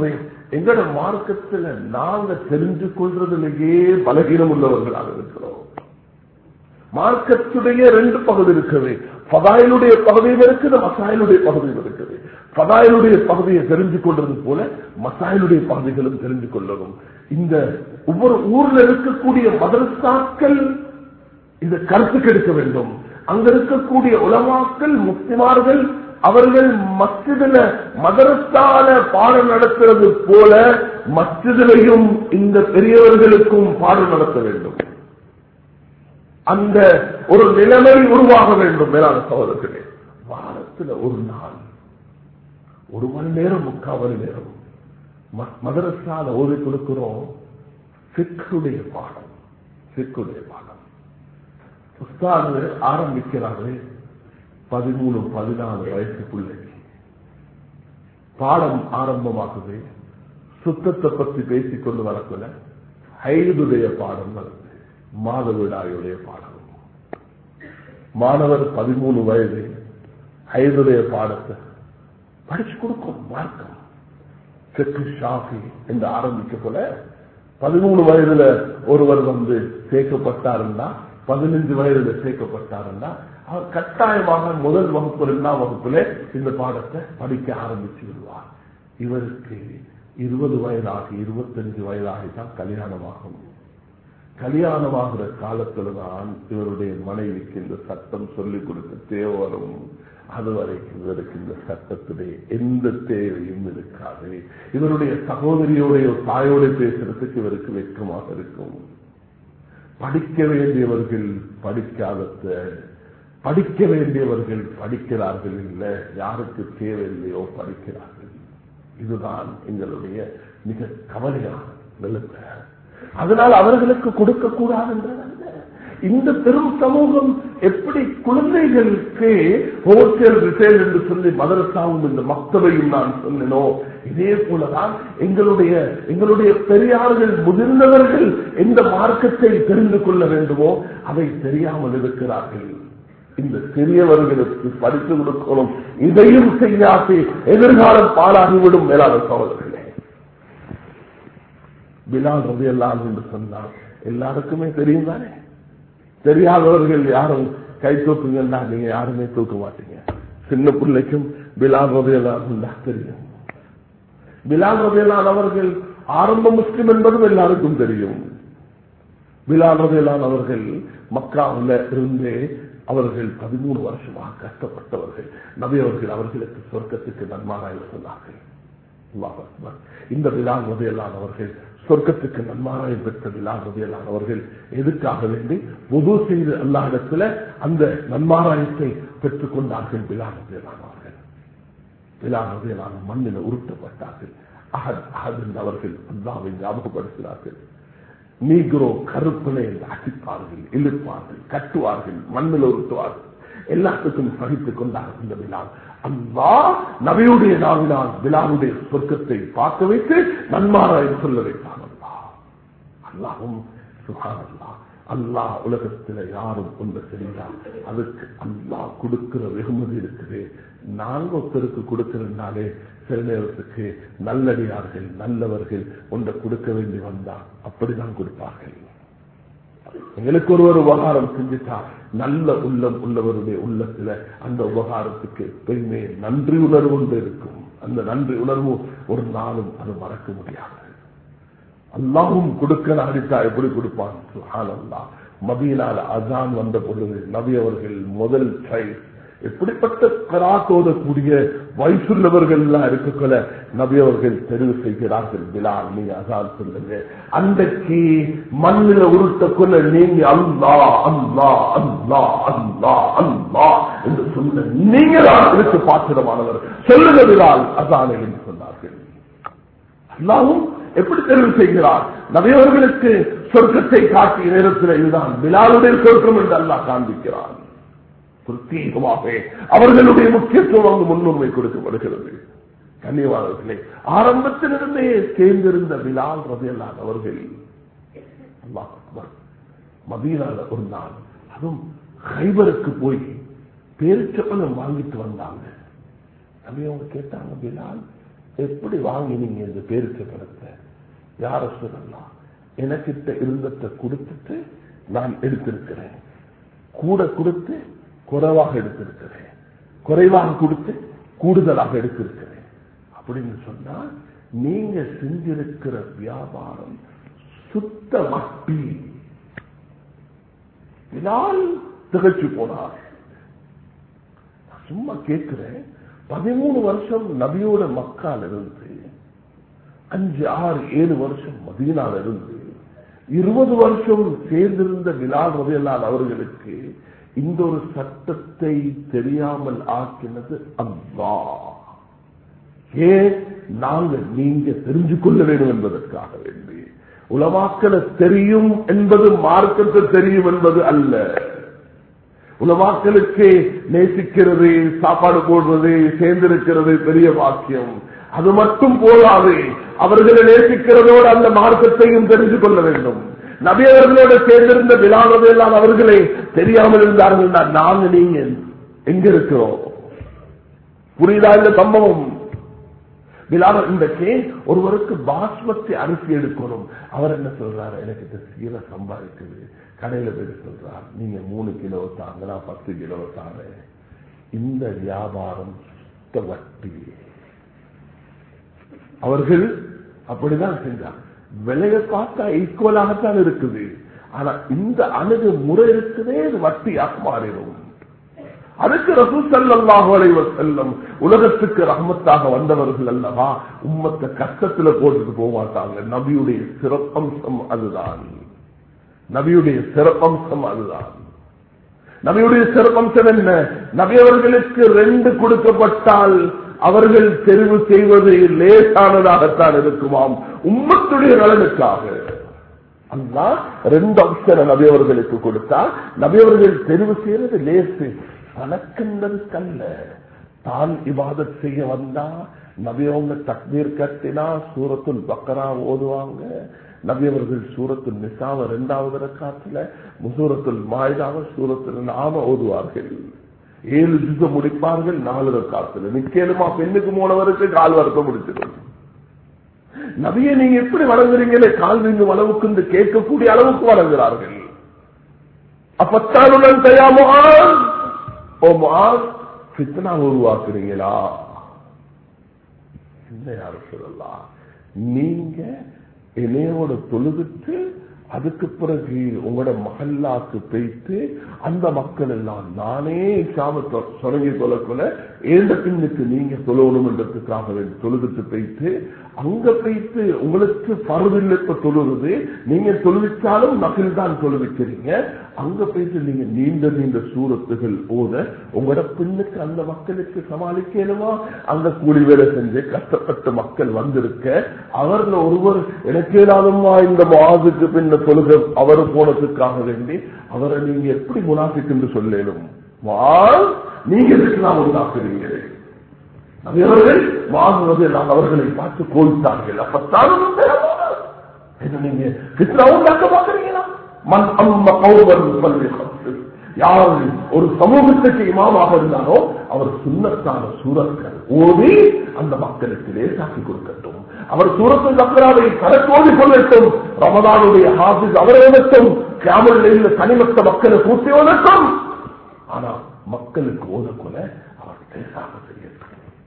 Speaker 1: எங்கட மார்க்கத்துல நாங்க தெரிஞ்சு கொள்றதுலயே பலகீனம் உள்ளவர்களாக இருக்கிறோம் மார்க்கத்துடைய ரெண்டு பகுதி இருக்குது பதாயிலுடைய பகுதியும் இருக்குது மசாயிலுடைய பகுதியும் இருக்குது பதாயிலுடைய பகுதியை தெரிஞ்சு கொள்றது போல மசாயிலுடைய பகுதிகளும் தெரிஞ்சு கொள்ளணும் இந்த ஒவ்வொரு ஊர்ல இருக்கக்கூடிய மதரசாக்கள் இந்த கருத்துக்கு எடுக்க வேண்டும் அங்க இருக்கக்கூடிய உலமாக்கள் முக்திமார்கள் அவர்கள் மஸ்ஜிதுல மதரசால பாடம் நடத்துறது போல மஸ்ஜிதிலையும் இந்த பெரியவர்களுக்கும் பாடம் நடத்த வேண்டும் அந்த ஒரு நிலைமை உருவாக வேண்டும் மேலான சகோதரர்களே வாரத்தில் ஒரு நாள் ஒரு மணி நேரம் முக்கால் மணி நேரம் ம- மதரசால ஓதி கொடுக்கிறோம் சிக்குடைய பாடம் சிக்குடைய பாடம் உஸ்தாது ஆரம்பிக்கிறாரு பதிமூணு பதினாலு வயசு பிள்ளைக்கு பாடம் ஆரம்பமாகுது சுத்தத்தை பத்தி பேசிக் கொண்டு வரக்குள்ள ஐதுடைய பாடம் வருது மாதவிடாயுடைய பாடம் மாணவர் பதிமூணு வயது ஐதுடைய பாடத்தை படிச்சு கொடுக்கும் மார்க்கம் செக்கு ஷாஃபி என்று ஆரம்பிக்க போல பதிமூணு வயதுல ஒருவர் வந்து சேர்க்கப்பட்டாருன்னா பதினஞ்சு வயதுல சேர்க்கப்பட்டாருன்னா அவர் கட்டாயமாக முதல் வகுப்பு இரண்டாம் வகுப்புல இந்த பாடத்தை படிக்க ஆரம்பிச்சு விடுவார் இவருக்கு இருபது வயதாகி இருபத்தஞ்சு வயதாகி தான் கல்யாணமாகும் கல்யாணமாகிற காலத்துல தான் இவருடைய மனைவிக்கு இந்த சட்டம் சொல்லிக் கொடுக்க தேவை வரும் அது வரைக்கும் இவருக்கு இந்த சட்டத்துடைய எந்த தேவையும் இருக்காது இவருடைய சகோதரியோடைய தாயோட பேசுறதுக்கு இவருக்கு வெட்கமாக இருக்கும் படிக்க வேண்டியவர்கள் படிக்காதத படிக்க வேண்டியவர்கள் படிக்கிறார்கள் இல்லை யாருக்கு தேவையில்லையோ படிக்கிறார்கள் இதுதான் எங்களுடைய மிக கவலையான நிலைமை அதனால் அவர்களுக்கு கொடுக்க கூடாது என்றதல்ல இந்த பெரும் சமூகம் எப்படி குழந்தைகளுக்கு ஹோல்சேல் ரிசேல் என்று சொல்லி மதரசாவும் இந்த மக்தவையும் நான் சொன்னேனோ இதே போலதான் எங்களுடைய எங்களுடைய பெரியார்கள் முதிர்ந்தவர்கள் எந்த மார்க்கத்தை தெரிந்து கொள்ள வேண்டுமோ அதை தெரியாமல் இருக்கிறார்கள் இந்த சிறியவர்களுக்கு படித்து கொடுக்கணும் இதையும் செய்யாது எதிர்காலம் பாழாகிவிடும் மேலான சகோதரர்களே பிலால் ரவி எல்லாம் என்று சொன்னால் எல்லாருக்குமே தெரியும் தானே தெரியாதவர்கள் யாரும் கை தூக்குங்கன்னா நீங்க யாருமே தூக்க மாட்டீங்க சின்ன பிள்ளைக்கும் பிலால் ரவி எல்லாம் தெரியும் பிலால் ரவி அவர்கள் ஆரம்ப முஸ்லிம் என்பதும் எல்லாருக்கும் தெரியும் பிலால் ரவி அவர்கள் மக்காவில் இருந்தே அவர்கள் பதிமூணு வருஷமாக கஷ்டப்பட்டவர்கள் நபி அவர்கள் அவர்களுக்கு சொர்க்கத்துக்கு நன்மாராய் சொன்னார்கள் அல்லாஹ் அக்பர். இந்த விழான் ரதையெல்லாம் அவர்கள் சொர்க்கத்துக்கு நன்மாராயம் பெற்ற விழான் ரதையெல்லாம் அவர்கள் எதுக்காக வேண்டி புது செய்து அல்லாஹிடத்துல அந்த நன்மாராயத்தை பெற்றுக் கொண்டார்கள் விழான் ரதையெல்லாம் அவர்கள் விழான் ரதையெல்லாம் மண்ணில் உருட்டப்பட்டார்கள் அகத் அகத் என்று அவர்கள் அல்லாவை ஞாபகப்படுத்தினார்கள் நீக்ரோ கருப்பினை அடிப்பார்கள் இழுப்பார்கள் கட்டுவார்கள் மண்ணில் உருட்டுவார்கள் எல்லாத்துக்கும் சகித்துக் கொண்டார்கள் இந்த விழா அல்லா நபியுடைய நாவினால் விழாவுடைய சொர்க்கத்தை பார்க்க வைத்து நன்மாராய் சொல்ல வைத்தான் அல்லா அல்லாவும் சுகான் அல்லா அல்லாஹ் உலகத்தில் யாரும் ஒன்று செய்யலாம் அதுக்கு அல்லாஹ் கொடுக்கிற வெகுமதி இருக்குது நாங்க ஒருத்தருக்கு கொடுக்கிறதுனாலே சில நேரத்துக்கு நல்லடியார்கள் நல்லவர்கள் ஒன்றை கொடுக்க வேண்டி வந்தா அப்படிதான் கொடுப்பார்கள் எங்களுக்கு ஒரு ஒரு உபகாரம் செஞ்சுட்டா நல்ல உள்ளம் உள்ளவருடைய உள்ளத்துல அந்த உபகாரத்துக்கு எப்பயுமே நன்றி உணர்வு ஒன்று இருக்கும் அந்த நன்றி உணர்வு ஒரு நாளும் அது மறக்க முடியாது அல்லாவும் கொடுக்க அடித்தா எப்படி கொடுப்பான் சுஹான் அல்லா மதியனால அசான் வந்த பொழுது நபி அவர்கள் முதல் சைல்ட் எப்படிப்பட்ட கராத் ஓதக்கூடிய வயசுள்ளவர்கள் எல்லாம் இருக்கக்குள்ள நபி அவர்கள் தெரிவு செய்கிறார்கள் பிலால் நீங்க அசான் சொல்லுங்க அன்றைக்கு மண்ணில உருட்டக்குள்ள நீங்க அல்லா அல்லா அல்லா அல்லா அல்லா என்று சொன்ன நீங்க தான் இருக்கு பாத்திரமானவர் சொல்லுங்க பிலால் அசானை என்று சொன்னார்கள் அல்லாவும் எப்படி தெரிவு செய்கிறார் நபியவர்களுக்கு சொர்க்கத்தை காட்டிய நேரத்தில் இதுதான் பிலாலுடைய சொர்க்கம் என்று அல்லாஹ் காண்பிக்கிறார் பிரத்யேகமாக அவர்களுடைய முக்கியத்துவம் அங்கு முன்னுரிமை கொடுக்கப்படுகிறது கண்ணியவாளர்களே ஆரம்பத்திலிருந்தே சேர்ந்திருந்த பிலால் ரதையல்லான் அவர்கள் அல்லாஹ் அக்பர் மதீனால ஒரு நாள் அதுவும் ஹைபருக்கு போய் பேரிச்சப்பலம் வாங்கிட்டு வந்தாங்க நபி அவங்க கேட்டாங்க பிலால் எப்படி வாங்கினீங்க இந்த பேருக்கு பணத்தை யார சொல்லலாம் எனக்கிட்ட இருந்தத்தை கொடுத்துட்டு நான் எடுத்திருக்கிறேன் கூட கொடுத்து குறைவாக எடுத்திருக்கிறேன் குறைவாக கொடுத்து கூடுதலாக எடுத்திருக்கிறேன் அப்படின்னு சொன்னா நீங்க செஞ்சிருக்கிற வியாபாரம் சுத்த வட்டி பிலால் திகச்சு போனார் நான் சும்மா கேட்கிறேன் பதிமூணு வருஷம் நபியோட மக்கால் இருந்து அஞ்சு ஆறு ஏழு வருஷம் மதீனால இருந்து இருபது வருஷம் சேர்ந்திருந்த பிலால் ரதையல்லால் அவர்களுக்கு இந்த ஒரு சட்டத்தை தெரியாமல் ஆக்கினது அல்லா ஏன் நாங்க நீங்க தெரிஞ்சு கொள்ள வேண்டும் என்பதற்காக வேண்டி உலமாக்களை தெரியும் என்பது மார்க்கத்தை தெரியும் என்பது அல்ல உலமாக்களுக்கு நேசிக்கிறது சாப்பாடு போடுறது சேர்ந்திருக்கிறது பெரிய வாக்கியம் அது மட்டும் போதாது அவர்களை நேசிக்கிறதோடு அந்த மார்க்கத்தையும் தெரிந்து கொள்ள வேண்டும் நபி அவர்களோட சேர்ந்திருந்த விழாவது எல்லாம் அவர்களே தெரியாமல் இருந்தார்கள் நாங்க நீங்க எங்க இருக்கிறோம் புரியுதா இந்த சம்பவம் விழாவில் இன்றைக்கு ஒருவருக்கு பாஸ்மதி அரிசி எடுக்கணும் அவர் என்ன சொல்றாரு எனக்கு இந்த சீரை சம்பாதிக்குது கடையில போய் சொல்றார் நீங்க மூணு கிலோ தாங்க நான் பத்து கிலோ தாரேன் இந்த வியாபாரம் சுத்த வட்டி அவர்கள் அப்படிதான் செஞ்சாங்க விலையை பார்த்தா ஈக்குவலாகத்தான் இருக்குது ஆனா இந்த அணுகு முறை இருக்குதே இது வட்டியாக மாறிடும் அதுக்கு ரசூசல்லாஹு அலைவர் செல்லம் உலகத்துக்கு ரஹமத்தாக வந்தவர்கள் அல்லவா உம்மத்தை கஷ்டத்துல போட்டுட்டு போக மாட்டாங்க நபியுடைய சிறப்பம்சம் அதுதான் நபியுடைய சிறப்பம்சம் அதுதான் நபியுடைய சிறப்பம்சம் என்ன நபி அவர்களுக்கு ரெண்டு கொடுக்கப்பட்டால் அவர்கள் தெரிவு செய்வது லேசானதாகத்தான் இருக்குமாம் உம்மத்துடைய நலனுக்காக அல்லா ரெண்டு ஆப்ஷனை நபி அவர்களுக்கு கொடுத்தா நபி அவர்கள் தெரிவு செய்யறது லேசு கணக்கின்றதுக்கல்ல தான் இவாதத் செய்ய வந்தா நபி அவங்க தக்பீர் கட்டினா சூரத்துல் பக்கரா ஓதுவாங்க நபி அவர்கள் சூரத்துல் நிசாவ இரண்டாவது ரக்காத்துல முசூரத்துல் மாயுதாவ சூரத்தில் நாம ஓதுவார்கள் ஏழு ஜுசம் முடிப்பார்கள் நாலு ரக்காத்துல நிக்கலுமா பெண்ணுக்கு மூணவருக்கு கால் வருத்தம் முடிச்சிடும் நபியை நீங்க எப்படி வழங்குறீங்களே கால் வீங்கும் அளவுக்கு இந்த கேட்கக்கூடிய அளவுக்கு வழங்குகிறார்கள் அப்பத்தானுடன் தயாமுகான் ஓ மாஸ் பித்தனா உருவாக்குறீங்களா என்ன யாரும் சொல்லலாம் நீங்க இணையோட தொழுதுட்டு அதுக்கு பிறகு உங்களோட மகல்லாக்கு போயிட்டு அந்த மக்கள் எல்லாம் நானே இசாம தொடங்கி தொலைக்கொள்ள ஏந்த பின்னுக்கு நீங்க தொழணும் என்றதுக்காக வேண்டி தொழுதுட்டு போயிட்டு அங்க போயிட்டு உங்களுக்கு பருவில் இப்ப தொழுறது நீங்க தொழுவிச்சாலும் நகில் தான் தொழுவிக்கிறீங்க அங்க போயிட்டு நீங்க நீண்ட நீண்ட சூரத்துகள் ஓத உங்களோட பின்னுக்கு அந்த மக்களுக்கு சமாளிக்கணுமா அந்த கூலி வேலை செஞ்சு கஷ்டப்பட்ட மக்கள் வந்திருக்க அவர்ல ஒருவர் எனக்கு ஏதாலுமா இந்த மாதுக்கு பின்ன தொழுக அவர் போனதுக்காக வேண்டி அவரை நீங்க எப்படி முனாஃபிக் என்று சொல்லலும் நீங்க எதுக்கெல்லாம் உண்டாக்குறீங்க அவர்கள் வாங்குவது எல்லாம் அவர்களை பார்த்து கோவித்தார்கள் அப்பத்தான் என்ன நீங்க கிருஷ்ணா உண்டாக்க பாக்குறீங்களா மண் அம்ம கௌபன் பல்வி யார் ஒரு சமூகத்துக்கு இமாமாக இருந்தாரோ அவர் சுண்ணத்தான சூரத்கள் ஓடி அந்த மக்களுக்கு லேசாக்கி கொடுக்கட்டும் அவர் சூரத்து சக்கராவை கரக்கோடி கொள்ளட்டும் ரமதானுடைய ஹாபிஸ் அவரை வதட்டும் கேமல் தனிமத்த மக்களை கூட்டி வதட்டும் ஆனா மக்களுக்கு ஓதக்கொள்ள அவர் லேசாக செய்யட்டும்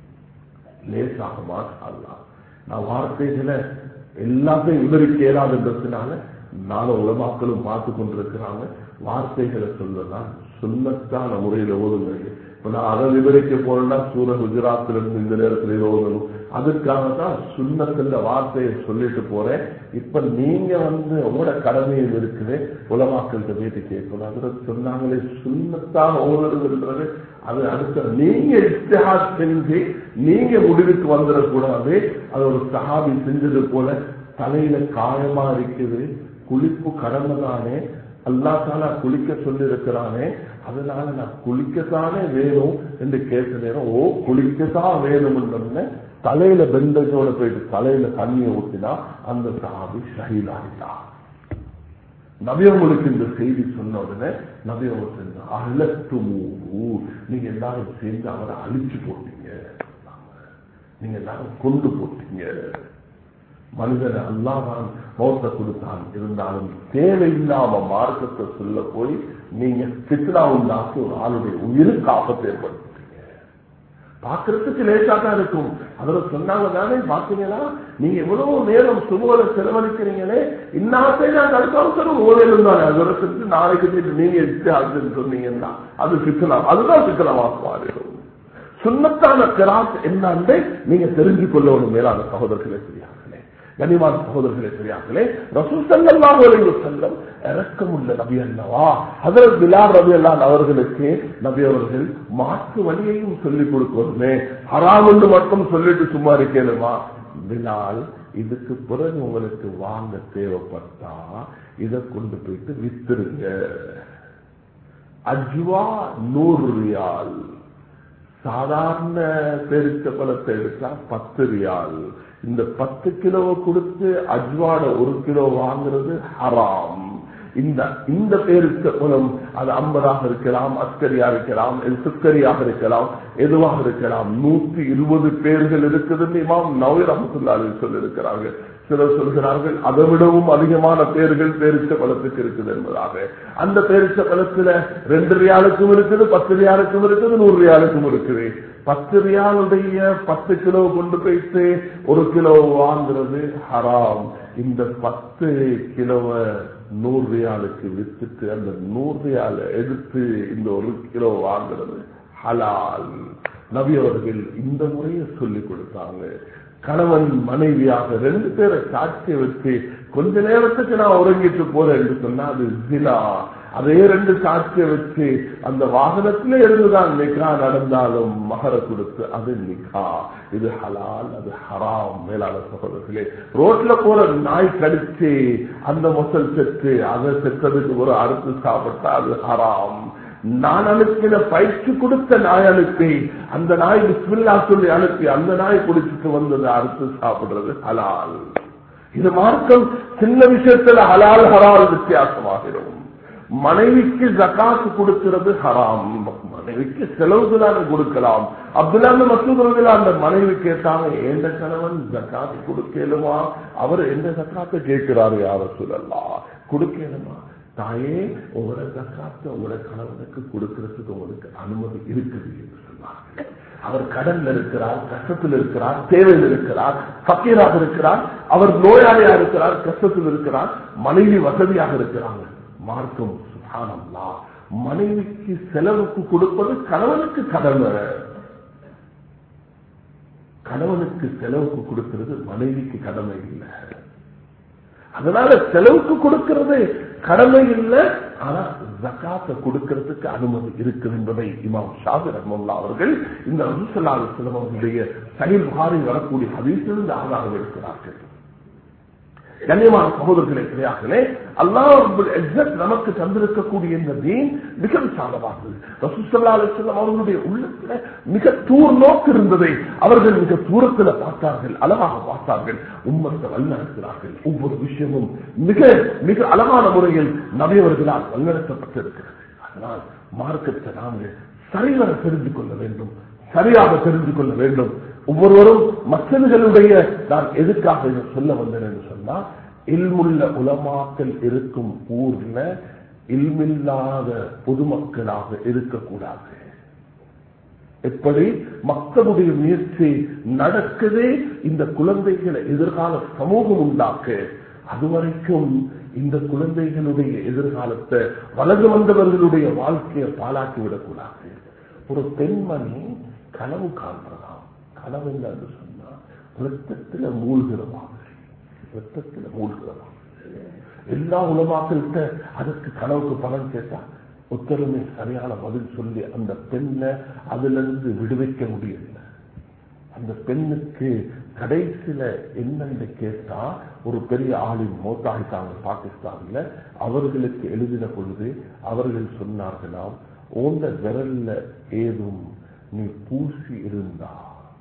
Speaker 1: லேசாக மாற்றலாம் நான் வார்த்தைகளை எல்லாத்தையும் விவரிக்க இயலாதுன்றதுனால நானும் உலமாக்களும் பார்த்து கொண்டிருக்கிறாங்க வார்த்தைகளை சொல்லலாம் சொல்லத்தான முறையில ஓதுங்க இப்ப நான் அதை விவரிக்க போறேன்னா சூர குஜராத்ல இருந்து இந்த நேரத்துல ஓதணும் அதுக்காக தான் சுண்ணத்துல வார்த்தையை சொல்லிட்டு போறேன் இப்ப நீங்க வந்து உங்களோட கடமையில் இருக்குது உலமாக்கள்கிட்ட போயிட்டு கேட்கணும் அதுல சொன்னாங்களே சுண்ணத்தான் ஓதுறதுன்றது அது அடுத்த நீங்க இஸ்திஹாத் செஞ்சு நீங்க முடிவுக்கு வந்துடக்கூடாது அது ஒரு சஹாபி செஞ்சது போல தலையில காயமா இருக்குது குளிப்பு கடமை தானே அல்லா தானா குளிக்க சொல்லி இருக்கிறானே அதனால நான் குளிக்கத்தானே வேணும் என்று கேட்ட நேரம் ஓ குளிக்கத்தான் வேணும் தலையில பெண்டஜோட போயிட்டு தலையில தண்ணியை ஊத்தினா அந்த சாபி ஷஹீதாயிட்டா நபியவங்களுக்கு இந்த செய்தி சொன்ன உடனே நபியவங்க அழத்து நீங்க எல்லாரும் சேர்ந்து அவரை அழிச்சு போட்டீங்க நீங்க எல்லாரும் கொண்டு போட்டீங்க மனிதன் அல்லாதான் மௌத்த கொடுத்தான் இருந்தாலும் தேவையில்லாம மார்க்கத்தை சொல்ல போய் நீங்க பித்னா உண்டாக்கி ஒரு ஆளுடைய உயிருக்கு ஆபத்தை ஏற்படுத்துறீங்க பார்க்கறதுக்கு லேசா தான் இருக்கும் அதில் சொன்னாங்க தானே பாத்தீங்கன்னா நீங்க எவ்வளவு நேரம் சுமூலை செலவழிக்கிறீங்களே இன்னாசை நான் அடுத்த ஓலையிலும் தானே அதோட செஞ்சு நாளைக்கு போயிட்டு நீங்க எடுத்து அதுன்னு சொன்னீங்கன்னா அது சிக்கனா அதுதான் சிக்கனமாக மாறிடும் சுண்ணத்தான கிராத் என்னன்னு நீங்க தெரிஞ்சு கொள்ளணும் மேலான சகோதரர்களே சரியாகலே கனிமான சகோதரர்களே சரியாகலே ரசூசல்லாம் ஒரு செல்லம் இறக்கமுள்ள நபி அல்லவா அதில் பிலால் ரபி அல்லான் அவர்களுக்கு நபி அவர்கள் மாற்று வழியையும் சொல்லிக் கொடுக்கணுமே ஹராம் என்று மட்டும் சொல்லிட்டு சும்மா இருக்கணுமா பிலால் இதுக்கு பிறகு உங்களுக்கு வாங்க தேவைப்பட்டா இதை கொண்டு போயிட்டு வித்துருங்க அஜ்வா நூறு ரியால் சாதாரண பெருத்த பழத்தை எடுத்தா பத்து ரியால் இந்த பத்து கிலோவை கொடுத்து அஜ்வாட ஒரு கிலோ வாங்குறது ஹராம் இந்த இந்த பேருக்கு மூலம் அது ஐம்பதாக இருக்கலாம் அஸ்கரியா இருக்கலாம் சுக்கரியாக இருக்கலாம் எதுவாக இருக்கலாம் நூத்தி இருபது பேர்கள் இருக்குதுன்னு இமாம் நவீர் அஹமத்துல்லாலி சொல்லியிருக்கிறார்கள் சிலர் சொல்கிறார்கள் அதை விடவும் அதிகமான பேர்கள் பேரிச்ச பழத்துக்கு இருக்குது என்பதாக அந்த பேரிச்ச பழத்துல ரெண்டு ரியாலுக்கும் இருக்குது பத்து ரியாலுக்கும் இருக்குது நூறு ரியாலுக்கும் இருக்குது பத்து ரியாலுடைய பத்து கிலோ கொண்டு போயிட்டு ஒரு கிலோ வாங்குறது ஹராம் இந்த பத்து கிலோவை நூறு ரியாலுக்கு வித்துட்டு அந்த நூறு ரியால எடுத்து இந்த ஒரு கிலோ வாங்குறது ஹலால் நபி அவர்கள் இந்த முறையை சொல்லி கொடுத்தாங்க கணவன் மனைவியாக ரெண்டு பேரை சாட்சியை வச்சு கொஞ்ச நேரத்துக்கு நான் உறங்கிட்டு போறேன் என்று சொன்னா அது ஜினா அதே ரெண்டு சாட்சியை வச்சு அந்த வாகனத்திலே இருந்துதான் நிக்கா நடந்தாலும் மகர கொடுத்து அது நிக்கா இது ஹலால் அது ஹராம் மேலான சகோதரர்களே ரோட்ல போற நாய் கடிச்சு அந்த மொசல் செத்து அதை செத்ததுக்கு ஒரு அறுத்து சாப்பிட்டா அது ஹராம் நான் அனுப்பின பயிற்சி கொடுத்த நாய் அனுப்பி அந்த நாய் பிஸ்மில்லா சொல்லி அனுப்பி அந்த நாய் குடிச்சிட்டு வந்தது அறுத்து சாப்பிடுறது ஹலால் இது மார்க்கம் சின்ன விஷயத்துல ஹலால் ஹலால் வித்தியாசமாகிடும் மனைவிக்கு ஜக்காத்து கொடுக்கிறது ஹராம் மனைவிக்கு செலவுக்கு தான் கொடுக்கலாம் அப்துல்லாந்து மசூத் அந்த மனைவி கேட்டாங்க எந்த கணவன் ஜக்காத்து கொடுக்கலுமா அவர் எந்த ஜக்காத்தை கேட்கிறாரு யார சொல்லலாம் கொடுக்கலுமா தாயே உங்களோட ஜக்காத்து உங்களோட கணவனுக்கு கொடுக்கறதுக்கு உங்களுக்கு அனுமதி இருக்குது என்று சொன்னார்கள் அவர் கடன்ல இருக்கிறார் கஷ்டத்தில் இருக்கிறார் தேவையில் இருக்கிறார் பக்கீராக இருக்கிறார் அவர் நோயாளியா இருக்கிறார் கஷ்டத்தில் இருக்கிறார் மனைவி வசதியாக இருக்கிறாங்க மார்க்கம் சுகானம்லா மனைவிக்கு செலவுக்கு கொடுப்பது கணவனுக்கு கடமை கணவனுக்கு செலவுக்கு கொடுக்கிறது மனைவிக்கு கடமை இல்லை அதனால செலவுக்கு கொடுக்கிறது கடமை இல்லை ஆனா ஜக்காத்தை கொடுக்கிறதுக்கு அனுமதி இருக்குது என்பதை இமாம் ஷாபி ரஹ்மல்லா அவர்கள் இந்த ரசூசல்லாஹு அலைஹி அவர்களுடைய சஹீல் புகாரில் வரக்கூடிய ஹதீஸிலிருந்து ஆதாரம் இருக்கிறார்கள் கண்ணியமான சகோதரர்களே கிடையார்களே அல்லாஹ் நமக்கு தந்திருக்கக்கூடிய இந்த தீன் மிக விசாலமானது ரசூசல்லா அலிஸ்லாம் அவர்களுடைய உள்ளத்துல மிக தூர் நோக்கு இருந்ததை அவர்கள் மிக தூரத்தில் பார்த்தார்கள் அழகாக பார்த்தார்கள் உம்மத்தை வழிநடத்தினார்கள் ஒவ்வொரு விஷயமும் மிக மிக அழகான முறையில் நபியவர்களால் வழிநடத்தப்பட்டிருக்கிறது அதனால் மார்க்கத்தை நாங்கள் சரிவர தெரிந்து கொள்ள வேண்டும் சரியாக தெரிந்து கொள்ள வேண்டும் ஒவ்வொருவரும் மக்களுடைய நான் எதுக்காக இதை சொல்ல வந்தேன் என்று சொன்னா இல்முள்ள உலமாக்கல் இருக்கும் ஊர்ல இல்மில்லாத பொதுமக்களாக இருக்கக்கூடாது எப்படி மக்களுடைய முயற்சி நடக்குதே இந்த குழந்தைகளை எதிர்கால சமூகம் உண்டாக்க அதுவரைக்கும் இந்த குழந்தைகளுடைய எதிர்காலத்தை வளர்ந்து வந்தவர்களுடைய வாழ்க்கையை பாலாக்கி விடக்கூடாது ஒரு பெண்மணி கனவு காண்றதாம் கனவு என்று சொன்னா ரத்தத்துல மூழ்கிறதா ரத்தத்துல மூழ்கிறதா எல்லா உலமாக்கள்கிட்ட அதற்கு கனவுக்கு பலன் கேட்டா உத்தரமே சரியான பதில் சொல்லி அந்த பெண்ணை அதுல இருந்து விடுவிக்க முடியல அந்த பெண்ணுக்கு கடைசியில என்னன்னு கேட்டா ஒரு பெரிய ஆளின் மோத்தாகிட்டாங்க பாகிஸ்தான்ல அவர்களுக்கு எழுதின பொழுது அவர்கள் சொன்னார்களாம் ஓந்த விரல்ல ஏதும் நீ பூசி இருந்தா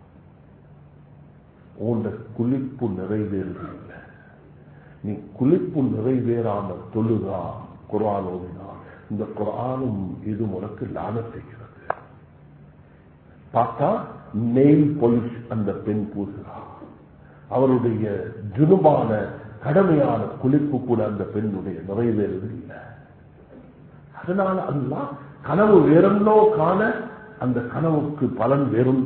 Speaker 1: உண்ட குளிப்பு நிறைவேறுதில்லை நீ குளிப்பு நிறைவேறாம தொழுதா குரான் ஓதினா இந்த குரானும் இது உனக்கு லான செய்கிறது பார்த்தா நெயில் பொலிஷ் அந்த பெண் பூசுகிறார் அவருடைய ஜுனுமான கடமையான குளிப்பு கூட அந்த பெண்ணுடைய நிறைவேறது இல்லை அதனால அல்லா கனவு வேறென்னோ காண அந்த கனவுக்கு பலன் வேறும்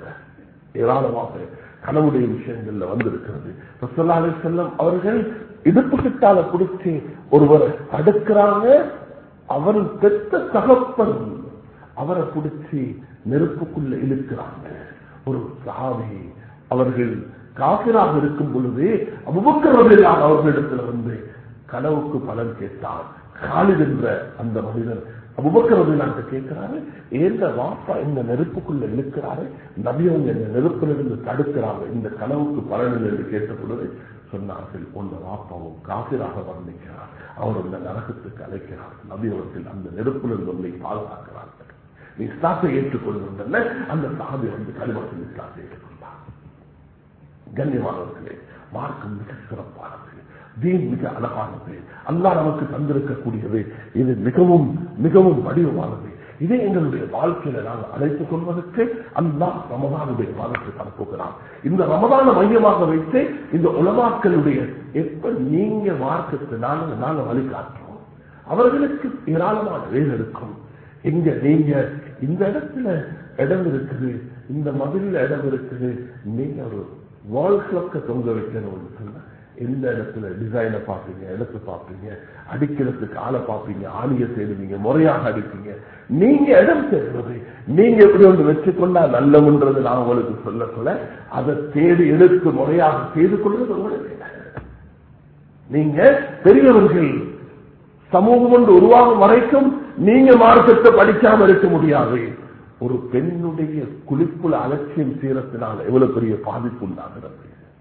Speaker 1: ஏராளமாக கனவுடைய விஷயங்கள்ல வந்திருக்கிறது ரசல்லா அலி செல்லம் அவர்கள் இடுப்பு கிட்டால பிடிச்சி ஒருவரை தடுக்கிறாங்க அவர் பெற்ற தகப்பன் அவரை பிடிச்சி நெருப்புக்குள்ள இழுக்கிறாங்க ஒரு சாவி அவர்கள் காபிராக இருக்கும் பொழுது அபுபக்கரவில்லாத அவர்களிடத்துல வந்து கனவுக்கு பலன் கேட்டார் காலித் என்ற அந்த மனிதர் அபுபக்கரவில்லாட்ட கேட்கிறாரு ஏந்த வாப்பா இந்த நெருப்புக்குள்ள இழுக்கிறாரு நபியவங்க இந்த நெருப்பிலிருந்து தடுக்கிறாங்க இந்த கனவுக்கு பலன் என்று கேட்ட பொழுது சொன்னார்கள் உங்க வாப்பாவும் காபிராக வர்ணிக்கிறார் அவர் இந்த நரகத்துக்கு அழைக்கிறார் நபி அவர்கள் அந்த நெருப்பிலிருந்து உங்களை பாதுகாக்கிறார்கள் நீ இஸ்லாத்தை ஏற்றுக்கொள்கின்றன அந்த சாபி வந்து கலிமத்தில் இஸ்லாத்தை ஏற்றுக்கொண்டார் கண்ணியமானவர்களே மார்க்கம் மிக சிறப்பானது தீன் மிக அழகானது அல்லாஹ் நமக்கு தந்திருக்கக்கூடியது இது மிகவும் மிகவும் வடிவமானது இதை எங்களுடைய வாழ்க்கையில நாங்கள் அழைத்துக் கொள்வதற்கு அல்லாஹ் ரமதானுடைய மாதத்தை தரப்போகிறான் இந்த ரமதான மையமாக வைத்து இந்த உலமாக்களுடைய எப்ப நீங்க மார்க்கத்தை நாங்க நாங்க வழிகாட்டுறோம் அவர்களுக்கு ஏராளமான வேலை இருக்கும் எங்க நீங்க இந்த இடத்துல இடம் இருக்குது இந்த மதில இடம் இருக்குது நீங்க ஒரு வால் கிளக்க தொங்க வைக்கணும்னு சொன்னா எந்த இடத்துல டிசைனை பார்ப்பீங்க இடத்தை பார்ப்பீங்க அடிக்கிறதுக்கு ஆளை பார்ப்பீங்க ஆணிய தேடுவீங்க முறையாக அடிப்பீங்க நீங்க இடம் தேடுறது நீங்க எப்படி ஒன்று வச்சுக்கொண்டா நல்லவன்றது நான் உங்களுக்கு சொல்ல சொல்ல அதை தேடி எடுத்து முறையாக செய்து கொள்வது உங்களுக்கு நீங்க பெரியவர்கள் சமூகம் ஒன்று உருவாகும் வரைக்கும் நீங்க மார்க்கத்தை படிக்காம இருக்க முடியாது ஒரு பெண்ணுடைய குளிப்புல அலட்சியம் செய்யறதுனால எவ்வளவு பெரிய பாதிப்பு உண்டாகிறது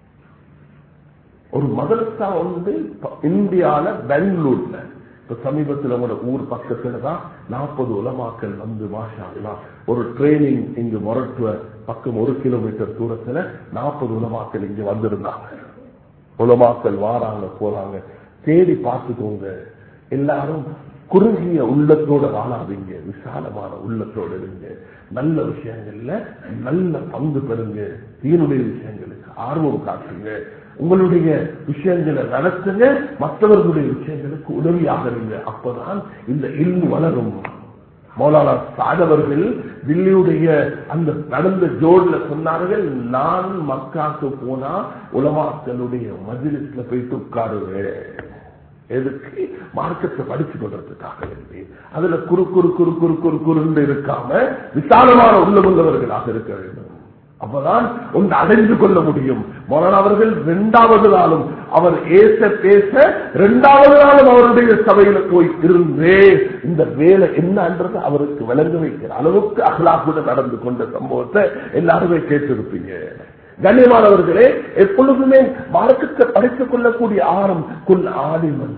Speaker 1: ஒரு மதரசா வந்து இந்தியால பெங்களூர்ல இப்ப சமீபத்தில் உங்களோட ஊர் பக்கத்துல தான் நாற்பது உலமாக்கள் வந்து மாஷா ஒரு ட்ரைனிங் இங்கு மொரட்டுவ பக்கம் ஒரு கிலோமீட்டர் தூரத்துல நாற்பது உலமாக்கள் இங்க வந்திருந்தாங்க உலமாக்கள் வாராங்க போறாங்க தேடி பார்த்துக்கோங்க எல்லாரும் குறுகிய உள்ளத்தோட வாழாதீங்க விசாலமான உள்ளத்தோட இருங்க நல்ல விஷயங்கள்ல நல்ல பங்கு பெறுங்க தீனுடைய விஷயங்களுக்கு ஆர்வம் காட்டுங்க உங்களுடைய விஷயங்களை நடத்துங்க மற்றவர்களுடைய விஷயங்களுக்கு உதவியாக இருங்க அப்பதான் இந்த இல்மு வளரும் மௌலானா சாதவர்கள் தில்லியுடைய அந்த நடந்த ஜோட்ல சொன்னார்கள் நான் மக்காக்கு போனா உலமாக்களுடைய மஜிலிஸ்ல போயிட்டு உட்காருவேன் எதுக்கு மார்க்கத்தை படிச்சு கொள்றதுக்காக வேண்டி அதுல குறு குறு குறு குறு குறு குறுண்டு இருக்காம விசாலமான உள்ளமுள்ளவர்களாக இருக்க வேண்டும் அப்பதான் ஒன்று அடைந்து கொள்ள முடியும் மொரன் அவர்கள் இரண்டாவது நாளும் அவர் ஏச பேச இரண்டாவது நாளும் அவருடைய சபையில போய் இருந்தே இந்த வேலை என்னன்றது அவருக்கு விளங்க வைக்கிற அளவுக்கு அகலாக்குடன் நடந்து கொண்ட சம்பவத்தை எல்லாருமே கேட்டிருப்பீங்க கண்ணியமானவர்களே எப்பொழுதுமே மார்க்கத்தை படித்துக் கொள்ளக்கூடிய ஆரம் குல் ஆலிமன்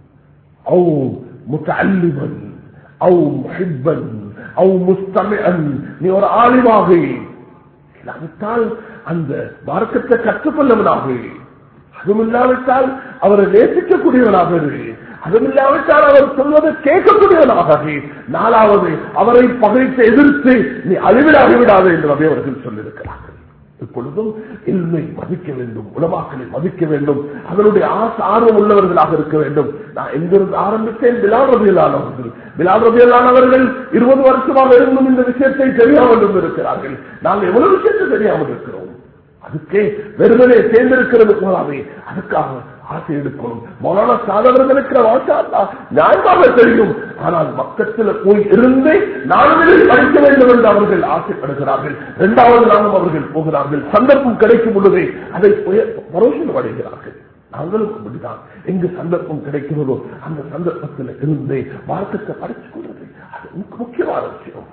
Speaker 1: ஓ முத்தல்லிமன் ஓ முஹிப்பன் ஓ முஸ்தமிஅன் நீ ஒரு ஆலிமாக இல்லாவிட்டால் அந்த மார்க்கத்தை கற்றுக்கொள்ளவனாக அதுவும் இல்லாவிட்டால் அவரை நேசிக்கக்கூடியவனாக இரு அதுவும் இல்லாவிட்டால் அவர் சொல்வதை கேட்கக்கூடியவனாக நாலாவது அவரை பகைத்து எதிர்த்து நீ அழிவிடாகிவிடாது என்று அவை அவர்கள் சொல்லியிருக்கிறார்கள் இப்பொழுதும் இல்மை மதிக்க வேண்டும் உலமாக்களை மதிக்க வேண்டும் அதனுடைய ஆசை ஆர்வம் உள்ளவர்களாக இருக்க வேண்டும் நான் எங்கிருந்து ஆரம்பித்தேன் பிலால் ரபியலானவர்கள் பிலால் ரபியலானவர்கள் இருபது வருஷமாக இருந்தும் இந்த விஷயத்தை தெரியாமல் இருக்கிறார்கள் நாங்கள் எவ்வளவு விஷயத்தை தெரியாமல் இருக்கிறோம் அதுக்கே வெறுமனே சேர்ந்திருக்கிறது போதாது அதுக்காக ஆசை எடுக்கணும் மௌலான சாதவர்களுக்கு வாசா நியாயமாக தெரியும் ஆனால் பக்கத்தில் போய் இருந்து நாடுகளில் படிக்க வேண்டும் என்று அவர்கள் ஆசைப்படுகிறார்கள் இரண்டாவது நாளும் அவர்கள் போகிறார்கள் சந்தர்ப்பம் கிடைக்கும் பொழுதே அதை பரோஷம் அடைகிறார்கள் நாங்களும் அப்படிதான் எங்கு சந்தர்ப்பம் கிடைக்கிறதோ அந்த சந்தர்ப்பத்தில் இருந்து மார்க்கத்தை படித்துக் கொள்வது அது முக்கியமான விஷயம்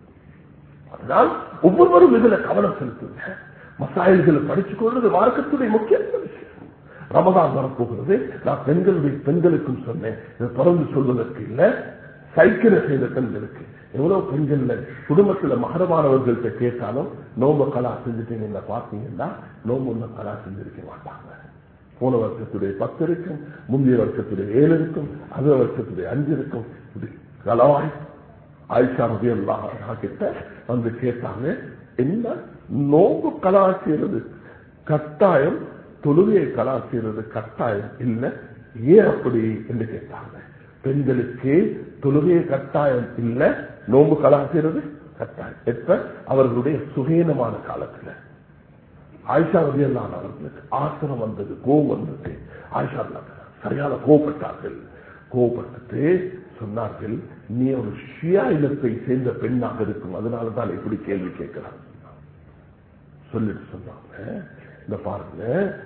Speaker 1: அதனால் ஒவ்வொருவரும் இதுல கவனம் செலுத்துங்க மசாயல்களை படித்துக் கொள்வது மார்க்கத்துடைய முக்கியமான விஷயம் ரமதான் வரப்போகிறது நான் பெண்களுடைய பெண்களுக்கும் சொன்னேன் இதை தொடர்ந்து சொல்வதற்கு இல்ல சைக்கிளை செய்த பெண்களுக்கு எவ்வளவு பெண்கள்ல குடும்பத்துல மகரமானவர்கள்ட்ட கேட்டாலும் நோம்பு கலா செஞ்சுட்டீங்க பார்த்தீங்கன்னா நோம்பு ஒன்றும் கலா செஞ்சிருக்க மாட்டாங்க போன வருஷத்துடைய பத்து இருக்கும் முந்தைய வருஷத்துடைய ஏழு இருக்கும் அது வருஷத்துடைய அஞ்சு இருக்கும் இது கலவாய் ஆயிஷா ரவி கிட்ட வந்து கேட்டாங்க என்ன நோம்பு கலாச்சாரது கட்டாயம் தொழுகையை கலாச்சாரது கட்டாயம் இல்லை ஏன் அப்படி என்று கேட்டாங்க பெண்களுக்கு தொழுகையை கட்டாயம் இல்லை நோம்பு கலாச்சாரது கட்டாயம் எப்ப அவர்களுடைய சுகீனமான காலத்துல ஆயிஷா ரதியல்லான் அவர்களுக்கு ஆசிரம் வந்தது கோவம் வந்தது ஆயிஷா ரலியல்லாஹு சரியான கோபப்பட்டார்கள் கோபப்பட்டு சொன்னார்கள் நீ ஒரு ஷியா இனத்தை சேர்ந்த பெண்ணாக இருக்கும் அதனால தான் இப்படி கேள்வி கேட்கிறாங்க சொல்லிட்டு சொன்னாங்க இந்த பாருங்க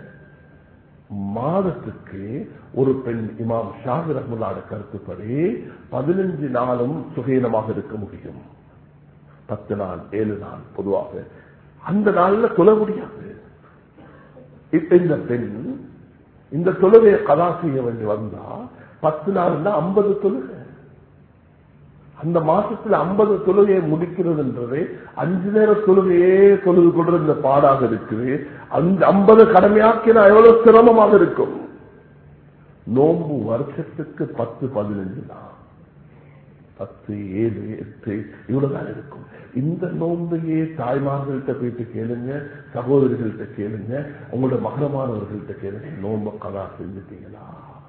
Speaker 1: மாதத்துக்கு ஒரு பெண் இமாம் ஷாஹி ரஹ்முல்லாட கருத்துப்படி பதினஞ்சு நாளும் சுகீனமாக இருக்க முடியும் பத்து நாள் ஏழு நாள் பொதுவாக அந்த நாள்ல தொழ முடியாது இப்ப இந்த பெண் இந்த தொழுகையை கதா செய்ய வேண்டி வந்தா பத்து நாள்னா ஐம்பது தொழுகை அந்த மாசத்துல ஐம்பது தொழுகையை முடிக்கிறதுன்றது அஞ்சு நேர தொழுகையே தொழுது கொள்றது இந்த பாடாக இருக்குது அந்த ஐம்பது கடமையாக்கினா எவ்வளவு சிரமமாக இருக்கும் நோம்பு வருஷத்துக்கு பத்து பதினஞ்சு தான் பத்து ஏழு எட்டு இவ்வளவுதான் இருக்கும் இந்த நோன்பையே தாய்மார்கள்ட்ட போயிட்டு கேளுங்க சகோதரிகள்கிட்ட கேளுங்க உங்களோட மகரமானவர்கள்ட்ட கேளுங்க நோன்பை கதா செஞ்சுட்டீங்களா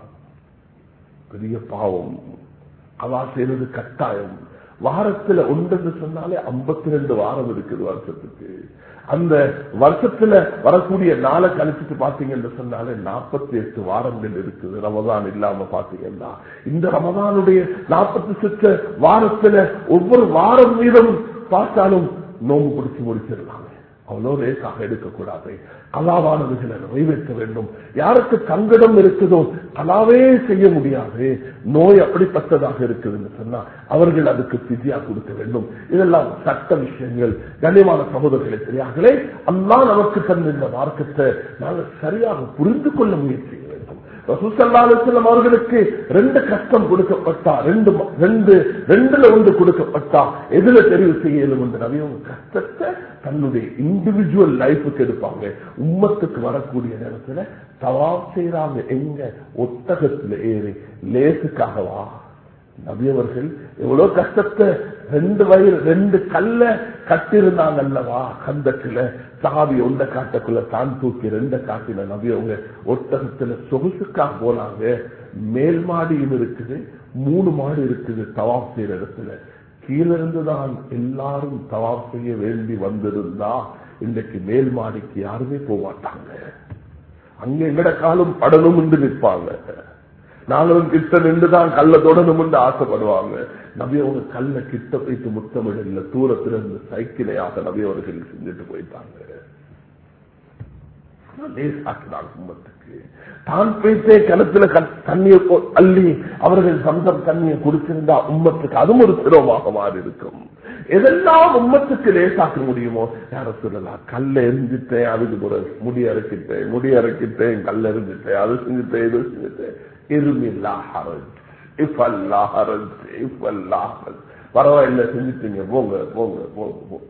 Speaker 1: பெரிய பாவம் கதா செய்யறது கட்டாயம் வாரத்துல ஒன்று சொன்னாலே ஐம்பத்தி ரெண்டு வாரம் இருக்குது வருஷத்துக்கு அந்த வருஷத்துல வரக்கூடிய நாளை கழிச்சுட்டு பாத்தீங்கன்னு சொன்னாலே நாற்பத்தி எட்டு வாரங்கள் இருக்குது ரமதான் இல்லாம பாத்தீங்கன்னா இந்த ரமதானுடைய நாற்பத்தி எட்டு வாரத்துல ஒவ்வொரு வாரம் மீதும் பார்த்தாலும் நோம்பு பிடிச்சு முடிச்சிடலாங்க அவ்வளோ லேசாக எடுக்கக்கூடாது கலாவானதுகளை நிறைவேற்ற வேண்டும் யாருக்கு சங்கடம் இருக்குதோ கலாவே செய்ய முடியாது நோய் அப்படிப்பட்டதாக இருக்குதுன்னு சொன்னா அவர்கள் அதுக்கு பிஸியா கொடுக்க வேண்டும் இதெல்லாம் சட்ட விஷயங்கள் கண்ணியமான சகோதரர்களை தெரியாங்களே அல்லா நமக்கு தந்த இந்த மார்க்கத்தை நாங்கள் சரியாக புரிந்து கொள்ள முயற்சி செய்ய வேண்டும் ரசூசல்லாலும் அவர்களுக்கு ரெண்டு கஷ்டம் கொடுக்கப்பட்டா ரெண்டு ரெண்டு ரெண்டுல ஒன்று கொடுக்கப்பட்டா எதுல தெரிவு செய்யலும் என்று நவியும் கஷ்டத்தை தன்னுடைய இண்டிவிஜுவல் லைஃபுக்கு எடுப்பாங்க உம்மத்துக்கு வரக்கூடிய நேரத்துல தவாப் செய்யறாங்க எங்க ஒட்டகத்துல ஏறி லேசுக்காகவா நபியவர்கள் எவ்வளவு கஷ்டத்தை ரெண்டு வயிறு ரெண்டு கல்ல கட்டிருந்தாங்க அல்லவா கந்தத்துல சாவி ஒண்ட காட்டக்குள்ள தான் தூக்கி ரெண்ட காட்டின நபியவங்க ஒட்டகத்துல சொகுசுக்காக போனாங்க மேல் மாடியும் இருக்குது மூணு மாடி இருக்குது தவாப் செய்யற இடத்துல கீழிருந்து தான் எல்லாரும் தவாப் செய்ய வேண்டி வந்திருந்தா இன்றைக்கு மேல் மாடிக்கு யாருமே போக மாட்டாங்க அங்க எங்கட காலம் படணும் என்று நிற்பாங்க நாங்களும் கிட்ட நின்றுதான் கல்ல தொடணும் என்று ஆசைப்படுவாங்க நபி அவங்க கல்ல கிட்ட போயிட்டு முத்தமிடல தூரத்துல இருந்து சைக்கிளையாக நபி அவர்கள் செஞ்சுட்டு போயிட்டாங்க உம்மத்துக்கு தான் பேசே கிணத்துல தண்ணியை அள்ளி அவர்கள் சந்தம் தண்ணியை குடிச்சிருந்தா உம்மத்துக்கு அதுவும் ஒரு சிரமமாக மாறி இருக்கும் எதெல்லாம் உம்மத்துக்கு லேசாக்க முடியுமோ யார சொல்லலாம் கல்ல எரிஞ்சிட்டேன் அதுக்கு கூட முடி அரைக்கிட்டேன் முடி அரைக்கிட்டேன் கல்ல எரிஞ்சிட்டேன் அது செஞ்சுட்டேன் இது செஞ்சுட்டேன் இருமில்லா ஹரஜ் இஃப் அல்லா ஹரஜ் இஃப் அல்லா ஹரஜ் பரவாயில்ல செஞ்சுட்டீங்க போங்க போங்க போங்க போங்க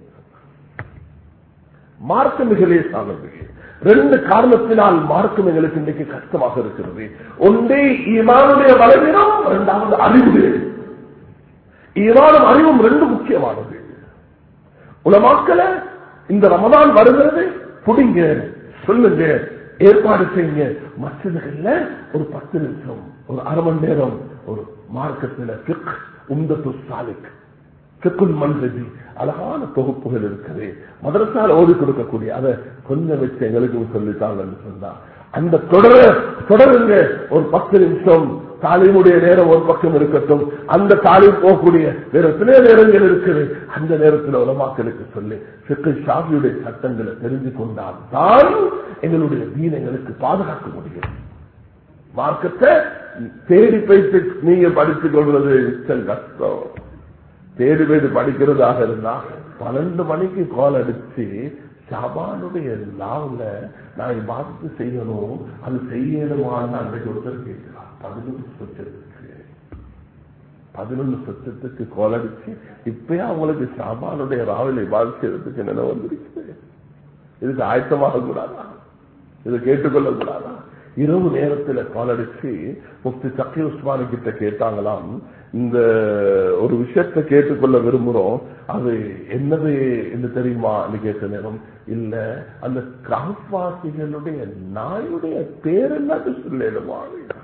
Speaker 1: மார்க்க மிக லேசானது ரெண்டு காரணத்தினால் மார்க்கம் எங்களுக்கு இன்றைக்கு கஷ்டமாக இருக்கிறது ஒன்றே ஈமானுடைய பலவீனம் இரண்டாவது அறிவு ஈமானும் அறிவும் ரெண்டு முக்கியமானது உலமாக்கல இந்த ரமதான் வருகிறது புடிங்க சொல்லுங்க ஏற்பாடு செய்யுங்க மற்றதுகள்ல ஒரு பத்து நிமிஷம் ஒரு அரை மணி நேரம் ஒரு மார்க்கத்தில் பிக் உந்தத்து சாலிக் பிக்குல் மன்ஹஜி அழகான தொகுப்புகள் இருக்குது மதரசால ஓதி கொடுக்கக்கூடிய அதை கொஞ்சம் வச்சு எங்களுக்கு சொல்லித்தாங்கன்னு சொன்னா அந்த தொடர தொடருங்க ஒரு பத்து நிமிஷம் தாலிமுடைய நேரம் ஒரு பக்கம் இருக்கட்டும் அந்த தாலிம் போகக்கூடிய வேற எத்தனை நேரங்கள் இருக்குது அந்த நேரத்தில் உலமாக்களுக்கு சொல்லி சிக்கு ஷாபியுடைய சட்டங்களை தெரிஞ்சு கொண்டால் தான் எங்களுடைய தீன எங்களுக்கு பாதுகாக்க முடியும் மார்க்கத்தை தேடி போயிட்டு நீங்க படித்துக் கொள்வது மிச்சம் கஷ்டம் தேடி போயிட்டு படிக்கிறதாக இருந்தா பன்னெண்டு மணிக்கு கால் அடிச்சு ஷபானுடைய லாவில் நான் பார்த்து செய்யணும் அது செய்யணுமான்னு அன்றைக்கு ஒருத்தர் கேட்கிறான் பதினொன்று சொச்சத்துக்கு பதினொன்று சொச்சத்துக்கு கோல் அடிச்சு இப்பயே அவங்களுக்கு ஷாபானுடைய ராவிலை பாதிக்கிறதுக்கு நினைவு வந்திருக்கு இதுக்கு ஆயத்தமாக கூடாதா இதை கேட்டுக்கொள்ள கூடாதா இரவு நேரத்துல காலடிச்சு முஃப்தி சக்கி உஸ்மானி கிட்ட கேட்டாங்களாம் இந்த ஒரு விஷயத்தை கேட்டுக்கொள்ள விரும்புறோம் அது என்னது என்று தெரியுமா கேட்ட நேரம் இல்ல அந்த கிராமவாசிகளுடைய நாயுடைய பேர் என்னது சொல்லிடுமா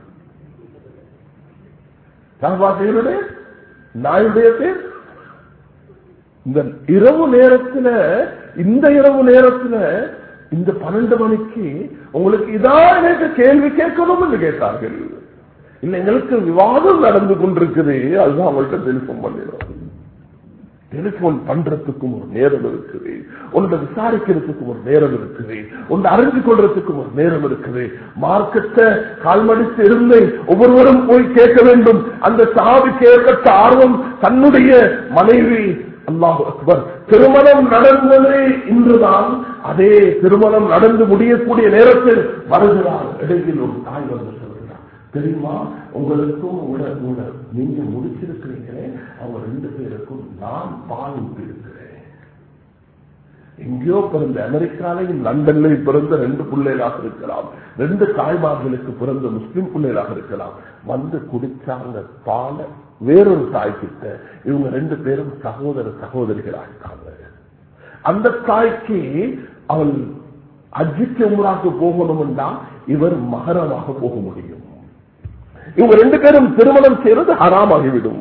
Speaker 1: கிராமவாசிகளுடைய நாயுடைய பேர் இந்த இரவு நேரத்துல இந்த இரவு நேரத்துல இந்த பன்னெண்டு மணிக்கு உங்களுக்கு இதான் எனக்கு கேள்வி கேட்கணும் என்று கேட்டார்கள் இல்ல எங்களுக்கு விவாதம் நடந்து கொண்டிருக்குது அதுதான் அவங்கள்ட்ட டெலிபோன் பண்ணிடுறோம் டெலிபோன் பண்றதுக்கும் ஒரு நேரம் இருக்குது உன்னை விசாரிக்கிறதுக்கும் ஒரு நேரம் இருக்குது உன்னை அறிஞ்சு கொள்றதுக்கும் ஒரு நேரம் இருக்குது மார்க்கத்தை கால்மடித்து இருந்து ஒவ்வொருவரும் போய் கேட்க வேண்டும் அந்த சாவி கேட்கத்த ஆர்வம் தன்னுடைய மனைவி அல்லாஹ் அக்பர் திருமணம் நடந்தது இன்றுதான் அதே திருமணம் நடந்து முடியக்கூடிய நேரத்தில் வருகிறார் இடையில் ஒரு தாய் வந்து சொல்கிறார் தெரியுமா உங்களுக்கும் உட உட நீங்க முடிச்சிருக்கிறீங்களே அவங்க ரெண்டு பேருக்கும் நான் பால் ஊட்டியிருக்கிறேன் எங்கேயோ பிறந்த அமெரிக்காலையும் லண்டன்லையும் பிறந்த ரெண்டு பிள்ளைகளாக இருக்கலாம் ரெண்டு தாய்மார்களுக்கு பிறந்த முஸ்லிம் பிள்ளைகளாக இருக்கலாம் வந்து குடிச்சாங்க பாலை வேறொரு தாய்கிட்ட இவங்க ரெண்டு பேரும் சகோதர சகோதரிகளாகிட்டாங்க அந்த தாய்க்கு அவள் அஜிக்கு உமராக்கு போகணும்னா இவர் மகரமாக போக முடியும் இவங்க ரெண்டு பேரும் திருமணம் செய்வது ஹராமாகிவிடும்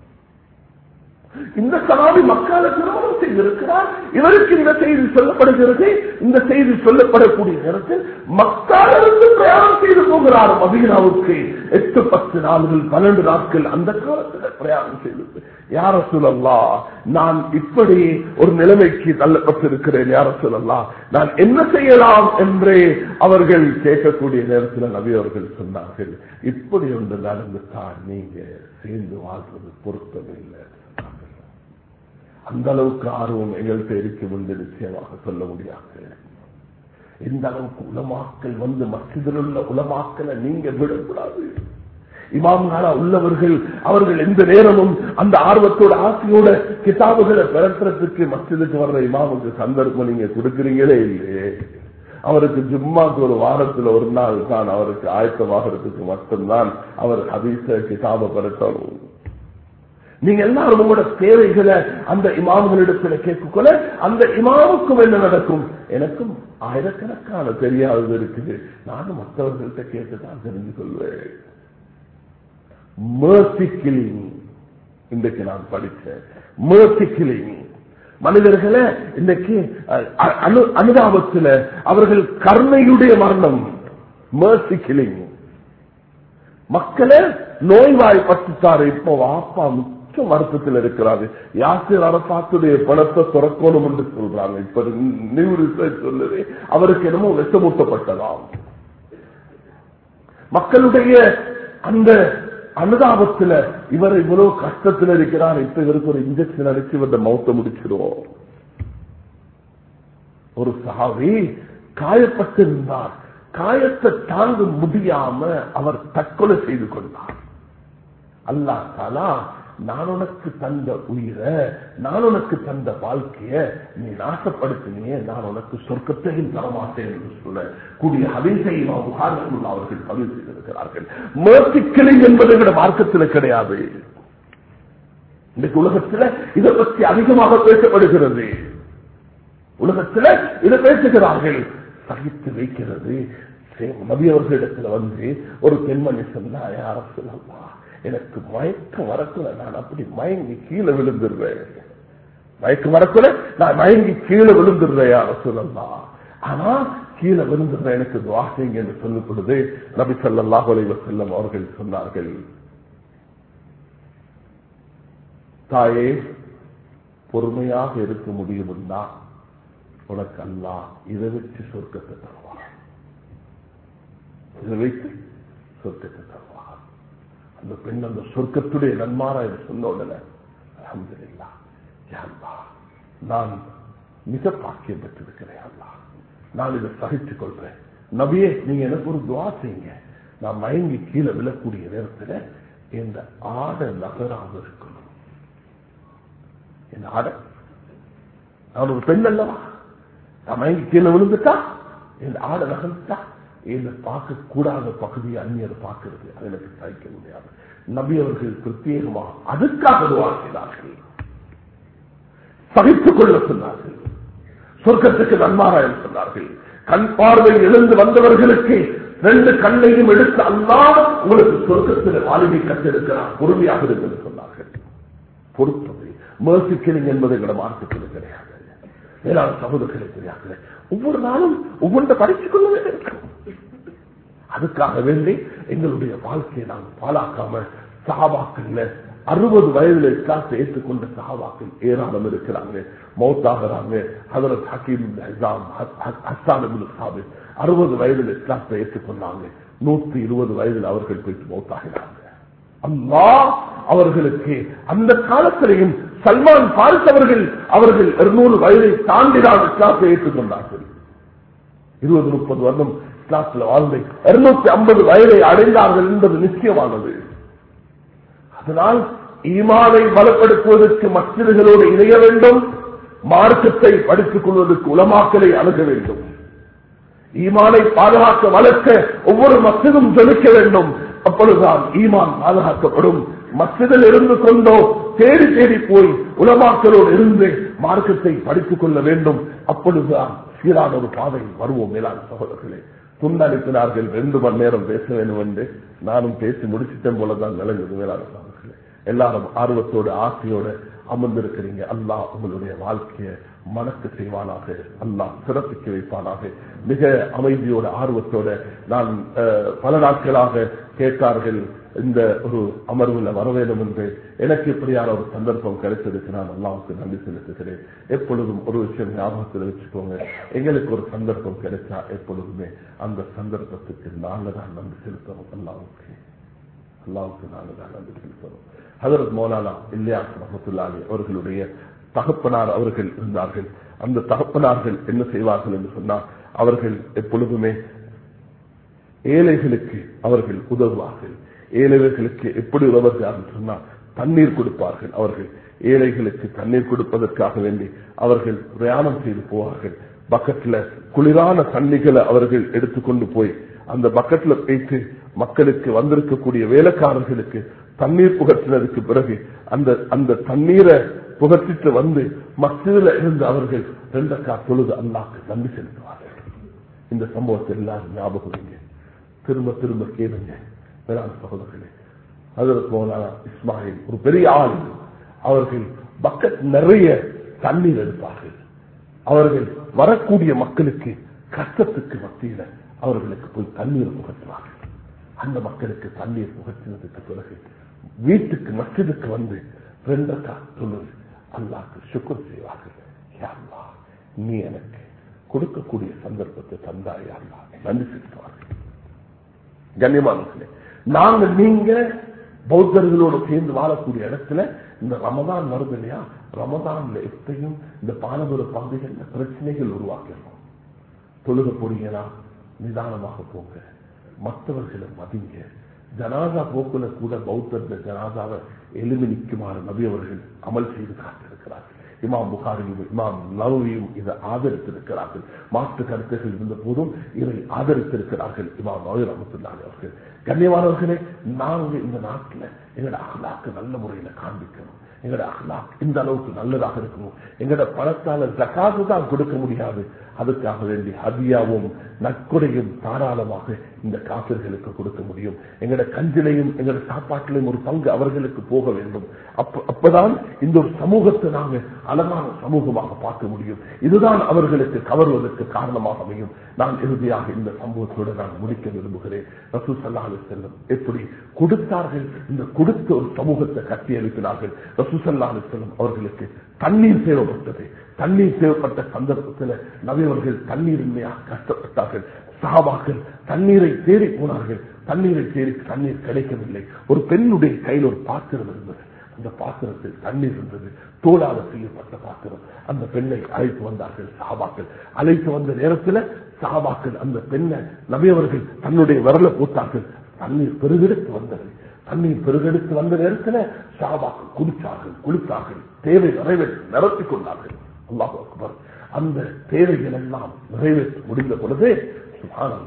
Speaker 1: இந்த சனாதி மக்களை திருமணம் செய்திருக்கிறார் இவருக்கு இந்த செய்தி சொல்லப்படுகிறது இந்த செய்தி சொல்லப்படக்கூடிய நேரத்தில் மக்களிருந்து பிரயாணம் செய்து போகிறார் மதீனாவுக்கு எட்டு பத்து நாள்கள் பன்னெண்டு நாட்கள் அந்த காலத்தில் பிரயாணம் செய்தது யார சொல்லலா நான் இப்படி ஒரு நிலைமைக்கு தள்ளப்பட்டிருக்கிறேன் யார சொல்லலா நான் என்ன செய்யலாம் என்றே அவர்கள் கேட்கக்கூடிய நேரத்தில் நபி அவர்கள் சொன்னார்கள் இப்படி ஒன்று நடந்துதான் நீங்க சேர்ந்து வாழ்வது பொருத்தமில்லை அந்த அளவுக்கு ஆர்வம் எங்கள்கிட்ட இருக்கும் என்று நிச்சயமாக சொல்ல முடியாது எந்த அளவுக்கு உலமாக்கள் வந்து மசிதில் உள்ள உலமாக்களை நீங்க விடக்கூடாது இமாம்காலா உள்ளவர்கள் அவர்கள் எந்த நேரமும் அந்த ஆர்வத்தோட ஆசையோட கிதாபுகளை பிறக்கிறதுக்கு மசிதுக்கு வர்ற இமாமுக்கு சந்தர்ப்பம் நீங்க கொடுக்குறீங்களே இல்லையே அவருக்கு ஜும்மாக்கு ஒரு வாரத்தில் ஒரு நாள் தான் அவருக்கு ஆயத்தமாகிறதுக்கு மட்டும்தான் அவர் ஹதீச கிதாப பெறத்தணும் நீங்க எல்லாரும் உங்களோட தேவைகளை அந்த இமாம்களிடத்துல கேட்கக்கொள்ள அந்த இமாமுக்கும் என்ன நடக்கும் எனக்கும் ஆயிரக்கணக்கான தெரியாதது இருக்குது நானும் மற்றவர்கள்ட்ட கேட்டுதான் தெரிஞ்சு கொள்வேன் mercy killing இன்றைக்கு நான் படிச்சேன் mercy killing மனிதர்களை இன்றைக்கு அனு அனுதாபத்தில் அவர்கள் கருணையுடைய மரணம் mercy killing மக்களை நோய்வாய்ப்பட்டுட்டாரு இப்போ வாப்பா மிச்ச வருத்தத்தில் இருக்கிறாரு யாசிர் அரசாத்துடைய பணத்தை துறக்கணும் என்று சொல்றாங்க இப்ப நியூ ரிசர்ச் சொல்லுது அவருக்கு என்னமோ விஷமூட்டப்பட்டதாம் மக்களுடைய அந்த அனுதாபத்துல இவர் இவ்வளவு கஷ்டத்தில் இருக்கிறார் இப்ப இவருக்கு ஒரு இன்ஜெக்ஷன் அடிச்சு இவருடைய மௌத்த முடிச்சிருவோம் ஒரு சாவி காயப்பட்டிருந்தார் காயத்தை தாங்க முடியாம அவர் தற்கொலை செய்து கொண்டார் அல்லா தாலா நான் உனக்கு தந்த உயிரை நான் உனக்கு தந்த வாழ்க்கைய நீ நாசப்படுத்தினியே நான் உனக்கு சொர்க்கத்தையும் தரமாட்டேன் என்று சொல்ல கூடிய ஹதீஸை புகார்கள் அவர்கள் பதிவு செய்திருக்கிறார்கள் மேற்கிக்கிளை என்பது விட மார்க்கத்தில் கிடையாது இன்றைக்கு உலகத்தில் இதை பற்றி அதிகமாக பேசப்படுகிறது உலகத்தில் இதை பேசுகிறார்கள் சகித்து வைக்கிறது நபி அவர்களிடத்துல வந்து ஒரு பெண்மணி சொன்னா யார சொல்லலாம் எனக்கு மயக்கம் வரக்குள்ள நான் அப்படி மயங்கி கீழே விழுந்துடுறேன் மயக்கம் வரக்குள்ள நான் மயங்கி கீழே விழுந்துடுறேன் யார சொல்லலாம் ஆனா கீழே விழுந்துடுறேன் எனக்கு துவாசிங்க என்று சொல்லப்படுது நபி சல்லாஹ் அலைவ செல்லம் அவர்கள் சொன்னார்கள் தாயே பொறுமையாக இருக்க முடியும்னா உனக்கு அல்லா இதை வச்சு சொர்க்கத்தை தருவார் இதை வைத்து சொர்க்கத்தை தருவார் அந்த பெண் அந்த சொர்க்கத்துடைய நன்மாரா இதை சொன்ன உடனே அலமதுல்லா யாருப்பா நான் மிக பாக்கியம் பெற்றிருக்கிறேன் அல்லா நான் இதை சகித்துக் கொள்றேன் நபியே நீங்க எனக்கு ஒரு துவா செய்யுங்க நான் மயங்கி கீழே விழக்கூடிய நேரத்தில் இந்த ஆடை நகராக இருக்கணும் இந்த ஆடை நான் ஒரு பெண் அல்லவா நான் மயங்கி கீழே விழுந்துட்டா இந்த ஆடை நகர்ந்துட்டா என்ன பார்க்க கூடாத பகுதியை அந்நியர் பார்க்கிறது அது எனக்கு சகிக்க முடியாது நபி அவர்கள் பிரத்யேகமாக அதுக்காக உருவாக்கினார்கள் சகித்துக் கொள்ள சொன்னார்கள் சொர்க்கத்துக்கு நன்மாராயம் சொன்னார்கள் கண் பார்வை எழுந்து வந்தவர்களுக்கு ரெண்டு கண்ணையும் எடுத்து அல்லாம உங்களுக்கு சொர்க்கத்தில் வாலிபை கட்டிருக்கிறார் பொறுமையாக இருக்கு சொன்னார்கள் பொறுப்பது மேசிக்கிறீங்க என்பது எங்களோட மார்க்கத்தில் கிடையாது மேலான சகோதரர்களை தெரியாது ஒவ்வொரு நாளும் ஒவ்வொன்றை படித்துக் கொள்ள வேண்டும் அதுக்காக வேண்டி எங்களுடைய வாழ்க்கையை நாங்கள் பாழாக்காம சகாபாக்கள்ல அறுபது வயதுல இஸ்லாத்தை ஏற்றுக்கொண்ட சகாபாக்கள் ஏராளம் இருக்கிறாங்க மௌத்தாகிறாங்க ஹதரத் ஹக்கீம் ஹஸ்தான் சாபித் அறுபது வயதுல இஸ்லாத்தை ஏற்றுக்கொண்டாங்க நூத்தி இருபது வயதில் அவர்கள் போயிட்டு மௌத்தாகிறாங்க அம்மா அவர்களுக்கு அந்த காலத்திலையும் சல்மான் பாரிஸ் அவர்கள் அவர்கள் இருநூறு வயதை தாண்டிதான் இஸ்லாத்தை ஏற்றுக்கொண்டார்கள் இருபது முப்பது வருடம் இஸ்லாத்தில் வாழ்ந்து இருநூத்தி ஐம்பது வயதை அடைந்தார்கள் என்பது நிச்சயமானது அதனால் ஈமானை பலப்படுத்துவதற்கு மசிதர்களோடு இணைய வேண்டும் மார்க்கத்தை படித்துக் கொள்வதற்கு உலமாக்களை அணுக வேண்டும் ஈமானை பாதுகாக்க வளர்க்க ஒவ்வொரு மசிதும் ஜொலிக்க வேண்டும் அப்பொழுதுதான் ஈமான் பாதுகாக்கப்படும் மசிதில் இருந்து கொண்டோ தேடி தேடி போய் உலமாக்களோடு இருந்து மார்க்கத்தை படித்துக் கொள்ள வேண்டும் அப்பொழுதுதான் சீரான ஒரு பாதை வருவோம் மேலான சகோதரர்களே துண்டளிப்பினார்கள் ரெண்டு மணி நேரம் பேச வேண்டும் என்று நானும் பேசி முடிச்சிட்டேன் போலதான் நிலங்குது மேலான சகோதரர்களே எல்லாரும் ஆர்வத்தோடு ஆசையோடு அமர்ந்திருக்கிறீங்க அல்லாஹ் உங்களுடைய வாழ்க்கையை மனக்கு செய்வானாக அல்லாஹ் சிறப்பிக்க வைப்பானாக மிக அமைதியோட ஆர்வத்தோட நான் பல நாட்களாக கேட்டார்கள் இந்த ஒரு அமர்வுல வர வேண்டும் என்று எனக்கு இப்படியான ஒரு சந்தர்ப்பம் கிடைச்சதுக்கு நான் அல்லாவுக்கு நன்றி செலுத்துகிறேன் எப்பொழுதும் ஒரு விஷயம் ஞாபகத்தில் வச்சுக்கோங்க எங்களுக்கு ஒரு சந்தர்ப்பம் கிடைச்சா எப்பொழுதுமே அந்த சந்தர்ப்பத்துக்கு நாங்க தான் நன்றி செலுத்தணும் அல்லாவுக்கு அல்லாவுக்கு நாங்க தான் நன்றி செலுத்தணும் ஹதரத் மௌலானா இல்லியாஸ் ரஹமத்துல்லாலி அவர்களுடைய தகப்பனார் அவர்கள் இருந்தார்கள் அந்த தகப்பனார்கள் என்ன செய்வார்கள் என்று சொன்னால் அவர்கள் எப்பொழுதுமே ஏழைகளுக்கு அவர்கள் உதவுவார்கள் ஏழைகளுக்கு எப்படி உதவுகிறார்கள் சொன்னால் தண்ணீர் கொடுப்பார்கள் அவர்கள் ஏழைகளுக்கு தண்ணீர் கொடுப்பதற்காக வேண்டி அவர்கள் பிரயாணம் செய்து போவார்கள் பக்கத்துல குளிரான தண்ணிகளை அவர்கள் எடுத்துக்கொண்டு போய் அந்த பக்கெட்ல போயிட்டு மக்களுக்கு வந்திருக்கக்கூடிய வேலைக்காரர்களுக்கு தண்ணீர் புகற்றினதுக்கு பிறகு அந்த அந்த தண்ணீரை புகற்றிட்டு வந்து மசிதில இருந்து அவர்கள் ரெண்டக்கா தொழுது அல்லாக்கு நன்றி செலுத்துவார்கள் இந்த சம்பவத்தை எல்லாரும் ஞாபகம் வைங்க திரும்ப திரும்ப கேளுங்க வேளாண் சகோதரர்களே அதற்கு மௌலானா இஸ்மாயில் ஒரு பெரிய ஆள் அவர்கள் பக்கெட் நிறைய தண்ணீர் எடுப்பார்கள் அவர்கள் வரக்கூடிய மக்களுக்கு கஷ்டத்துக்கு மத்தியில அவர்களுக்கு போய் தண்ணீர் புகட்டுவார்கள் அந்த மக்களுக்கு தண்ணீர் புகட்டினதுக்கு பிறகு வீட்டுக்கு மசிதுக்கு வந்து ரெண்டக்கா தொழுது அல்லாக்கு சுக்குர் செய்வார்கள் யாருலா நீ எனக்கு கொடுக்கக்கூடிய சந்தர்ப்பத்தை தந்தாய் அல்லா நன்றி செலுத்துவார்கள் கண்ணியமானே நாங்க நீங்க பௌத்தர்களோடு சேர்ந்து வாழக்கூடிய இடத்துல இந்த ரமதான் வருது இல்லையா ரமதான்ல எப்பயும் இந்த பாலபுர பகுதிகளில் பிரச்சனைகள் உருவாக்கணும் தொழுக போறீங்களா நிதானமாக போங்க மற்றவர்களை மதிங்க ஜனாதா போக்குல கூட பௌத்தர்கள் ஜனாதாவை எளிமை நிற்குமாறு நபி அவர்கள் அமல் செய்து காட்டிருக்கிறார்கள் இமாம் புகாரியும் இமாம் நவவியும் இதை ஆதரித்திருக்கிறார்கள் மாற்று கருத்துகள் இருந்த போதும் இதை ஆதரித்திருக்கிறார்கள் இமாம் நவீர் அமத்துல்லாஹி அவர்கள் கண்ணியமானவர்களே நாங்கள் இந்த நாட்டில் எங்களோட அகலாக்கு நல்ல முறையில காண்பிக்கணும் எங்களோட அகலாக் இந்த அளவுக்கு நல்லதாக இருக்கணும் எங்களோட பணத்தால ஜக்காது தான் கொடுக்க முடியாது அதுக்காக வேண்டி ஹதியாவும் நற்கொடையும் தாராளமாக இந்த காப்பிர்களுக்கு கொடுக்க முடியும் எங்களோட கஞ்சிலையும் எங்களோட சாப்பாட்டிலையும் ஒரு பங்கு அவர்களுக்கு போக வேண்டும் அப்ப அப்பதான் இந்த ஒரு சமூகத்தை நாங்க அழகான சமூகமாக பார்க்க முடியும் இதுதான் அவர்களுக்கு கவர்வதற்கு காரணமாக அமையும் நான் இறுதியாக இந்த சம்பவத்தோடு நான் முடிக்க விரும்புகிறேன் ரசூ சல்லாஹு செல்லம் எப்படி கொடுத்தார்கள் இந்த கொடுத்த ஒரு சமூகத்தை கட்டி எழுப்பினார்கள் ரசூ சல்லாஹு செல்லம் அவர்களுக்கு தண்ணீர் தேவைப்பட்டது தண்ணீர் தேவைப்பட்ட சந்தர்ப்பத்தில் நபியவர்கள் தண்ணீர் இல்லையாக கஷ்டப்பட்டார்கள் சகாபாக்கள் தண்ணீரை தேடி போனார்கள் தண்ணீரை தேடி தண்ணீர் கிடைக்கவில்லை ஒரு பெண்ணுடைய கையில் ஒரு பாத்திரம் இருந்தது அந்த பாத்திரத்தில் தண்ணீர் இருந்தது தோளால செய்யப்பட்ட பாத்திரம் அந்த பெண்ணை அழைத்து வந்தார்கள் சகாபாக்கள் அழைத்து வந்த நேரத்தில் சகாபாக்கள் அந்த பெண்ணை நபியவர்கள் தன்னுடைய விரல போட்டார்கள் தண்ணீர் பெருகெடுத்து வந்தது தண்ணீர் பெருகெடுத்து வந்த நேரத்தில் சகாபாக்கள் குடித்தார்கள் குளித்தார்கள் தேவை நிறைவேற்றி நிரப்பிக் கொண்டார்கள் அல்லாஹ் அக்பர் அந்த தேவைகள் எல்லாம் நிறைவேற்ற முடிந்த பொழுது சுபானல்லா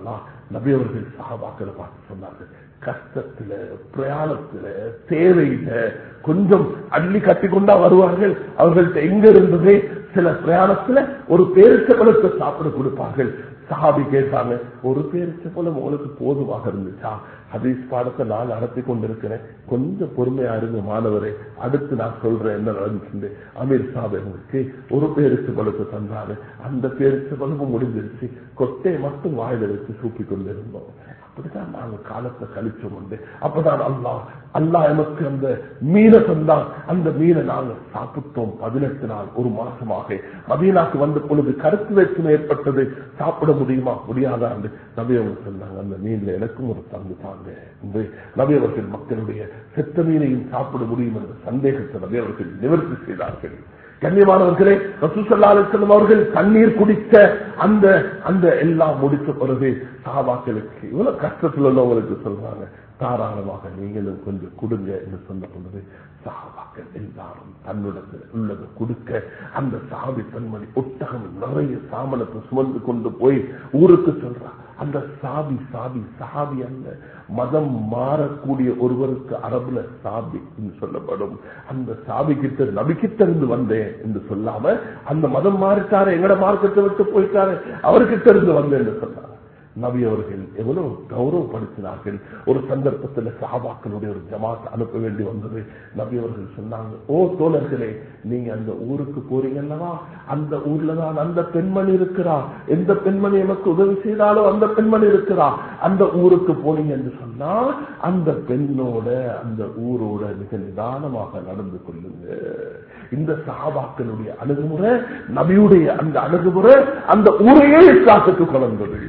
Speaker 1: நபி அவர்கள் சஹாபாக்களை பார்த்து சொன்னார்கள் கஷ்டத்துல பிரயாணத்துல தேவையில கொஞ்சம் அள்ளி கட்டி கொண்டா வருவார்கள் அவர்கள்ட்ட எங்க இருந்ததே சில பிரயாணத்துல ஒரு பேரிச்ச பழத்தை சாப்பிட கொடுப்பார்கள் சஹாபி கேட்டாங்க ஒரு பேரிச்ச பழம் உங்களுக்கு போதுமாக இருந்துச்சா ஹதீஸ் பாடத்தை நான் நடத்தி கொண்டிருக்கிறேன் கொஞ்சம் பொறுமையா இருங்க மாணவரே அடுத்து நான் சொல்றேன் என்ன நடந்துச்சு அமீர் சாப் எங்களுக்கு ஒரு பேரிச்ச பழத்தை தந்தாரு அந்த பேரிச்ச பழமும் முடிஞ்சிருச்சு கொட்டையை மட்டும் வாயில வச்சு சூப்பி கொண்டிருந்தோம் அப்படிதான் நாங்க காலத்தை கழிச்சோம் உண்டு அப்பதான் அல்லாஹ் அல்லாஹ் எமக்கு அந்த மீனை தந்தான் அந்த மீனை நாங்க சாப்பிட்டோம் பதினெட்டு நாள் ஒரு மாசமாக மதீனாக்கு வந்த பொழுது கருத்து வேற்றுமை ஏற்பட்டது சாப்பிட முடியுமா முடியாதா என்று நபி அவர்கள் சொன்னாங்க அந்த மீன்ல எனக்கும் ஒரு பங்கு தாங்க என்று நபி அவர்கள் மக்களுடைய செத்த மீனையும் சாப்பிட முடியும் என்ற சந்தேகத்தை நபி அவர்கள் நிவர்த்தி செய்தார்கள் கண்ணியமானவர்களே ரசூசல்லா அலிஸ்லம் அவர்கள் தண்ணீர் குடித்த அந்த அந்த எல்லாம் முடித்த பிறகு சாபாக்களுக்கு இவ்வளவு கஷ்டத்தில் உள்ளவங்களுக்கு சொல்றாங்க தாராளமாக நீங்களும் கொஞ்சம் கொடுங்க என்று சொன்ன பொழுது சஹாபாக்கள் எல்லாரும் தன்னிடத்தில் உள்ளதை கொடுக்க அந்த சாபி பெண்மணி ஒட்டகம் நிறைய சாமனத்தை சுமந்து கொண்டு போய் ஊருக்கு சொல்றா அந்த சாபி சாபி சாபி அல்ல மதம் மாறக்கூடிய ஒருவருக்கு அரபுல சாபி என்று சொல்லப்படும் அந்த சாபி கிட்ட நபிக்கிட்ட இருந்து வந்தேன் என்று சொல்லாம அந்த மதம் மாறிட்டாரு எங்கட மார்க்கத்தை விட்டு போயிட்டாரு அவர்கிட்ட இருந்து வந்தேன் என்று சொன்னாங்க நபி அவர்கள் எவ்வளவு கௌரவப்படுத்தினார்கள் ஒரு சந்தர்ப்பத்தில் சஹாபாக்களுடைய ஒரு ஜமாத் அனுப்ப வேண்டி வந்தது நபி அவர்கள் சொன்னாங்க ஓ தோழர்களே நீங்க அந்த ஊருக்கு போறீங்கல்லவா அந்த ஊர்ல தான் அந்த பெண்மணி இருக்கிறா எந்த பெண்மணி எனக்கு உதவி செய்தாலோ அந்த பெண்மணி இருக்கிறா அந்த ஊருக்கு போனீங்க என்று சொன்னா அந்த பெண்ணோட அந்த ஊரோட மிக நிதானமாக நடந்து கொள்ளுங்க இந்த சஹாபாக்களுடைய அணுகுமுறை நபியுடைய அந்த அணுகுமுறை அந்த ஊரையே காத்துக்கு கொண்டது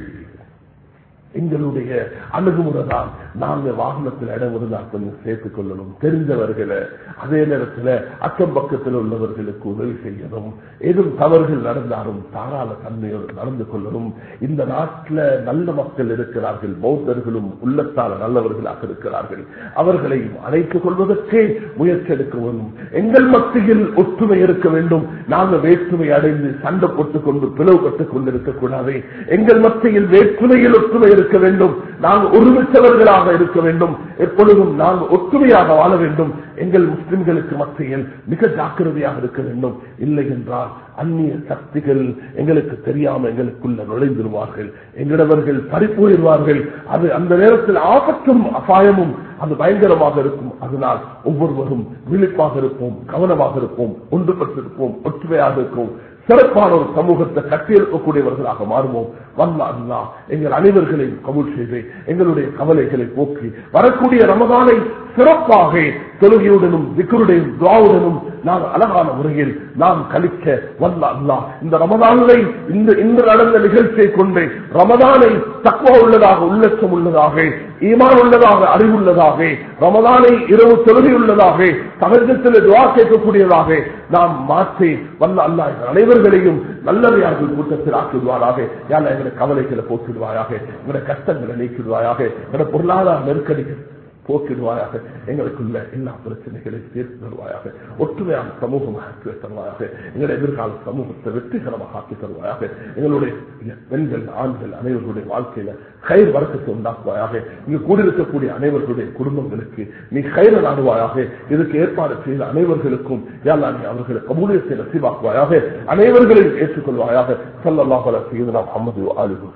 Speaker 1: எங்களுடைய அணுகுமுறை தான் நாங்க வாகனத்தில் இடம் இருந்தால் கொஞ்சம் சேர்த்துக் கொள்ளணும் தெரிஞ்சவர்களை அதே நேரத்தில் அக்கம் பக்கத்தில் உள்ளவர்களுக்கு உதவி செய்யணும் ஏதும் தவறுகள் நடந்தாலும் தாராள தன்மையோடு நடந்து கொள்ளணும் இந்த நாட்டில் நல்ல மக்கள் இருக்கிறார்கள் பௌத்தர்களும் உள்ளத்தால நல்லவர்களாக இருக்கிறார்கள் அவர்களையும் அழைத்துக் கொள்வதற்கே முயற்சி எடுக்க வேண்டும் எங்கள் மத்தியில் ஒற்றுமை இருக்க வேண்டும் நாங்கள் வேற்றுமை அடைந்து சண்டை போட்டுக் கொண்டு பிளவுபட்டுக் கொண்டிருக்க கூடாது எங்கள் மத்தியில் வேற்றுமையில் ஒற்றுமை இருக்க வேண்டும் நாங்கள் ஒருமித்தவர்களாக இருக்க வேண்டும் எப்பொழுதும் நாங்கள் ஒற்றுமையாக வாழ வேண்டும் எங்கள் முஸ்லிம்களுக்கு மத்தியில் மிக ஜாக்கிரதையாக இருக்க வேண்டும் இல்லை என்றால் அந்நிய சக்திகள் எங்களுக்கு தெரியாம எங்களுக்குள்ள நுழைந்துருவார்கள் எங்களிடவர்கள் பறிப்போயிடுவார்கள் அது அந்த நேரத்தில் ஆபத்தும் அபாயமும் அது பயங்கரமாக இருக்கும் அதனால் ஒவ்வொருவரும் விழிப்பாக இருப்போம் கவனமாக இருப்போம் ஒன்றுபட்டிருப்போம் ஒற்றுமையாக இருப்போம் சிறப்பான ஒரு சமூகத்தை கட்டியெழுப்பக்கூடியவர்களாக மாறுவோம் வல்லா அல்லா எங்கள் அனைவர்களையும் கபூல் செய்து எங்களுடைய கவலைகளை போக்கி வரக்கூடிய ரமதானை சிறப்பாக தொழுகையுடனும் விக்கருடையும் துவாவுடனும் நாம் அழகான முறையில் நாம் கழிக்க வல்ல அல்லா இந்த ரமதானை இந்த இன்று நடந்த நிகழ்ச்சியை கொண்டு ரமதானை தக்குவ உள்ளதாக உள்ளச்சம் உள்ளதாக ஈமான் உள்ளதாக அறிவுள்ளதாக ரமதானை இரவு தொழுகை உள்ளதாக தமிழகத்தில் துவா கேட்கக்கூடியதாக நாம் மாற்றி வல்ல அல்லா எங்கள் அனைவர்களையும் நல்லவையார்கள் கூட்டத்தில் ஆக்கிடுவாராக யார் எங்களை கவலைகளை போக்கிடுவாயாக எங்களுடைய கஷ்டங்களை நீக்கிடுவாயாக எங்களுடைய பொருளாதார நெருக்கடிகள் போக்கிடுவாயாக எங்களுக்குள்ள எல்லா பிரச்சனைகளையும் தீர்த்து தருவாயாக ஒற்றுமையான சமூகமாக ஆக்கி தருவாயாக எங்களுடைய எதிர்கால சமூகத்தை வெற்றிகரமாக ஆக்கி தருவாயாக எங்களுடைய பெண்கள் ஆண்கள் அனைவர்களுடைய வாழ்க்கையில கயிறு வழக்கத்தை உண்டாக்குவாயாக இங்கு கூடியிருக்கக்கூடிய அனைவர்களுடைய குடும்பங்களுக்கு நீ கயிறு நாடுவாயாக இதுக்கு ஏற்பாடு செய்த அனைவர்களுக்கும் யாரா நீ அவர்களை கபூலியத்தை நசிவாக்குவாயாக அனைவர்களையும் ஏற்றுக்கொள்வாயாக சொல்லல்லாஹ் செய்து நாம் அம்மது ஆலிபு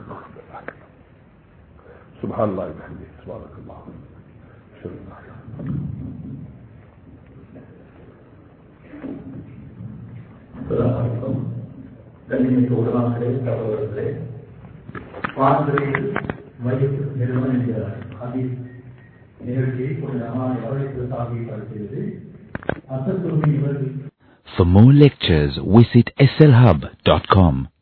Speaker 1: سبحان الله وبحمده سبحانك اللهم
Speaker 2: கண்ணியமிக்க உடனாக்களே சகோதரர்களே பாரம்பரியில் மைய நிறுவனம் என்கிற ஹதீஸ் நிகழ்ச்சியை கொஞ்சம் அம்மா எவருக்கு சாகி படுத்தியது அசத்துமை இவர்கள்
Speaker 3: For more lectures, visit slhub.com.